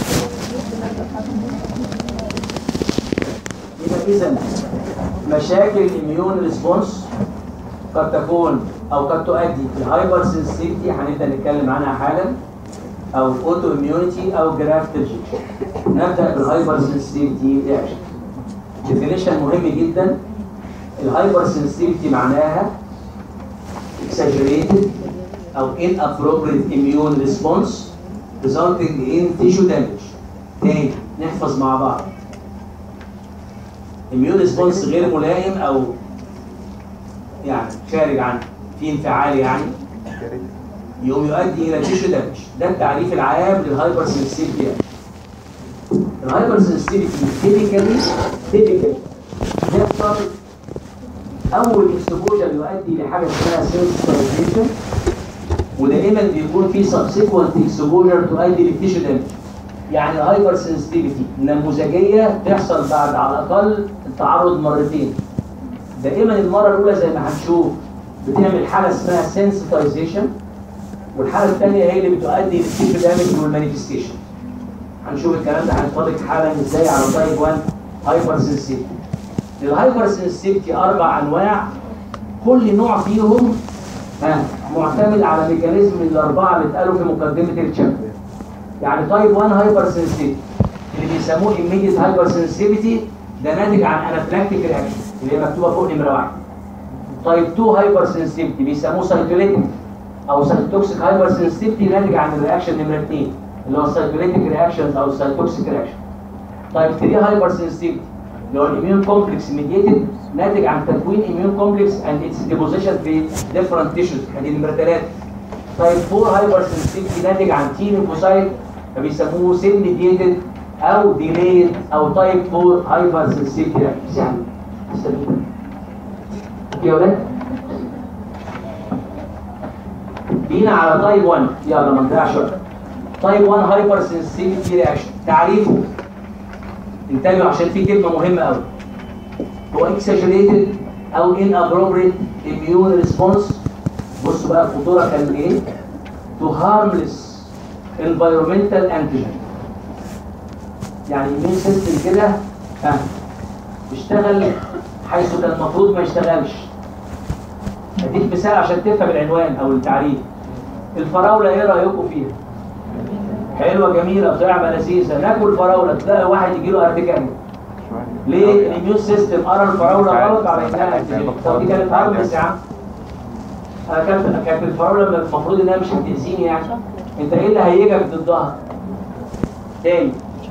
يبقى اذا مشاكل الاميون ريسبونس قد تكون او قد تؤدي لهايبر سنسيتي هنبدا نتكلم عنها حالا او اوتو اميونيتي او جرافت ريجكشن نبدا بالهايبر سنسيتي رياكشن ديفينيشن مهم جدا الهايبر سنسيتي معناها exaggerated او inappropriate immune response resulting in tissue damage تاني نحفظ مع بعض immune response غير ملائم او يعني خارج عن في انفعال يعني يقوم يؤدي الى تيشو دامج ده التعريف العام للهايبر سنسيتيفيتي الهايبر سنسيتيفيتي تيبيكالي تيبيكالي يحصل اول اكسبوجر يؤدي لحاجه اسمها سنسيتيفيشن ودائما بيكون في سبسيكوينت اكسبوجر تؤدي للتيشو دامج يعني الهايبر سنسيتيفيتي نموذجيه تحصل بعد على الاقل التعرض مرتين دائما المره الاولى زي ما هنشوف بتعمل حاله اسمها سنسيتايزيشن والحاله الثانيه هي اللي بتؤدي للتيشو دامج والمانيفستيشن هنشوف الكلام ده هنطبق حالا ازاي على تايب 1 هايبر سنسيتيفيتي الهايبر سنسيتيفيتي اربع انواع كل نوع فيهم ها معتمد على ميكانيزم الاربعه اللي اتقالوا في مقدمه الشابتر يعني تايب 1 هايبر سنسيتيفيتي اللي بيسموه immediate هايبر سنسيتيفيتي ده ناتج عن انافلاكتيك رياكشن اللي هي مكتوبه فوق نمره واحد تايب 2 هايبر سنسيتيفيتي بيسموه سايتوليتيك او سايتوكسيك هايبر سنسيتيفيتي ناتج عن الرياكشن نمره 2 اللي هو السايتوليتيك رياكشنز او السايتوكسيك رياكشن تايب 3 هايبر سنسيتيفيتي اللي هو الاميون كومبلكس ميديتد ناتج عن تكوين اميون كومبلكس اند اتس ديبوزيشن في ديفرنت تيشوز ادي نمره 3 تايب 4 هايبر سنسيتيفيتي ناتج عن تي ليمفوسايت فبيسموه سيل ميديتد او ديليد او تايب 4 هايبر سنسيتيفيتي يعني استنى. اوكي يا ولاد جينا على تايب 1 يلا ما نضيعش وقت تايب 1 هايبر سنسيتيفيتي رياكشن تعريفه انتبهوا عشان في كلمه مهمه قوي هو اكساجريتد او ان ابروبريت اميون ريسبونس بصوا بقى الخطوره كان ايه تو هارمليس انفايرمنتال انتيجين يعني الميون سيستم كده ها اشتغل حيث كان المفروض ما يشتغلش اديك مثال عشان تفهم العنوان او التعريف الفراوله ايه رايكم فيها حلوه جميله طعمه لذيذه ناكل فراوله تلاقي واحد يجي له ارتكاريا ليه الاميون سيستم قرا الفراوله غلط على انها أنتيجين. طب دي كانت هارملس يا عم انا كانت كانت الفراوله المفروض انها مش هتاذيني يعني انت ايه اللي هيجك ضدها تاني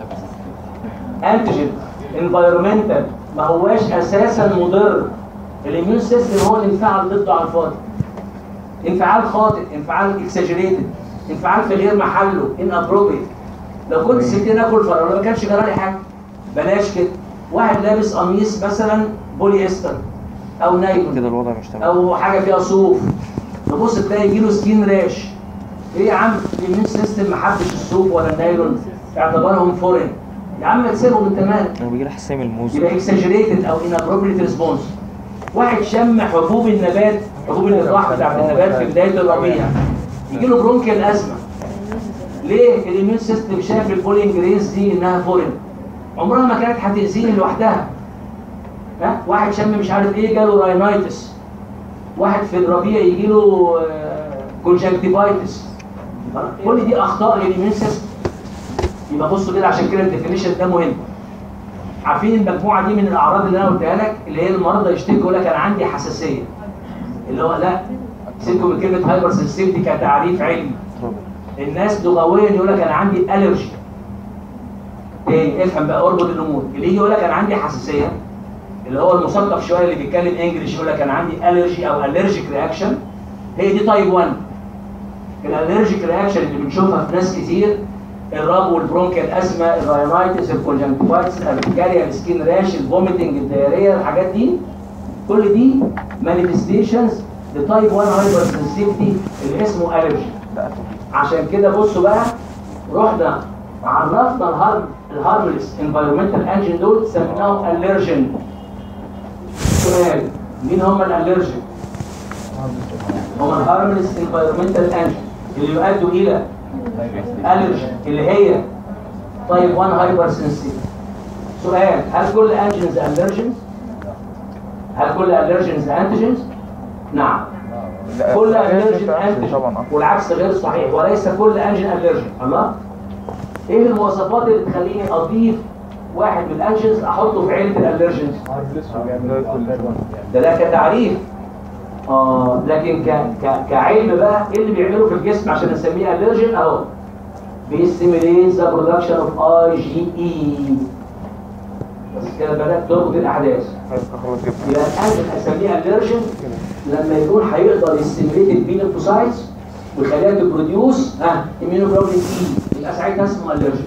انتيجين انفايرمنتال ما هواش اساسا مضر الاميون سيستم هو اللي انفعل ضده على الفاضي انفعال خاطئ انفعال اكساجريتد انفعال في غير محله ان ابروبريت لو كنت سبتني اكل فراوله ما كانش جرى لي حاجه بلاش كده واحد لابس قميص مثلا بولي استر او نايلون كده الوضع مش تمام او حاجه فيها صوف تبص تلاقي يجيله سكين راش ايه يا عم الاميون سيستم ما حبش الصوف ولا النايلون اعتبرهم فورين يا عم تسيبهم انت مالك انا بيجي لي حساسيه من الموز يبقى اكساجريتد او inappropriate ريسبونس واحد شم حبوب النبات حبوب اللقاح بتاعت النبات في بدايه الربيع يجي له برونكيال ازمه ليه الاميون سيستم شاف البولينج ريز دي انها فورين عمرها ما كانت هتاذيني لوحدها ها واحد شم مش عارف ايه جاله راينايتس واحد في الربيع يجي له كونجكتيفايتس كل دي اخطاء للاميون سيستم يبقى بصوا كده عشان كده الديفينيشن ده مهم عارفين المجموعه دي من الاعراض اللي انا قلتها لك اللي هي المرضى يشتكي يقول لك انا عندي حساسيه اللي هو لا سيبكم من كلمه هايبر سنسيتيفيتي كتعريف علمي الناس لغويا يقول لك انا عندي الرجي تاني افهم بقى اربط الامور اللي يجي يقول لك انا عندي حساسيه اللي هو المثقف شويه اللي بيتكلم انجلش يقول لك انا عندي الرجي او الرجيك رياكشن هي دي تايب 1 الالرجيك رياكشن اللي بنشوفها في ناس كتير الرب والبرونكيال اسما الراينايتس الكونجنكتيفايتس الارتكاريا السكين راش الفوميتنج الدياريه الحاجات دي كل دي مانيفستيشنز لتايب 1 هايبر سنسيتيفيتي اللي اسمه الرجي عشان كده بصوا بقى رحنا عرفنا الهارم الهارملس انفايرمنتال انجن دول سميناهم الرجن سؤال مين هم الالرجن؟ هم الهارملس انفايرمنتال انجن اللي يؤدوا الى الرجن اللي هي تايب 1 هايبر سنسيتيف سؤال هل كل انجنز الرجنز؟ هل كل الرجنز انتيجنز؟ نعم لا، كل لا، الرجن لا، انتيجن طبعا آه. والعكس غير صحيح وليس كل انجن الرجن الله ايه المواصفات اللي تخليني اضيف واحد من الانجنز احطه في عيله الالرجنز ده كل ده ده كتعريف اه لكن ك... ك... كعلم بقى ايه اللي بيعمله في الجسم عشان نسميه الرجن اهو بيستيميليت ذا برودكشن اوف اي جي اي بس كده بدات تربط الاحداث خلاص جبت يبقى الانجن اسميه الرجن لما يكون هيقدر يستيميليت البينوفوسايتس ويخليها تبروديوس ها اميونوجلوبولين اي يبقى ساعتها اسمه الرجن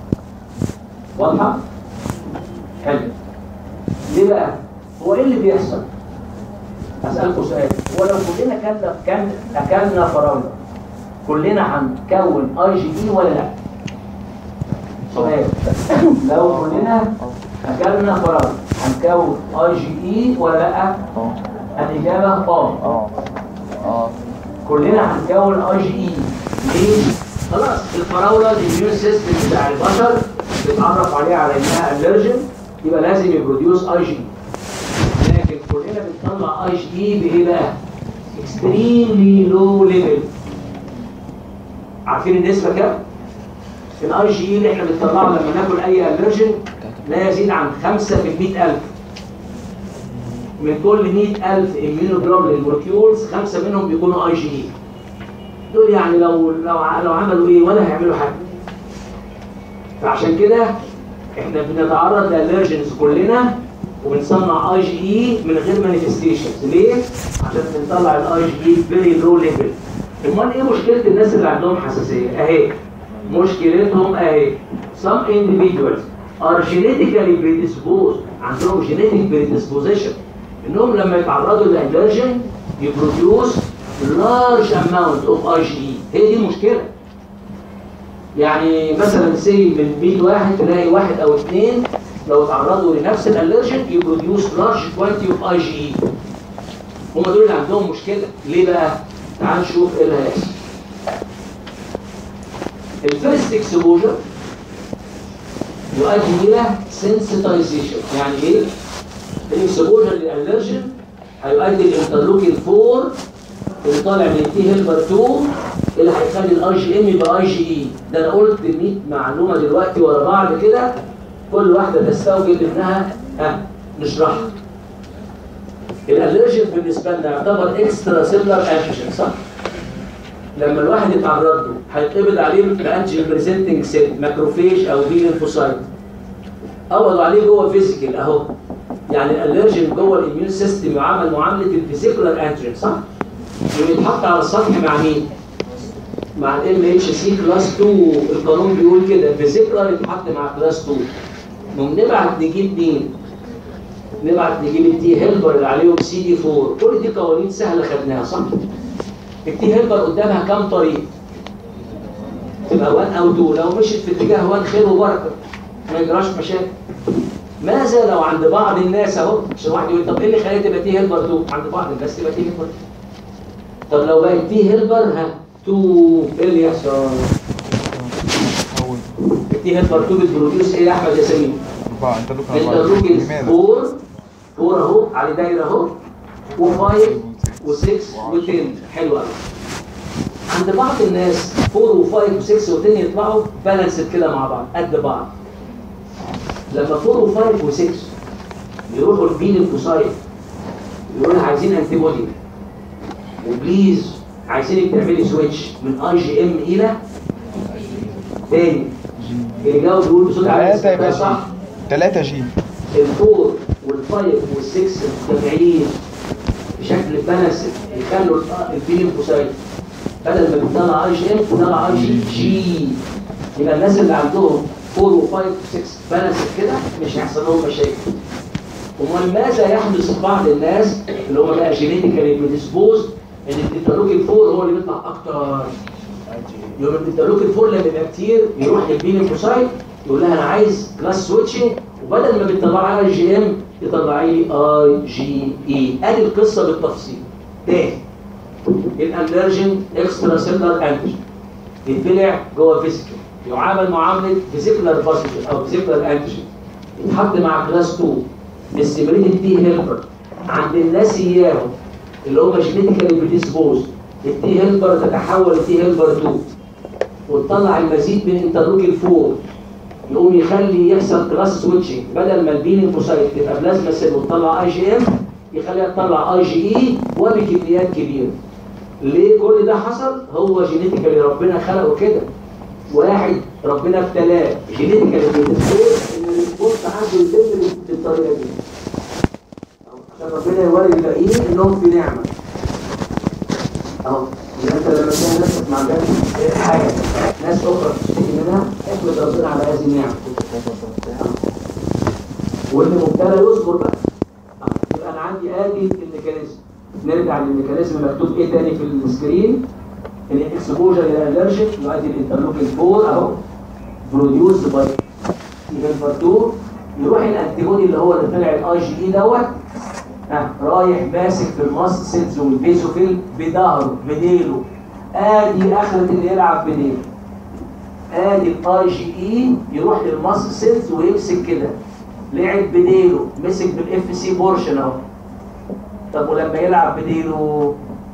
واضحه؟ حلو ليه بقى؟ هو ايه اللي بيحصل؟ اسالكم سؤال هو لو كلنا كلنا كان اكلنا فراوله كلنا هنكون اي جي اي ولا لا؟ سؤال لو كلنا اكلنا فراوله هنكون اي جي اي ولا لا؟ اه الاجابه اه اه اه كلنا هنكون اي جي اي ليه؟ خلاص الفراوله الاميون سيستم بتاع البشر بيتعرف عليها على انها الرجن يبقى لازم يبروديوس اي جي لكن كلنا بنطلع اي جي اي بايه بقى؟ اكستريملي لو ليفل عارفين النسبه كام؟ الاي جي اي اللي احنا بنطلعه لما ناكل اي الرجن لا يزيد عن 5 في ال 100000 من كل 100000 اميونوجلوبولين مولكيولز خمسه منهم بيكونوا اي جي اي دول يعني لو لو ع- لو عملوا ايه ولا هيعملوا حاجه فعشان كده احنا بنتعرض لالرجنز كلنا وبنصنع اي جي اي من غير مانيفستيشنز ليه؟ عشان بنطلع الاي جي اي فيري لو ليفل امال ايه مشكله الناس اللي عندهم حساسيه؟ اهي مشكلتهم اهي some individuals are genetically predisposed عندهم genetic predisposition انهم لما يتعرضوا للالرجين يبروديوس large amount of IgE هي دي المشكله يعني مثلا سي من 100 واحد تلاقي واحد او اثنين لو تعرضوا لنفس الالرجين يبروديوس large quantity of IgE هم دول اللي عندهم مشكله ليه بقى؟ تعال نشوف ايه اللي هيحصل الفيرست اكسبوجر يؤدي الى sensitization يعني ايه؟ الاكسبوجر للالرجين هيؤدي الانترلوكين 4 اللي طالع من التي هيلبر 2 اللي هيخلي الاي جي ام يبقى اي جي اي ده انا قلت 100 معلومه دلوقتي ورا بعض كده كل واحده تستوجب انها ها نشرحها الالرجين بالنسبه لنا يعتبر اكسترا سيلولار انتيجين صح؟ لما الواحد يتعرض له هيتقبض عليه بانتيجين بريزنتنج سيل ماكروفيج او بي ليمفوسايت قبضوا عليه جوه فيزيكال اهو يعني الالرجين جوه الاميون سيستم يعامل معامله الفيزيكولار انتيجين صح؟ ويتحط على السطح مع مين؟ مع الام اتش سي كلاس 2 القانون بيقول كده فيزيكولار يتحط مع كلاس 2 نقوم نبعت نجيب مين؟ نبعت نجيب التي هيلبر اللي عليهم سي دي 4 كل دي قوانين سهله خدناها صح؟ التي هيلبر قدامها كام طريق؟ تبقى 1 او 2 لو مشيت في اتجاه 1 خير وبركه ما يجراش مشاكل ماذا لو عند بعض الناس اهو عشان واحد يقول طب ايه اللي خليها تبقى تي هيلبر 2 عند بعض الناس تبقى تي هيلبر 2 طب لو بقت تي هيلبر ها 2 ايه اللي يحصل؟ اول التي هيلبر 2 بتبروديوس ايه يا احمد يا سمير؟ اربعه انت لك الروجل لماذا؟ 4 4 اهو على دايره اهو و5 و6 و10 حلو قوي عند بعض الناس 4 و5 و6 و10 يطلعوا بالانسد كده مع بعض قد بعض لما 4 و5 و6 يروحوا البي ليمفوسايت يقولوا عايزين انتي بودي وبليز عايزينك تعملي سويتش من اي جي ام الى تاني اللي جاوب يقول بصوت عالي ثلاثة يبقى صح جي 3 جي الفور والفايف والسكس مجتمعين بشكل بالانس يخلوا البي ليمفوسايت بدل ما بتطلع اي جي ام بتطلع اي جي جي يبقى الناس اللي عندهم 4 و5 و6 بالانس كده مش هيحصل لهم مشاكل امال ماذا يحدث في بعض الناس اللي هم بقى جينيتيكالي بريديسبوز ان الانترلوكين 4 هو اللي بيطلع اكتر يوم الانترلوكين 4 لما يبقى كتير يروح للبي ليمفوسايت يقول لها انا عايز كلاس سويتشنج وبدل ما بتطلعي اي جي ام تطلعي لي اي جي اي ادي القصه بالتفصيل تاني الالرجين اكسترا سيلر انتيجين يتبلع جوه فيسيكل يعامل معامله فيزيكولار باسيجن او فيزيكولار انتيجين يتحط مع كلاس 2 السيميليتد تي هيلبر عند الناس اياهم اللي هم جينيتيكالي بريديسبوز التي هيلبر تتحول لتي هيلبر 2 وتطلع المزيد من انترلوكين 4 يقوم يخلي يحصل كلاس سويتشنج بدل ما البي ليمفوسايت تبقى بلازما سيل وتطلع اي جي ام يخليها تطلع اي جي اي وبكميات كبيره. ليه كل ده حصل؟ هو جينيتيكالي ربنا خلقه كده. واحد ربنا ابتلاه جينيتيكالي بالدكتور ان الريسبونس عنده يتم بالطريقه دي. عشان ربنا يوري الباقيين انهم في نعمه. اهو يبقى انت لما تلاقي نفسك ما عندكش حاجه ناس اخرى تشتكي منها احمد ربنا على هذه النعمه واللي مبتلى يصبر بقى يبقى انا عندي ادي الميكانيزم نرجع للميكانيزم مكتوب ايه تاني في السكرين الاكسبوجر الى الالرجيك يؤدي الانترلوكين 4 اهو بروديوس باي ايفن 2 يروح الانتيبودي اللي هو اللي طلع الاي جي اي دوت ها رايح ماسك في الماست سيلز والبيزوفيل بظهره بديله ادي اخرة اللي يلعب بديله ادي الاي جي اي يروح للماست سيلز ويمسك كده لعب بديله مسك بالاف سي بورشن اهو طب ولما يلعب بديله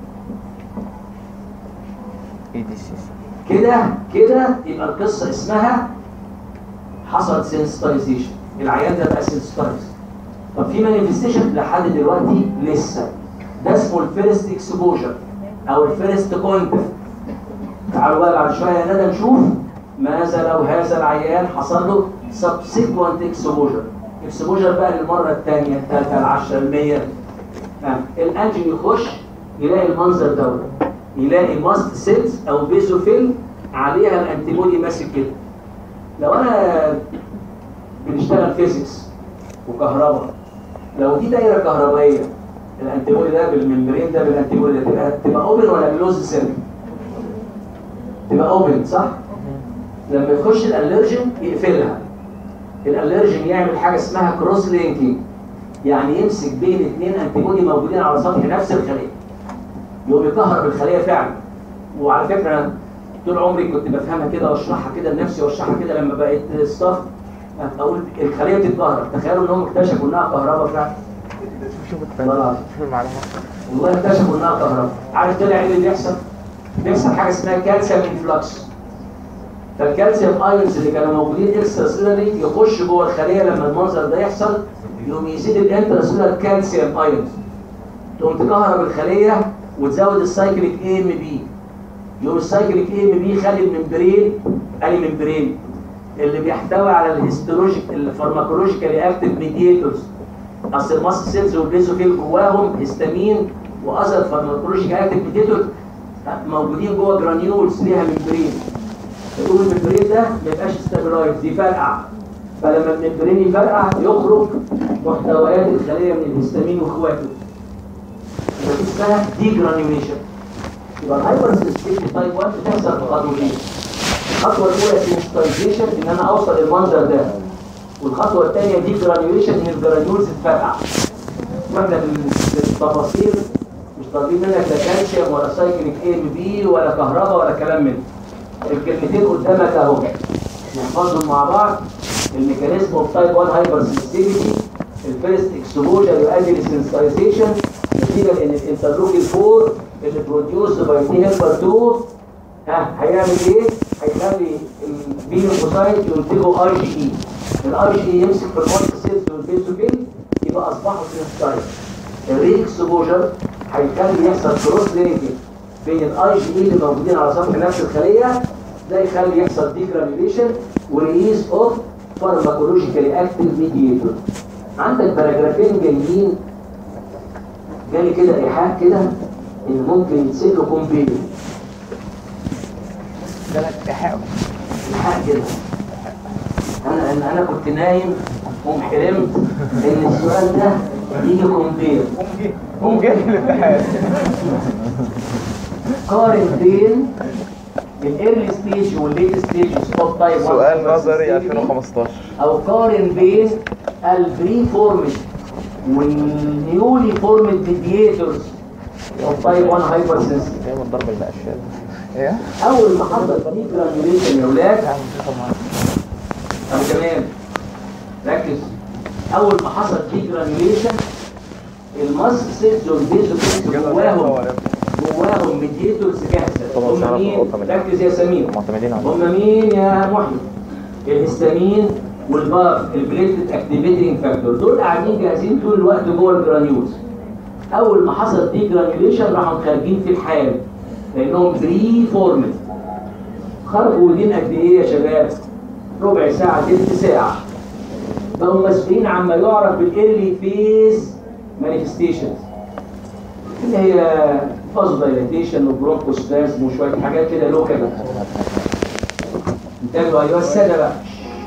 اي دي سي كده كده يبقى القصه اسمها حصل سنسيتايزيشن العيان ده بقى سنسيتايز طب في مانيفستيشن لحد دلوقتي لسه ده اسمه الفيرست اكسبوجر او الفيرست كونتاكت تعالوا بقى بعد شويه يا ندى نشوف ماذا لو هذا العيان حصل له سبسيكوانت اكسبوجر اكسبوجر بقى للمره الثانيه الثالثه العشره المية آه. الانجن يخش يلاقي المنظر دوت يلاقي ماست سيلز او بيزوفيل عليها الانتيبودي ماسك كده لو انا بنشتغل فيزيكس وكهرباء لو دي دايره كهربائيه الانتيبودي ده بالممبرين ده بالانتيبودي ده تبقى تبقى اوبن ولا كلوز سيل تبقى اوبن صح لما يخش الالرجين يقفلها الالرجين يعمل حاجه اسمها كروس لينكينج يعني يمسك بين اثنين انتيبودي موجودين على سطح نفس الخليه يقوم يكهرب الخليه فعلا وعلى فكره أنا طول عمري كنت بفهمها كده واشرحها كده لنفسي واشرحها كده لما بقيت ستاف اقول الخليه بتتكهرب تخيلوا انهم اكتشفوا انها كهرباء فعلا والله العظيم. والله اكتشفوا انها كهرباء عارف طلع ايه اللي بيحصل؟ بيحصل حاجه اسمها كالسيوم انفلكس فالكالسيوم ايونز اللي كانوا موجودين اكسترا سيلولري يخش جوه الخليه لما المنظر ده يحصل يقوم يزيد الانترا سيلولر كالسيوم ايونز تقوم تكهرب الخليه وتزود السايكليك اي ام بي يقوم السايكليك اي ام بي يخلي الممبرين اني ممبرين اللي بيحتوي على الهيستولوجيك الفارماكولوجيكالي اكتيف ميديتورز اصل الماست سيلز والبيزوفيل جواهم هيستامين واذر فارماكولوجيكال اكتيف ميديتورز موجودين جوه جرانيولز ليها ممبرين يقول الممبرين ده ما يبقاش ستابلايز يفرقع فلما الممبرين يفرقع يخرج محتويات الخليه من الهستامين واخواته يبقى دي اسمها دي جرانيوليشن يبقى الهايبر سنسيتيفيتي تايب 1 بتحصل في خطوتين الخطوه الاولى سنسيتايزيشن ان انا اوصل للمنظر ده والخطوه الثانيه دي جرانيوليشن ان الجرانيولز تتفرقع واحنا في التفاصيل مش طالبين منك لا كالسيوم ولا سايكليك اي ام بي ولا كهرباء ولا كلام من ده الكلمتين قدامك اهو نحفظهم مع بعض الميكانيزم اوف تايب 1 هايبر سنسيتيفيتي الفيرست اكسبوجر يؤدي لسنسيتايزيشن نتيجه ان الانترلوكين 4 اللي بروديوس باي تي هيلبر 2 ها هيعمل ايه؟ هيخلي البيلوفوسايت ينتجوا اي جي اي الاي جي اي يمسك في المونت سيلز والبيزوفيل يبقى اصبحوا سنسيتايز الري اكسبوجر هيخلي يحصل كروس لينكينج بين الاي جي اي اللي موجودين على سطح نفس الخليه ده يخلي يحصل ديجرانيوليشن وريليز اوف فارماكولوجيكالي اكتيف ميديتور عندك باراجرافين جايين جالي كده ايحاء كده ان ممكن يتسال له كومبيل ثلاث إيحاء ايحاء كده انا انا انا كنت نايم وحلمت ان السؤال ده يجي كومبيل قوم جاي الامتحان قارن بين الايرلي ستيج والليت ستيج سبوت تايب سؤال نظري 2015 او قارن بين البري فورمد والنيولي فورمد ميدياتورز اوف تايب 1 هايبر سنسيتيف دايما ضرب المقشات ايه؟ اول ما حصل دي جرانيوليشن يا ولاد طب تمام ركز اول ما حصل دي جرانيوليشن الماس سيلز والبيزوكينز جواهم جواهم ميدياتورز جاهزه طبعا هم تعرفوا مين الأوطة من- ركز يا سمير معتمدين عليه هم مين يا محمد الهستامين والبار البليتد اكتيفيتنج فاكتور دول قاعدين جاهزين طول الوقت جوه الجرانيولز اول ما حصل دي جرانيوليشن راحوا خارجين في الحال لانهم بري فورمد خرجوا ودين قد ايه يا شباب ربع ساعه تلت ساعه بقوا مسؤولين عما يعرف بالايرلي فيز مانيفستيشنز اللي هي فاز دايليتيشن وبرونكوسبازم وشويه حاجات كده لوكال انتبهوا ايها الساده بقى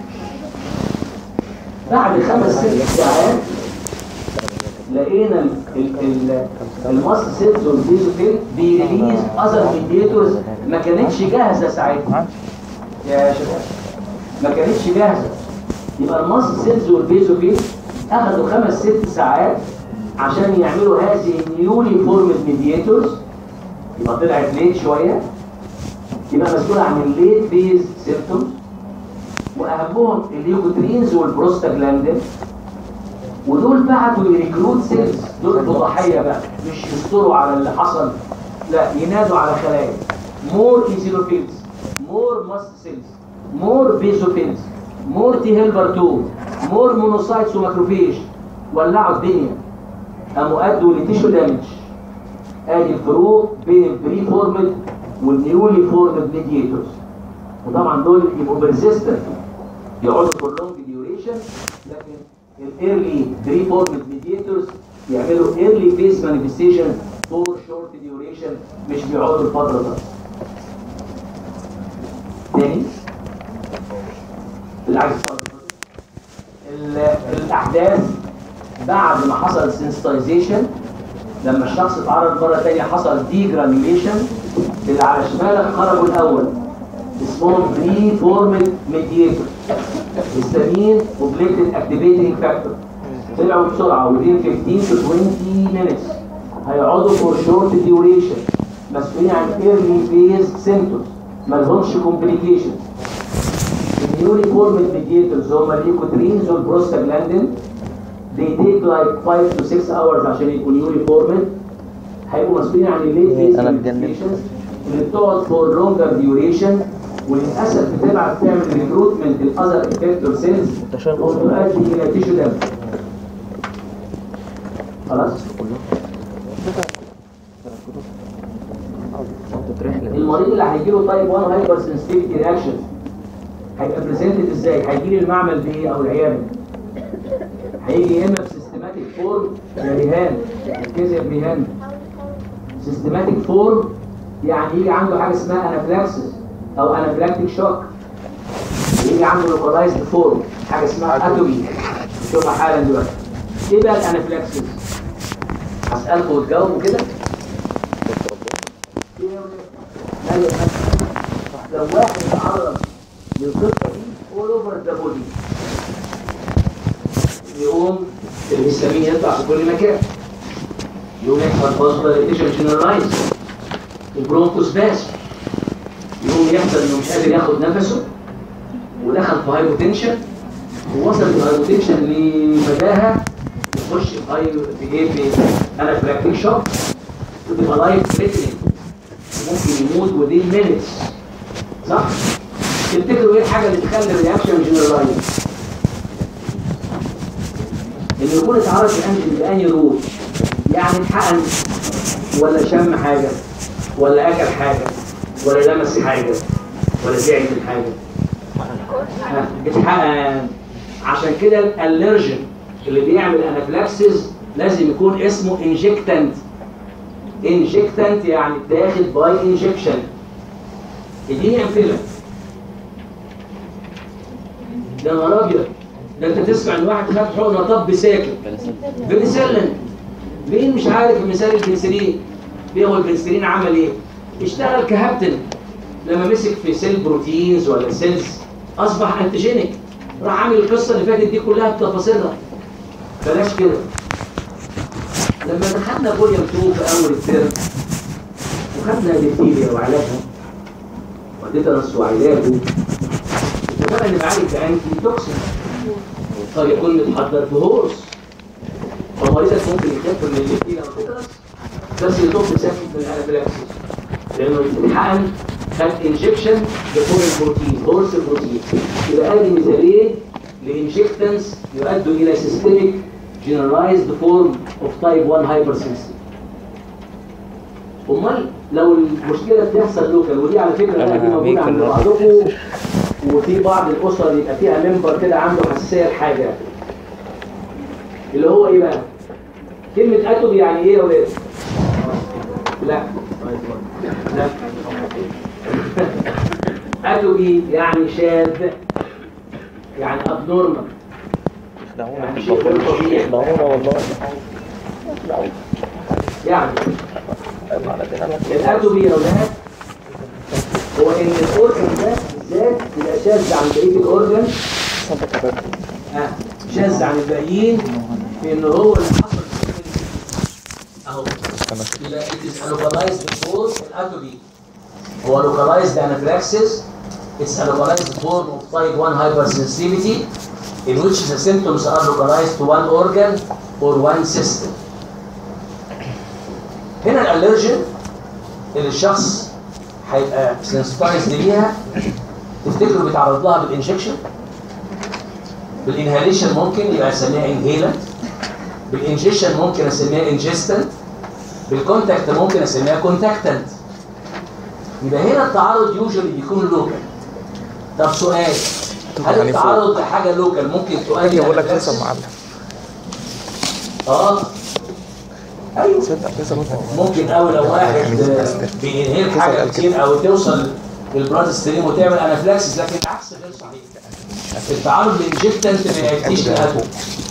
بعد خمس ست ساعات لقينا ال- ال- ال- الماست سيلز والبيزوفيل بيريليز اذر ميديتورز ما كانتش جاهزه ساعتها يا شباب ما كانتش جاهزه يبقى الماست سيلز والبيزوفيل اخذوا خمس ست ساعات عشان يعملوا هذه النيولي فورمد ميديتورز يبقى طلعت ليت شويه يبقى مسؤول عن الليت فيز سيمتومز واهمهم الليوكوترينز والبروستاجلاندين ودول بعتوا يريكروت سيلز دول ضحيه بقى مش يستروا على اللي حصل لا ينادوا على خلايا مور ايزينوفيلز مور ماست سيلز مور بيزوفيلز مور تي هيلبر 2 مور مونوسايتس وماكروفيج ولعوا الدنيا قاموا ادوا لتيشو دامج ادي الفروق بين البري فورمد والنيولي فورمد ميديتورز وطبعا دول يبقوا بيرسيستنت يقعدوا فور لونج ديوريشن لكن الايرلي بري فورمد ميديتورز يعملوا ايرلي فيس مانيفستيشن فور شورت ديوريشن مش بيقعدوا الفتره ده تاني اللي عايز يتفضل. ال- الاحداث بعد ما حصل سنسيتايزيشن لما الشخص اتعرض مره ثانيه حصل دي جرانيوليشن اللي على شمالك خرجوا الاول اسمهم بري فورمد ميديتور هيستامين وبليتد اكتيفيتنج فاكتور طلعوا بسرعه within 15 to 20 minutes هيقعدوا فور شورت ديوريشن مسؤولين عن ايرلي فيز سيمتومز مالهمش كومبليكيشن النيولي فورمد ميديتورز هم الليكوترينز والبروستاجلاندين they take like 5 to 6 hours عشان يكون يوري فورمد هيبقوا مسؤولين عن الليت فيز أنا اتجننت. اللي بتقعد فور لونجر ديوريشن وللاسف بتبعت تعمل ريكروتمنت للاذر افكتور سيلز تشابه. وتؤدي الى تيشو دامج خلاص المريض اللي هيجي له تايب 1 هايبر سنسيتيفيتي رياكشن هيبقى بريزنتد ازاي؟ هيجي لي المعمل بايه او العياده؟ هيجي يا اما بسيستماتيك فورم يا ريهان ركزي يا ريهان سيستماتيك فورم يعني يجي عنده حاجه اسمها انافلاكسس او انافلاكتيك شوك يجي عنده لوكالايزد فورم حاجه اسمها اتومي شوفها حالا دلوقتي ايه بقى الانافلاكسس؟ هسألكم وتجاوبوا كده ايوه لو واحد اتعرض للقصه دي all over the body يقوم الهستامين يطلع في كل مكان يقوم يحصل فاسفوريتيشن جنرالايز البرونكوس باس يقوم يحصل انه مش قادر ياخد نفسه ودخل في هايبوتنشن ووصل الهايبوتنشن لمداها يخش في هاي في ايه في انافلاكتيك شوك وتبقى لايف ثريتنينج ممكن يموت within minutes صح؟ تفتكروا ايه الحاجه اللي تخلي الرياكشن جنرالايز؟ انه يكون اتعرض لانجل باني رول يعني اتحقن ولا شم حاجه ولا اكل حاجه ولا لمس حاجه ولا زعل من حاجه ها، اتحقن عشان كده الالرجن اللي بيعمل انافلاكسيس لازم يكون اسمه انجكتنت انجكتنت يعني تاخد باي انجكشن اديني امثله ده نهار ابيض ده انت تسمع ان واحد خد حقنه طب ساكت بنسلين مين مش عارف مثال البنسلين بياخد البنسلين عمل ايه؟ اشتغل كهابتن لما مسك في سيل بروتينز ولا سيلز اصبح انتيجينيك راح عامل القصه اللي فاتت دي كلها بتفاصيلها بلاش كده لما دخلنا فوليوم 2 في اول الترم وخدنا ديفتيريا وعلاجها وتيتانوس وعلاجه اتفقنا ان بعالج بانتي توكسين قد يكون متحضر في هورس فمريضك ممكن يخف من الديفتيريا والتيتانوس بس يطب ساكت من الانافلاكسيس لانه يتحقن خد انجكشن لفور البروتين هورس البروتين يبقى ادي مثالين لانجكتنس يؤدوا الى سيستميك generalized form of type 1 hypersensitivity امال لو المشكله بتحصل لوكال ودي على فكره بقى دي موجوده عند بعضكم وفي بعض الاسر يبقى فيها ممبر كده عنده حساسيه لحاجه اللي هو ايه بقى؟ كلمه اتوم يعني ايه يا ولاد؟ لا لا اتوبي يعني شاذ يعني ابنورمال يعني شيء غير طبيعي ضرورة والله يعني الاتوبي يا اولاد هو ان الاورجن ده بالذات يبقى شاذ عن بقيه الاورجن ها شاذ عن الباقيين في ان هو اللي حصل اهو يبقى it is a localized form الاتوبي هو localized anaphylaxis it's a localized form of type 1 hypersensitivity in which the symptoms are localized to one organ or one system هنا الالرجين اللي الشخص هيبقى سنسيتايزد ليها تفتكروا بيتعرض لها بالانجكشن بالانهاليشن ممكن يبقى اسميها انهيلنت بالانجكشن ممكن اسميها انجستنت بالكونتاكت ممكن اسميها كونتاكتنت يبقى هنا التعرض يوجوالي بيكون لوكال طب سؤال هل التعرض لحاجه لوكال ممكن تؤدي بقول لك إلى لسه نفس- معلم اه ايوه تصدق لسه ممكن قوي لو واحد بينهيل حاجه كتير او توصل للبلاد ستريم وتعمل انافلاكسس لكن العكس غير صحيح التعرض للانجكتنت ما يأتيش للاتوم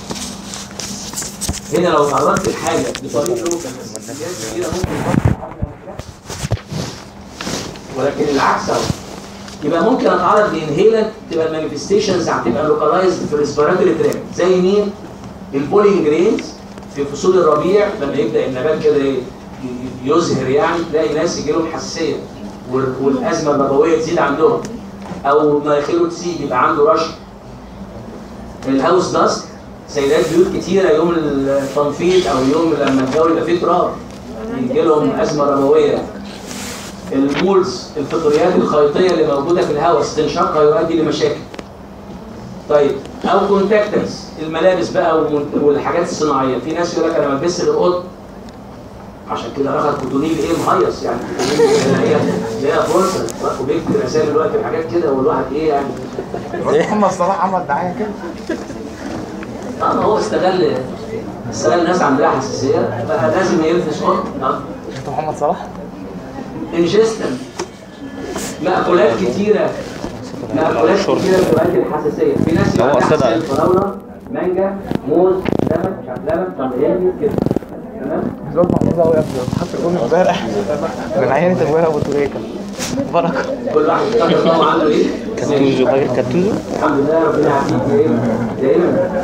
هنا لو تعرضت لحاجه بطريقه لوكال بس كميات كبيره ممكن توصل لحاجة أنافلاكسس. ولكن العكس اهو يبقى ممكن اتعرض لانهيلنت تبقى المانيفستيشنز هتبقى لوكالايزد في الريسبيراتوري تراك زي مين؟ البولينج جرينز في فصول الربيع لما يبدا النبات كده ي- ي- يزهر يعني تلاقي ناس يجي لهم حساسيه وال- والازمه النبويه تزيد عندهم او مناخيره تسيب يبقى عنده رشح الهاوس داست سيدات بيوت كتيره يوم التنفيذ او يوم لما الجو يبقى فيه تراب يجي لهم ازمه ربويه المولز الفطريات الخيطيه اللي موجوده في الهواء استنشاقها يؤدي لمشاكل طيب او كونتاكتنس الملابس بقى والمن- والحاجات الصناعيه في ناس يقول لك انا ما بلبسش غير قط عشان كده اخد كوتونيل ايه مهيص يعني كوتونيل هي هي فرصه وبيكتب رسائل دلوقتي وحاجات كده والواحد ايه يعني محمد صلاح عمل دعايه كده اه ما هو استغل استغل الناس عندها حساسيه بقى لازم يلبس قط اه انت محمد صلاح انجستن مأكولات كتيرة مأكولات كتيرة بتؤدي الحساسية في ناس يبقى هو عندها صدق. حساسية فراولة مانجا موز لبن مش عارف لبن طماطم كده تمام زول محمود قوي يا ابني حط جون امبارح من عينة ابويا ابو تريكه بركه كل واحد يفتكر ان هو عنده ايه كاتوزو فاكر كاتوزو الحمد لله ربنا يعافيك دايما دايما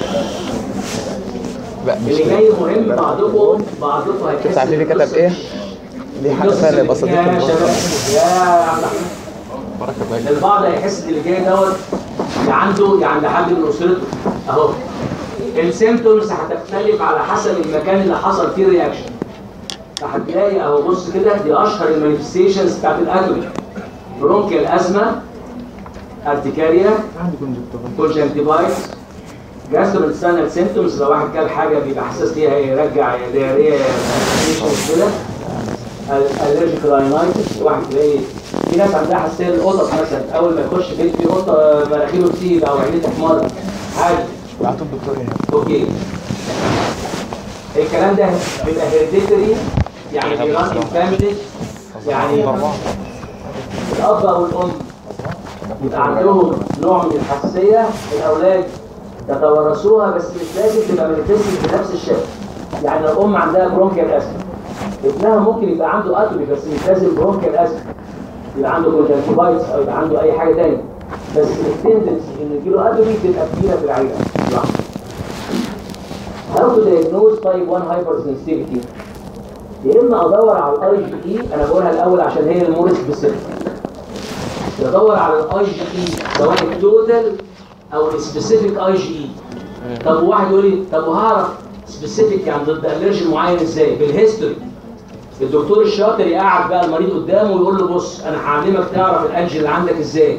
لا مش اللي جاي مهم بعضكم بعضكم هيحس انت عارفين ليه كتب بالقصة ايه؟ دي. دي حاجه القصة فعلا دي. يبقى صديق يا البطل شباب يا عبد الرحمن بركه باين البعض هيحس ان اللي جاي دوت يا عنده يا عند حد من اسرته اهو السيمتومز هتختلف على حسب المكان اللي حصل فيه رياكشن فهتلاقي اهو بص كده دي اشهر المانيفستيشنز بتاعت الاتومي برونكيال ازمه ارتكاريا كونجنتيفايتس جاستروانتستانال سيمتومز لو واحد كل حاجه بيبقى حساس ليها يرجع يا دياريه كده الرجيك راينايتس واحد تلاقي في ناس عندها حساسيه للقطط مثلا اول ما يخش بيت فيه قطه مناخيره تسيب او عينيه تحمر عادي بعتوا الدكتور هنا اوكي الكلام ده بيبقى هيريديتري يعني بيران فاميلي يعني الاب او الام يبقى عندهم نوع من الحساسيه الاولاد يتوارثوها بس مش لازم تبقى مانيفستنج بنفس الشكل يعني لو الام عندها برونكيال اسم ابنها ممكن يبقى عنده اتومي بس مش لازم برونكيال اسم يبقى عنده كونجكتيفايتس او يبقى عنده اي حاجه ثانيه بس التندنسي ان يجيله اتومي تبقى كبيره في العيله لوحده. How to diagnose type 1 hypersensitivity يا اما ادور على الاي جي اي انا بقولها الاول عشان هي المور سبيسيفيك بدور على الاي جي اي سواء التوتال او السبيسيفيك اي جي اي طب واحد يقول لي طب وهعرف سبيسيفيك يعني ضد الرجن معين ازاي بالهيستوري الدكتور الشاطر يقعد بقى المريض قدامه ويقول له بص انا هعلمك تعرف الانجل اللي عندك ازاي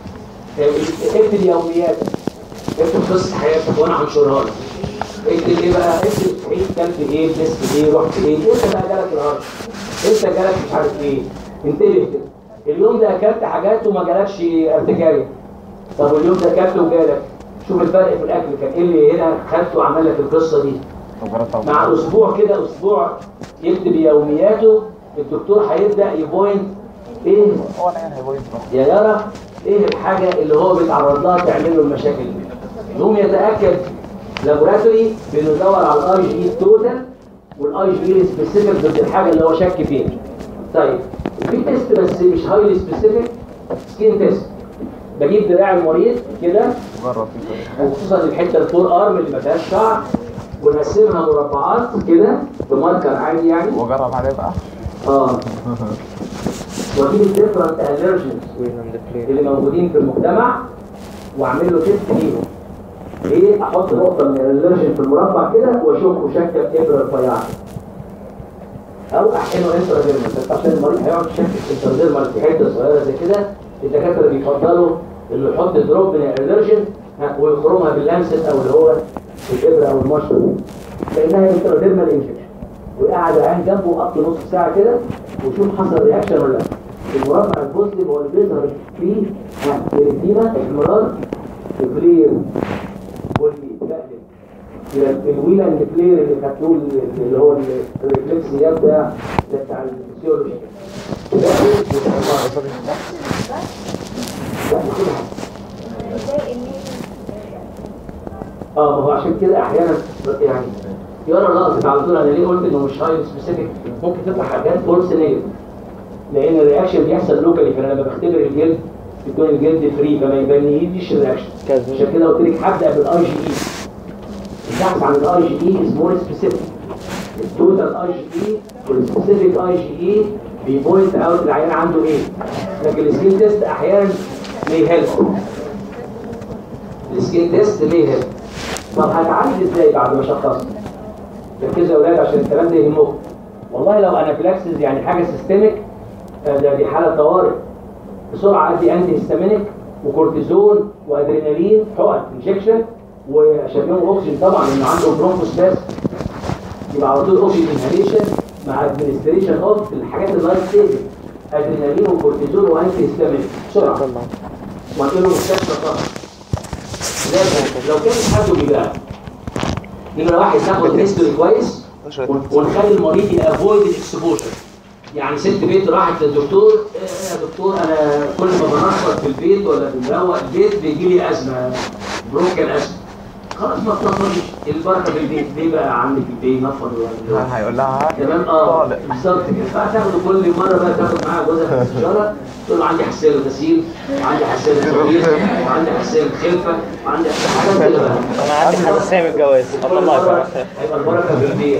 اكتب يومياتك اكتب قصه حياتك وانا هنشرها لك اكتب ايه بقى اكتب عيد كلت ايه لبست ايه رحت ايه انت بقى جالك الهرش انت جالك مش عارف ايه انتبه كده اليوم ده اكلت حاجات وما جالكش ارتجاريه طب اليوم ده اكلت وجالك شوف الفرق في الاكل كان ايه اللي هنا خدته وعمل لك القصه دي مع اسبوع كده اسبوع يكتب يومياته الدكتور هيبدا يبوينت ايه هو انا يعني هيبوينت يا يرى ايه الحاجه اللي هو بيتعرض لها تعمل له المشاكل دي يقوم يتاكد لابوراتوري بانه يدور على الاي جي اي توتال والاي جي اي سبيسيفيك ضد الحاجه اللي هو شك فيها طيب في تيست بس مش هايلي سبيسيفيك سكين تيست بجيب دراع المريض كده جرب فيه وخصوصا الحته الفور ارم اللي ما فيهاش شعر ونقسمها مربعات كده بماركر عادي يعني واجرب عليه بقى اه واجيب الديفرنت الرجنز اللي موجودين في المجتمع واعمل له تيست ليهم ايه احط نقطه من الالرجين في المربع كده واشوفه شكل ابره رفيعه او احقنه انتراديرمال بس عشان المريض هيقعد يشكك انتراديرمال في حته صغيره زي كده الدكاتره بيفضلوا انه يحط دروب من الالرجين ها، ويخرمها باللانست او اللي هو الابره او المشرط لانها انتراديرمال انفكشن ويقعد العين جنبه وقضي نص ساعه كده وشوف حصل رياكشن ولا لا المربع البوزيتيف هو اللي بيظهر فيه ها، الريتينا احمرار كلير والبيتقلب يبقى الويل اند كلير اللي خدتوه اللي هو الريفلكس ده بتاع ده بتاع الفسيولوجي ده والاحمرار. لا كل حاجه اه ما هو عشان كده احيانا يعني يرى لقطت على طول انا ليه قلت انه مش هاي سبيسيفيك ممكن تطلع حاجات فولس نيجاتيف لان الرياكشن بيحصل لوكالي فانا لما بختبر الجلد يكون الجلد فري فما يبانيش الرياكشن عشان كده قلت لك هبدا بالاي جي اي البحث عن الاي جي اي از مور سبيسيفيك التوتال اي جي اي والسبيسيفيك اي جي اي بيبوينت اوت العيان عنده ايه لكن السكين تيست احيانا may help السكين تيست may help طب هتعالج ازاي بعد ما شخصت ركزوا يا اولاد عشان الكلام ده يهمكم والله لو انافلاكسس يعني حاجه سيستميك ده دي حاله طوارئ بسرعه ادي انتي هيستامينيك وكورتيزون وادرينالين حقن انجكشن وعشان يوم اكسجين طبعا انه عنده برونكوس بس يبقى على طول اوكسجين انهاليشن مع ادمنستريشن اوف الحاجات اللايف سيفنج ادرينالين وكورتيزون وانتي هيستامينيك بسرعه وهنقول له مستشفى طبعا لازم لو كان حد بيبقى نمرة واحد ناخد هيستوري كويس ون- ونخلي المريض يافويد الاكسبوجر يعني ست بيت راحت للدكتور "إيه يا دكتور انا كل ما بنشط في البيت ولا بنروق البيت بيجي لي ازمه بروكن ازمه خلاص ما تنفضش البركه في البيت ليه بقى عندك البيت نفض ولا هيقول لها تمام اه طالع. بالظبط كده فتاخده كل مره بقى تاخد معاه جوزها في السيجاره تقول له عندي حساسيه غسيل وعندي حساسيه توليد وعندي حساسيه خلفه وعندي حاجات كده بقى انا عندي حساسيه من الجواز كل الله مرة يبارك هيبقى البركة في البيئة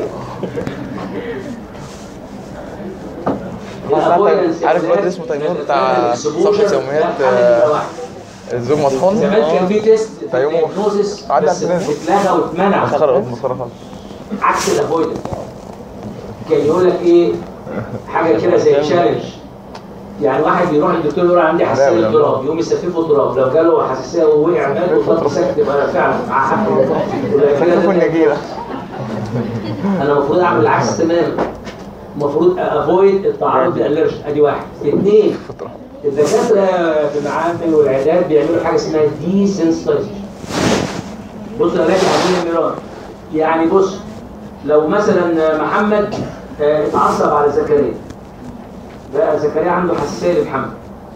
عارف الواد اسمه تيمور بتاع صفحة يوميات آه، الزوج مطحون زمان كان في تيست في فيومه الدياجنوزس عدى بس عندنا. اتلغى واتمنع مسخرة مسخرة خالص عكس الافويدنس كان يقول لك ايه حاجه كده زي تشالنج يعني واحد يروح للدكتور يقول عندي حساسيه ولا للتراب يقوم يستفيفه تراب لو جاله حساسيه ووقع مات وخد سكت يبقى فعلا مع حق فكرة النجيلة انا المفروض اعمل العكس تماما المفروض افويد التعرض للالرجي ادي واحد اثنين الدكاتره في المعامل والعيادات بيعملوا حاجه اسمها دي سنسيتايزيشن بص يا باشا عاملين ميرار يعني بص لو مثلا محمد آه، اتعصب على زكريا بقى زكريا عنده حساسيه لمحمد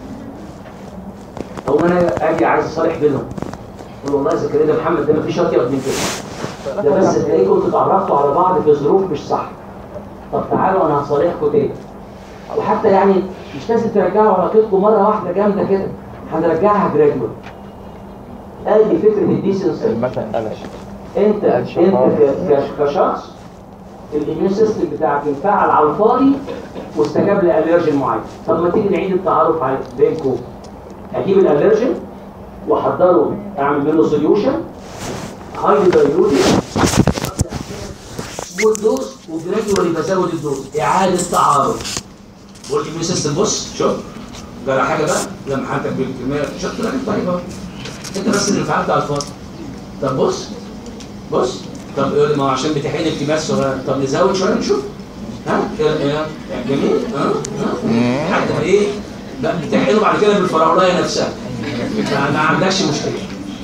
او انا اجي عايز اصالح بينهم اقول والله زكريا ده محمد ده مفيش اطيب من كده ده بس تلاقيكم اتعرفتوا على بعض في ظروف مش صح طب تعالوا انا هصالحكم تاني وحتى يعني مش لازم ترجعوا علاقتكم مره واحده جامده كده هنرجعها جرادوال ادي فكره الديسنس المثل قلش انت انت ك- ك- كشخص الاميون سيستم بتاعك انفعل على الفاضي واستجاب لالرجين معين طب ما تيجي نعيد التعارف على بينكم اجيب الالرجين واحضره اعمل منه سوليوشن هايلي دايلوتد سمول دوز وجراديوالي بزود الدوز اعاده تعارف والاميون سيستم بص شوف ده حاجه بقى لما حالتك بالكميه شفت لك طيب اهو انت بس اللي انفعلت على الفاضي طب بص بص طب يقول لي ما هو عشان بتحين التماس صغير طب نزود شويه نشوف ها إيه- إيه؟ جميل ها ها حتى ايه لا بتحينه بعد كده بالفراولايه نفسها ما ما عندكش مشكله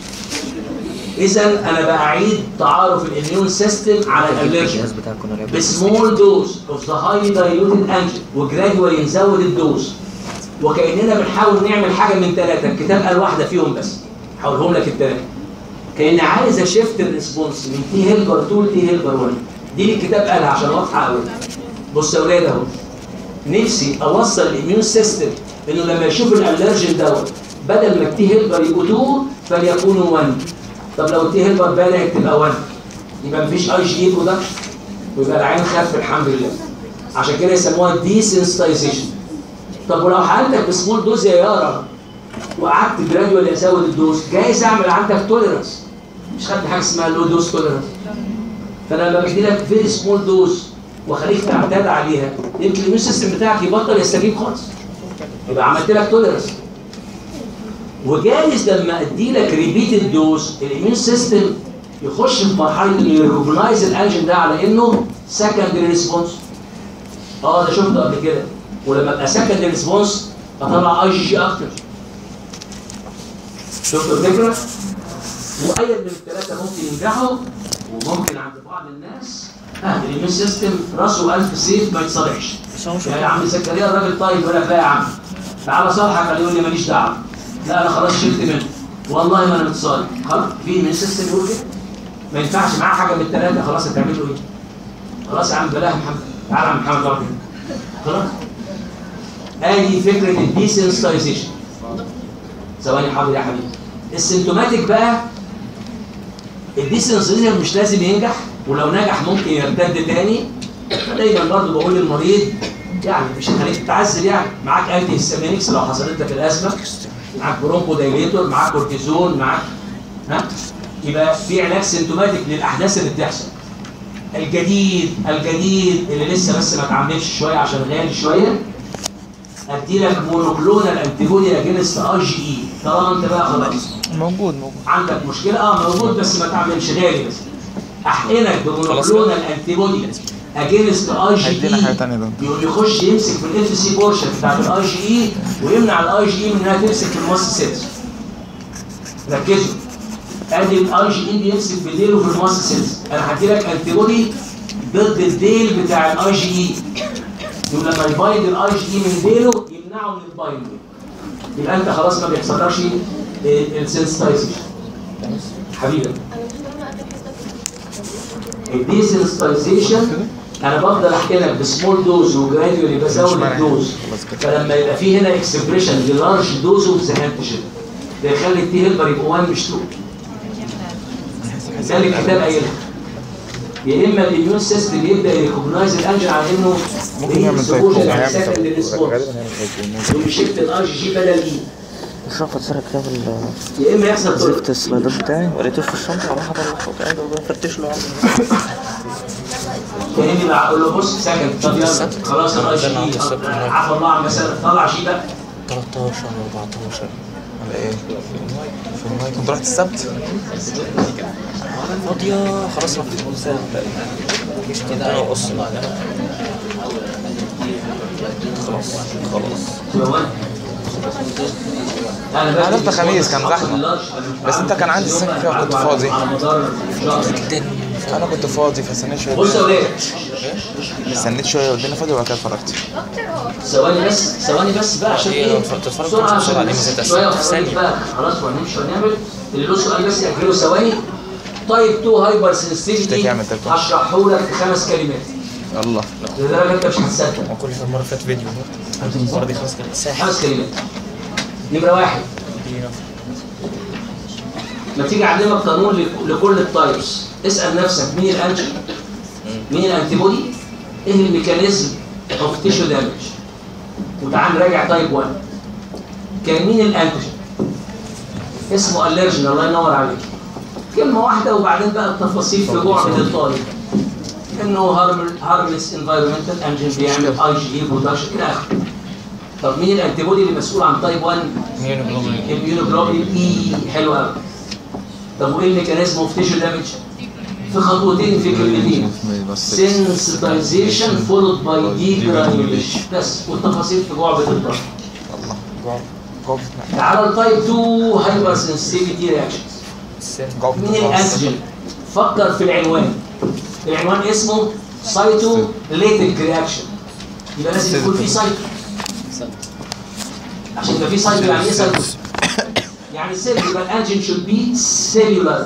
اذا انا بعيد تعارف الاميون سيستم على الالرجين بسمول دوز اوف ذا هاي دايلوتد انجين وجرادوالي نزود الدوز وكاننا بنحاول نعمل حاجه من ثلاثه الكتاب قال واحده فيهم بس هقولهم لك الثلاثه كاني عايز اشفت الريسبونس من تي هيلبر 2 لتي هيلبر 1 دي اللي الكتاب قالها عشان واضحه قوي بص يا ولاد اهو نفسي اوصل الاميون سيستم انه لما يشوف الالرجين دوت بدل ما التي هيلبر يبقوا 2 فليكونوا 1 طب لو التي هيلبر بدات تبقى 1 يبقى مفيش اي جي برودكشن ويبقى العين خف الحمد لله عشان كده يسموها دي سنسيتايزيشن طب ولو حالتك بسمول دوز يا يارا وقعدت جراديوال ازود الدوز جايز اعمل عندك توليرانس مش خدت حاجه اسمها لو دوز توليرانس فانا لما بدي لك فيري سمول دوز واخليك تعتاد عليها يمكن الاميون سيستم بتاعك يبطل يستجيب خالص يبقى عملت لك توليرانس وجايز لما ادي لك ريبيتد دوز الاميون سيستم يخش في مرحله انه يريكوجنايز الانجن ده على انه سكندري ريسبونس اه ده شفته قبل كده ولما ابقى سكندري ريسبونس اطلع اي جي جي اكتر شفتوا الفكره؟ مؤيد من الثلاثه ممكن ينجحوا وممكن عند بعض الناس اه الاميون سيستم راسه ألف سيف ما يتصالحش يعني يا عم زكريا الراجل طيب يقول لك لا يا عم تعالى صالحك قال يقول لي ماليش دعوه لا انا خلاص شلت منه والله ما انا متصالح خلاص في اميون سيستم يقول كده ما ينفعش معاه حاجه من الثلاثه خلاص هتعمل له ايه؟ خلاص يا عم بلاها محمد تعالى يا عم محمد اقعد هنا. خلاص ادي فكره الديسنسيتايزيشن ثواني حاضر يا حبيبي السيمتوماتيك بقى الديسنسيتايزيشن مش لازم ينجح ولو نجح ممكن يرتد تاني دايما برضه بقول للمريض يعني مش هخليك تتعذب يعني معاك انتي هيستامينكس لو حصلت لك الازمه معاك برونكو دايليتور معاك كورتيزون معاك ها يبقى في علاج سيمتوماتيك للاحداث اللي بتحصل الجديد الجديد اللي لسه بس ما اتعملش شويه عشان غالي شويه ادي لك مونوكلونال انتيبودي اجينست اي جي اي طالما انت بقى خلاص موجود موجود عندك مشكله اه موجود بس ما تعملش غالي بس احقنك بمونوكلونال انتيبودي اجينست اي جي هيدينا حاجة اي تانية ده يقول يخش يمسك في الاف سي بورشن بتاعت الاي جي اي ويمنع الاي جي اي من انها تمسك في الماست سيلز ركزوا ادي الاي جي اي بيمسك في ديله في الماست سيلز انا هدي لك انتيبودي ضد الديل بتاع الاي جي اي يقول لما يبايد الاي جي اي من ديله يمنعه من البايند يبقى انت خلاص ما بيحصلكش السنسيتايزيشن حبيبي الديسنسيتايزيشن انا بفضل احكي لك بسمول دوز وجراديولي بزود الدوز فلما يبقى في هنا اكسبريشن للارج دوز اوف ذا انتيجين ده يخلي التي هيلبر يبقى 1 مش 2 ده اللي الكتاب قايلها يا اما الاميون سيستم يبدا يريكوجنايز الانجن على انه ممكن يعمل زي سبوجن كوب يعني هيعمل secondary زي response. غالبا هيعمل زي كوب ويشفت الاي جي جي بدل اي مش عارف اتسرق كتاب ال- يا اما يحصل طرق زفت السلايدات بتاعي ولقيته في الشنطة وراح اطلعه قاعد بفتش له عنه كاني بقول له بص سكن طب يلا السبت. خلاص انا عندنا عند السبت شيء هناك. عفوا الله عن مسألة طلع شيء بقى 13 14 ولا ايه؟ في المايك كنت رحت السبت؟ فاضية خلاص رحت السبت مش كده انا وقص خلاص خلاص شوال. انا بقى عرفت خميس كان زحمة. بس انت كان عندي السنة فيها كنت فاضي. على مدار شهر انا كنت فاضي فاستنيت شوية بص يا ولاد استنيت شوية والدنيا فاضية وبعد كده اتفرجت ثواني بس ثواني بس بقى عشان هي ايه تتفرج بسرعه بسرعة عشان دي بس ميزتها شويه في ثانية. وخلاص بقى خلاص وهنمشي ونعمل اللي له سؤال بس ياجله ثواني تايب 2 هايبر سنسيتيفيتي اشتكي اعمل تليفون. هشرحه لك في خمس كلمات الله لدرجه انت مش هتصدق وكل مرة فات فيديو المرة دي خلاص كانت ساحة خمس كلمات نمره واحد ما تيجي اعلمك قانون لك- لكل التايبس اسال نفسك مين الانتي مين الانتيبودي ايه الميكانيزم اوف تيشو دامج وتعال نراجع تايب 1 كان مين الانتيجين اسمه الرجين الله ينور عليك كلمه واحده وبعدين بقى التفاصيل في جوع من الطالب انه هارملس انفايرمنتال انجين بيعمل اي جي اي برودكشن الى اخره طب مين الانتيبودي اللي مسؤول عن تايب 1 الاميونوجلوبولين اي حلو قوي طب وايه الميكانيزم اوف تيشو دامج في خطوتين في كلمتين sensitization followed by degranulation بس والتفاصيل في جعبة الضغط الله جوه جوه تعالى التايب 2 هايبر سنسيتيفيتي رياكشنز جوه مين الانتيجين فكر في العنوان العنوان اسمه سايتوليتيك رياكشن يبقى لازم يكون في سايتو عشان يبقى في سايتو يعني ايه سايتو يعني سيل يبقى الانجين should be cellular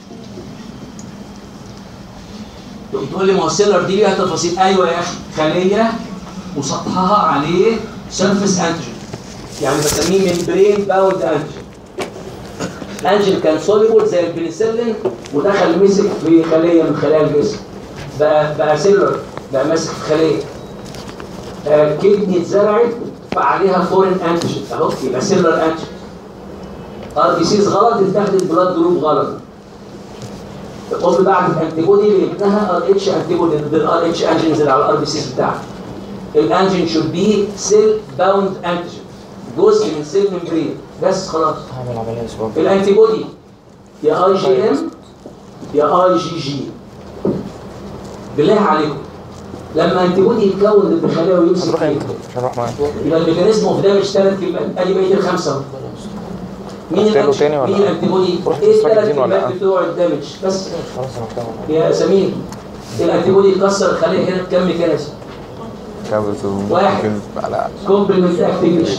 تقول لي ما هو السيلر دي ليها تفاصيل ايوه يا اخي خليه وسطحها عليه سيرفيس انتيجين يعني بسميه ممبرين باوند انتيجين انجل كان سوليبل زي البنسلين ودخل مسك في خليه من خلايا الجسم بقى بقى سيلر بقى ماسك في خليه آه كدني اتزرعت فعليها فورين انتيجين اهو يبقى سيلر انتيجين ار بي سيز غلط اتاخدت بلاد جروب غلط قلت بعد الانتيبودي اللي جبناها ار اتش انتيبودي ضد الار اتش انجينز اللي على الار بي سيز بتاعها الانجين شود بي سيل باوند انتيجين جزء من سيل ممبرين بس خلاص هعمل عملية اسبوع الانتي بودي يا اي جي ام يا اي جي جي بالله عليكم لما انتي بودي يتكون ضد خلايا ويمسك هنروح فيها امتى؟ مش هنروح معاك يبقى الميكانيزم اوف دامج ثلاث كلمات ادي بقيه الخمسه اهو مين قلت له الانتي تاني ولا مين الانتي بودي؟ رحت ايه تستفاد الثلاث الدين ولا كلمات لأ؟ بتوع الدامج بس خلاص انا بتابع يا سمير الانتي بودي يكسر الخليه هنا بكم ميكانيزم كابتو واحد. على كومبلمنت اكتيفيشن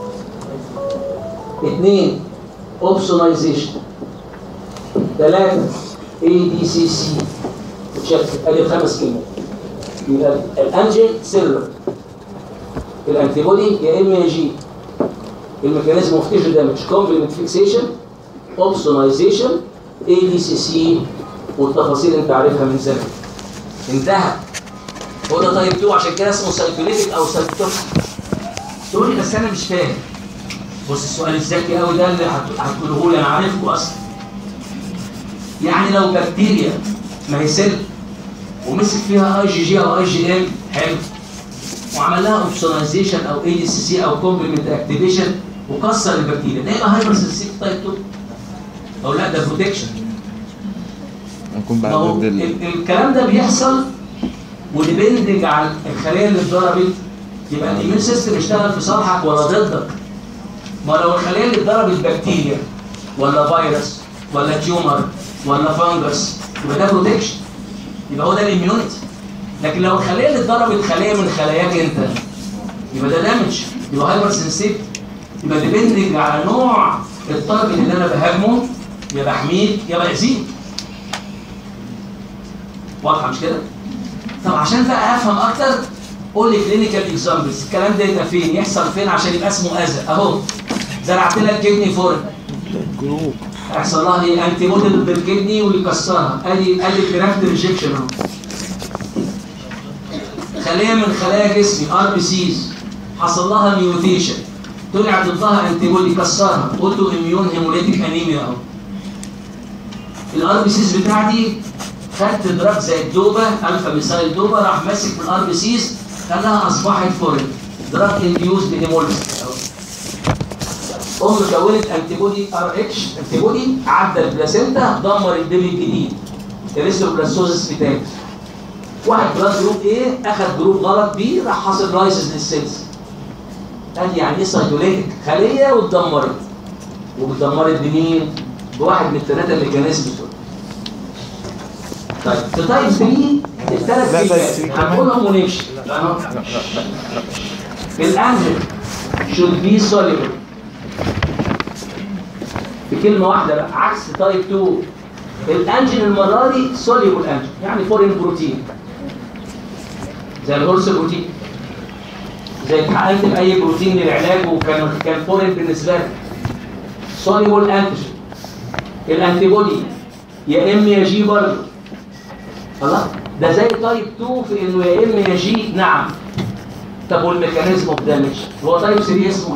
اثنين اوبسونايزيشن ثلاثة اي دي سي سي شكل ادي الخمس كلمات يبقى الانجين سيلر الانتيبودي يا ام يا جي الميكانيزم اوف تيشو دامج كومبلمنت فيكسيشن اوبسونايزيشن اي دي سي سي والتفاصيل انت عارفها من زمان انتهى هو ده تايب 2 عشان كده اسمه سايكوليتيك او سايكوتوكسيك تقول لي بس انا مش فاهم بص السؤال الذكي قوي ده اللي هت- هتقوله لي انا عارفه اصلا يعني لو بكتيريا ما هي سيل ومسك فيها اي جي جي او اي جي ام حلو وعمل لها اوبسونايزيشن او اي دي سي سي او كومبلمنت اكتيفيشن وكسر البكتيريا ده يبقى هايبر سنسيتيف تايب 2 او لا ده بروتكشن نكون ما هو ال- الكلام ده بيحصل وديبندنج على الخليه اللي اتضربت يبقى الاميون سيستم اشتغل في صالحك ولا ضدك ما لو الخليه اللي اتضربت بكتيريا ولا فيروس ولا تيومر ولا فانجس يبقى ده بروتكشن يبقى هو ده الاميونيتي لكن لو الخليه اللي اتضربت خليه من خلاياك انت يبقى ده دامج يبقى هايبر سنسيتيف يبقى ديبندنج على نوع التارجت اللي انا بهاجمه يا بحميك يا باذيك واضحه مش كده؟ طب عشان بقى افهم اكتر قول لي كلينيكال اكزامبلز الكلام ده يبقى فين؟ يحصل فين عشان يبقى اسمه اذى اهو زرعت لك كدني فورن هيحصل لها ايه؟ انتي بودي ضد الكدني ويكسرها ادي ادي كرافت ريجكشن اهو خليه من خلايا جسمي ار بي سيز حصل لها ميوتيشن طلع ضدها انتي بودي كسرها اوتو اميون هيموليتيك انيميا اهو الار بي سيز بتاعتي خدت دراج زي الدوبه الفا ميثايل دوبه راح ماسك في الار بي سيز خلاها اصبحت فورين دراج انديوز هيموليسيس اهو ام كونت انتي بودي ار اتش انتي بودي عدى البلاسينتا دمر البيبي الجديد الريستروبلاستوزس بتاعي واحد بلاد جروب ايه اخذ جروب غلط بيه راح حاصل رايسز للسيلز ادي يعني ايه سايتوليتك خليه واتدمرت واتدمرت بمين؟ بواحد من الثلاثه ميكانيزم دول طيب في تايب 3 الثلاث لا، كلمات تايب 3 كمان. هنقولهم ونمشي تمام؟ الانجل should be soluble بكلمه واحده بقى عكس تايب 2 الانجين المره دي soluble انجين يعني فورين بروتين زي الهورس بروتين زي اتحقنت باي بروتين للعلاج وكان كان فورين بالنسبه لك soluble انتيجين الانتي بودي يا ام يا جي برضه خلاص ده زي تايب 2 في انه يا ام يا جي نعم طب والميكانيزم اوف دامج هو تايب 3 اسمه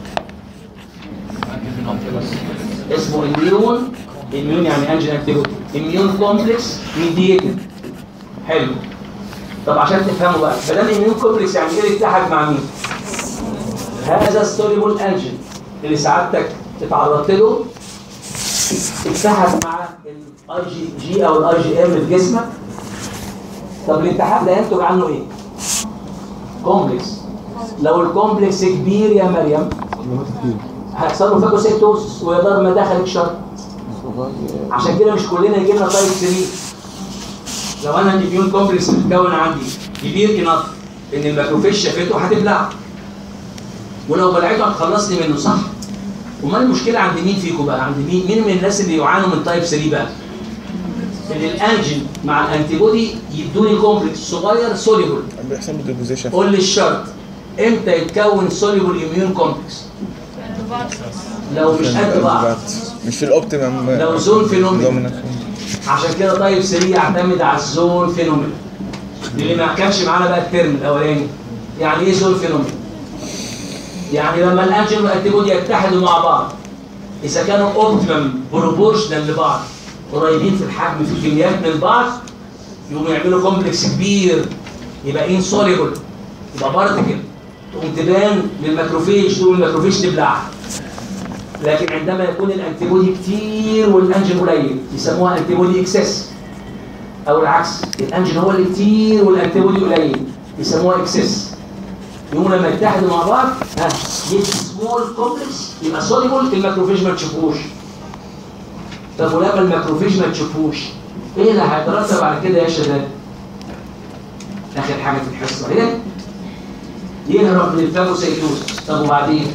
ايه؟ اسمه اميون اميون يعني انجين انتيبودي اميون كومبلكس ميديتد حلو طب عشان تفهموا بقى ما دام اميون كومبلكس يعني ايه اتحد مع مين؟ هذا ستوريبل انجين اللي سعادتك اتعرضت له اتحد مع الاي جي جي او الاي جي ام في جسمك طب الاتحاد ده ينتج عنه ايه؟ كومبلكس لو الكومبلكس كبير يا مريم هيحصل له فاجوسيتوسس ويا دار ما دخلك شر عشان كده مش كلنا يجي لنا تايب 3 لو انا الاميون كومبلكس متكون عندي كبير انف ان الماكروفيج شافته هتبلعه ولو بلعته هتخلصني منه صح؟ امال المشكله عند مين فيكم بقى؟ عند مين؟ مين من الناس اللي يعانوا من تايب 3 بقى؟ ان الانجين مع الانتي بودي يدوني كومبلكس صغير سوليبل بيحصل له ديبوزيشن قول لي الشرط امتى يتكون سوليبل اميون كومبلكس؟ لو مش قد بعض مش في الاوبتيمم لو زون فينومين دومينانت عشان كده طيب 3 يعتمد على الزون فينومين اللي ما كانش معانا بقى الترم الاولاني يعني ايه زون فينومين يعني لما الانجين والانتيبودي يتحدوا مع بعض اذا كانوا اوبتيمم بروبورشنال لبعض قريبين في الحجم في الكميات من بعض يقوموا يعملوا كومبلكس كبير يبقى انسوليبل يبقى بارتكل تقوم تبان للماكروفيج تقوم الماكروفيج تبلعها لكن عندما يكون الانتيبودي كتير والانجين قليل يسموها انتيبودي اكسس او العكس الانجين هو اللي كتير والانتيبودي قليل يسموها اكسس يقوموا لما يتحدوا مع بعض ها يدي سمول كومبلكس يبقى سوليبل الماكروفيج ما تشوفوش طب ولما الماكروفيج ما تشوفوش ايه اللي هيترتب على كده يا شباب؟ اخر حاجه في الحصه هنا يهرب من الفاجوسيتوس طب وبعدين؟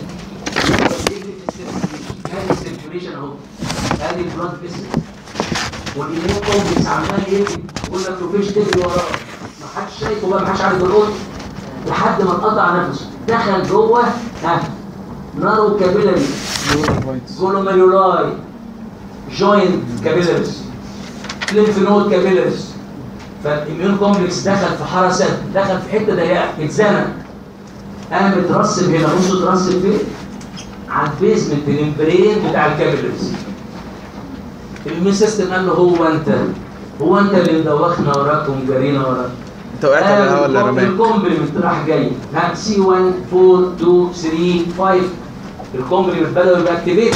هذه السيركيوليشن اهو هذه البلاد فيسل والايمون كومبلكس عمال يجري والماكروفيج تجري وراه ما حدش شايفه بقى ما حدش عارف يلقط لحد ما انقطع نفسه دخل جوه ها نارو كابيلاري جلوميرولاي جوينت كابيلاريز ليمف نود كابيلاريز فالاميون كومبلكس دخل في حرسات دخل في حته ضيقه اتزنق قام اترسب هنا بصوا اترسب فين؟ على البيزمنت الممبرين بتاع الكابيلاريز الاميون سيستم قال له هو انت هو انت اللي مدوخنا وراك ومجرينا وراك انت وقعت على الهوا ولا رماك؟ الكومبلمنت راح جاي ها سي 1 4 2 3 5 الكومبلمنت بدأوا يبقى اكتيفيتد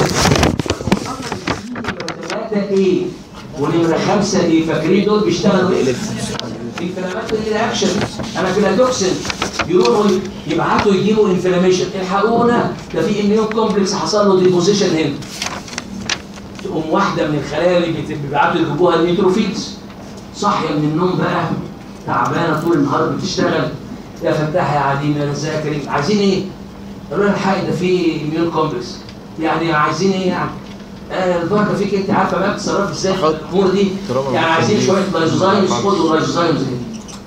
ثلاثة ايه ونمرة خمسة ايه فاكرين دول بيشتغلوا ايه؟ انفلاماتوري رياكشن انا في الادوكسين يروحوا يبعتوا يجيبوا انفلاميشن الحقونا ده في اميون كومبلكس حصل له ديبوزيشن هنا تقوم واحده من الخلايا اللي بيت- بيبعتوا يجيبوها النيتروفيلز صاحيه من النوم بقى تعبانه طول النهار بتشتغل يا فتاح يا عديم يا رزاق يا كريم عايزين ايه؟ قالوا لها الحق ده في اميون كومبلكس يعني عايزين ايه يعني؟ آه البركه فيك انت عارفه بقى بتتصرفي ازاي في الامور دي يعني عايزين شويه لايزوزايمز خدوا لايزوزايمز هنا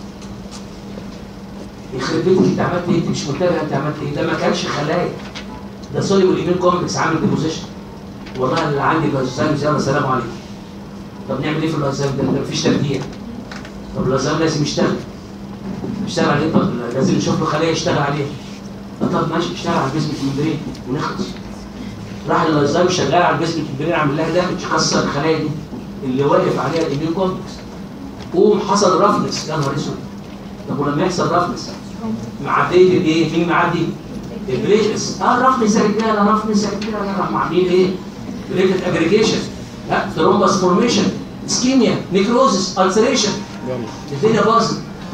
يخرب بيتك انت عملت ايه؟ انت مش متابع انت عملت ايه؟ ده ما كانش خلايا ده سوليبل ايمين كومبلكس عامل ديبوزيشن والله اللي عندي لايزوزايمز يلا سلام عليكم طب نعمل ايه في اللايزوزايم ده؟ ده مفيش ترجيع طب اللايزوزايم لازم يشتغل يشتغل عليه طب لازم نشوف له خليه يشتغل عليها طب ماشي اشتغل على البيزمنت ممبرين ونخلص راح اللايزايم شغال على البيزمنت ممبرين عامل لها دامج كسر الخلايا دي اللي واقف عليها الاميون كومبلكس قوم حصل رفنس يا نهار اسود طب ولما يحصل رفنس معديه الايه؟ مين معدي؟ البليتلس اه رفنس يا رجاله رفنس يا رجاله راح عاملين ايه؟ بليتلت اجريجيشن لا ثرومبس فورميشن اسكيميا نيكروزس السريشن الدنيا باظت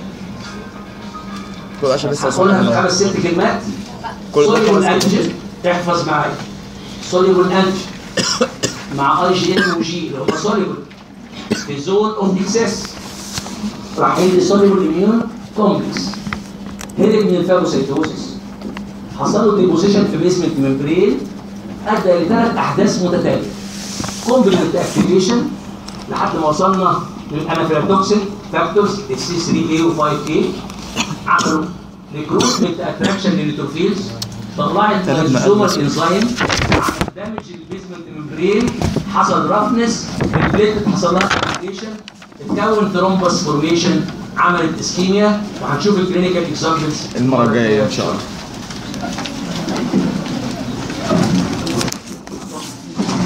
كل عشان لسه هقولها في صغير. خمس ست كلمات كل ده سوليبل خمس انتيجين احفظ معايا سوليبل انتيجين مع اي جي ام وجي اللي هم سوليبل في زون اوف اكسس راح يدي سوليبل اميون كومبلكس هرب من الفاجوسيتوزيس حصل له ديبوزيشن في بيسمنت ممبرين ادى لثلاث احداث متتاليه كومبلمنت اكتيفيشن لحد ما وصلنا للانافيلاكتوكسين فاكتورز اتش سي 3 اي و 5 اي عملوا ريكروتمنت اتراكشن للنيتروفيلز طلعت الزومر انزيم دامج البيزمنت ممبرين حصل رفنس البليتد حصل لها اكتيفيشن اتكون ثرومبس فورميشن عملت اسكيميا وهنشوف الكلينيكال اكزامبلز المرة الجاية إن شاء الله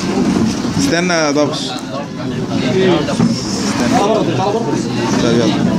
استنى يا ضبش استنى طب يلا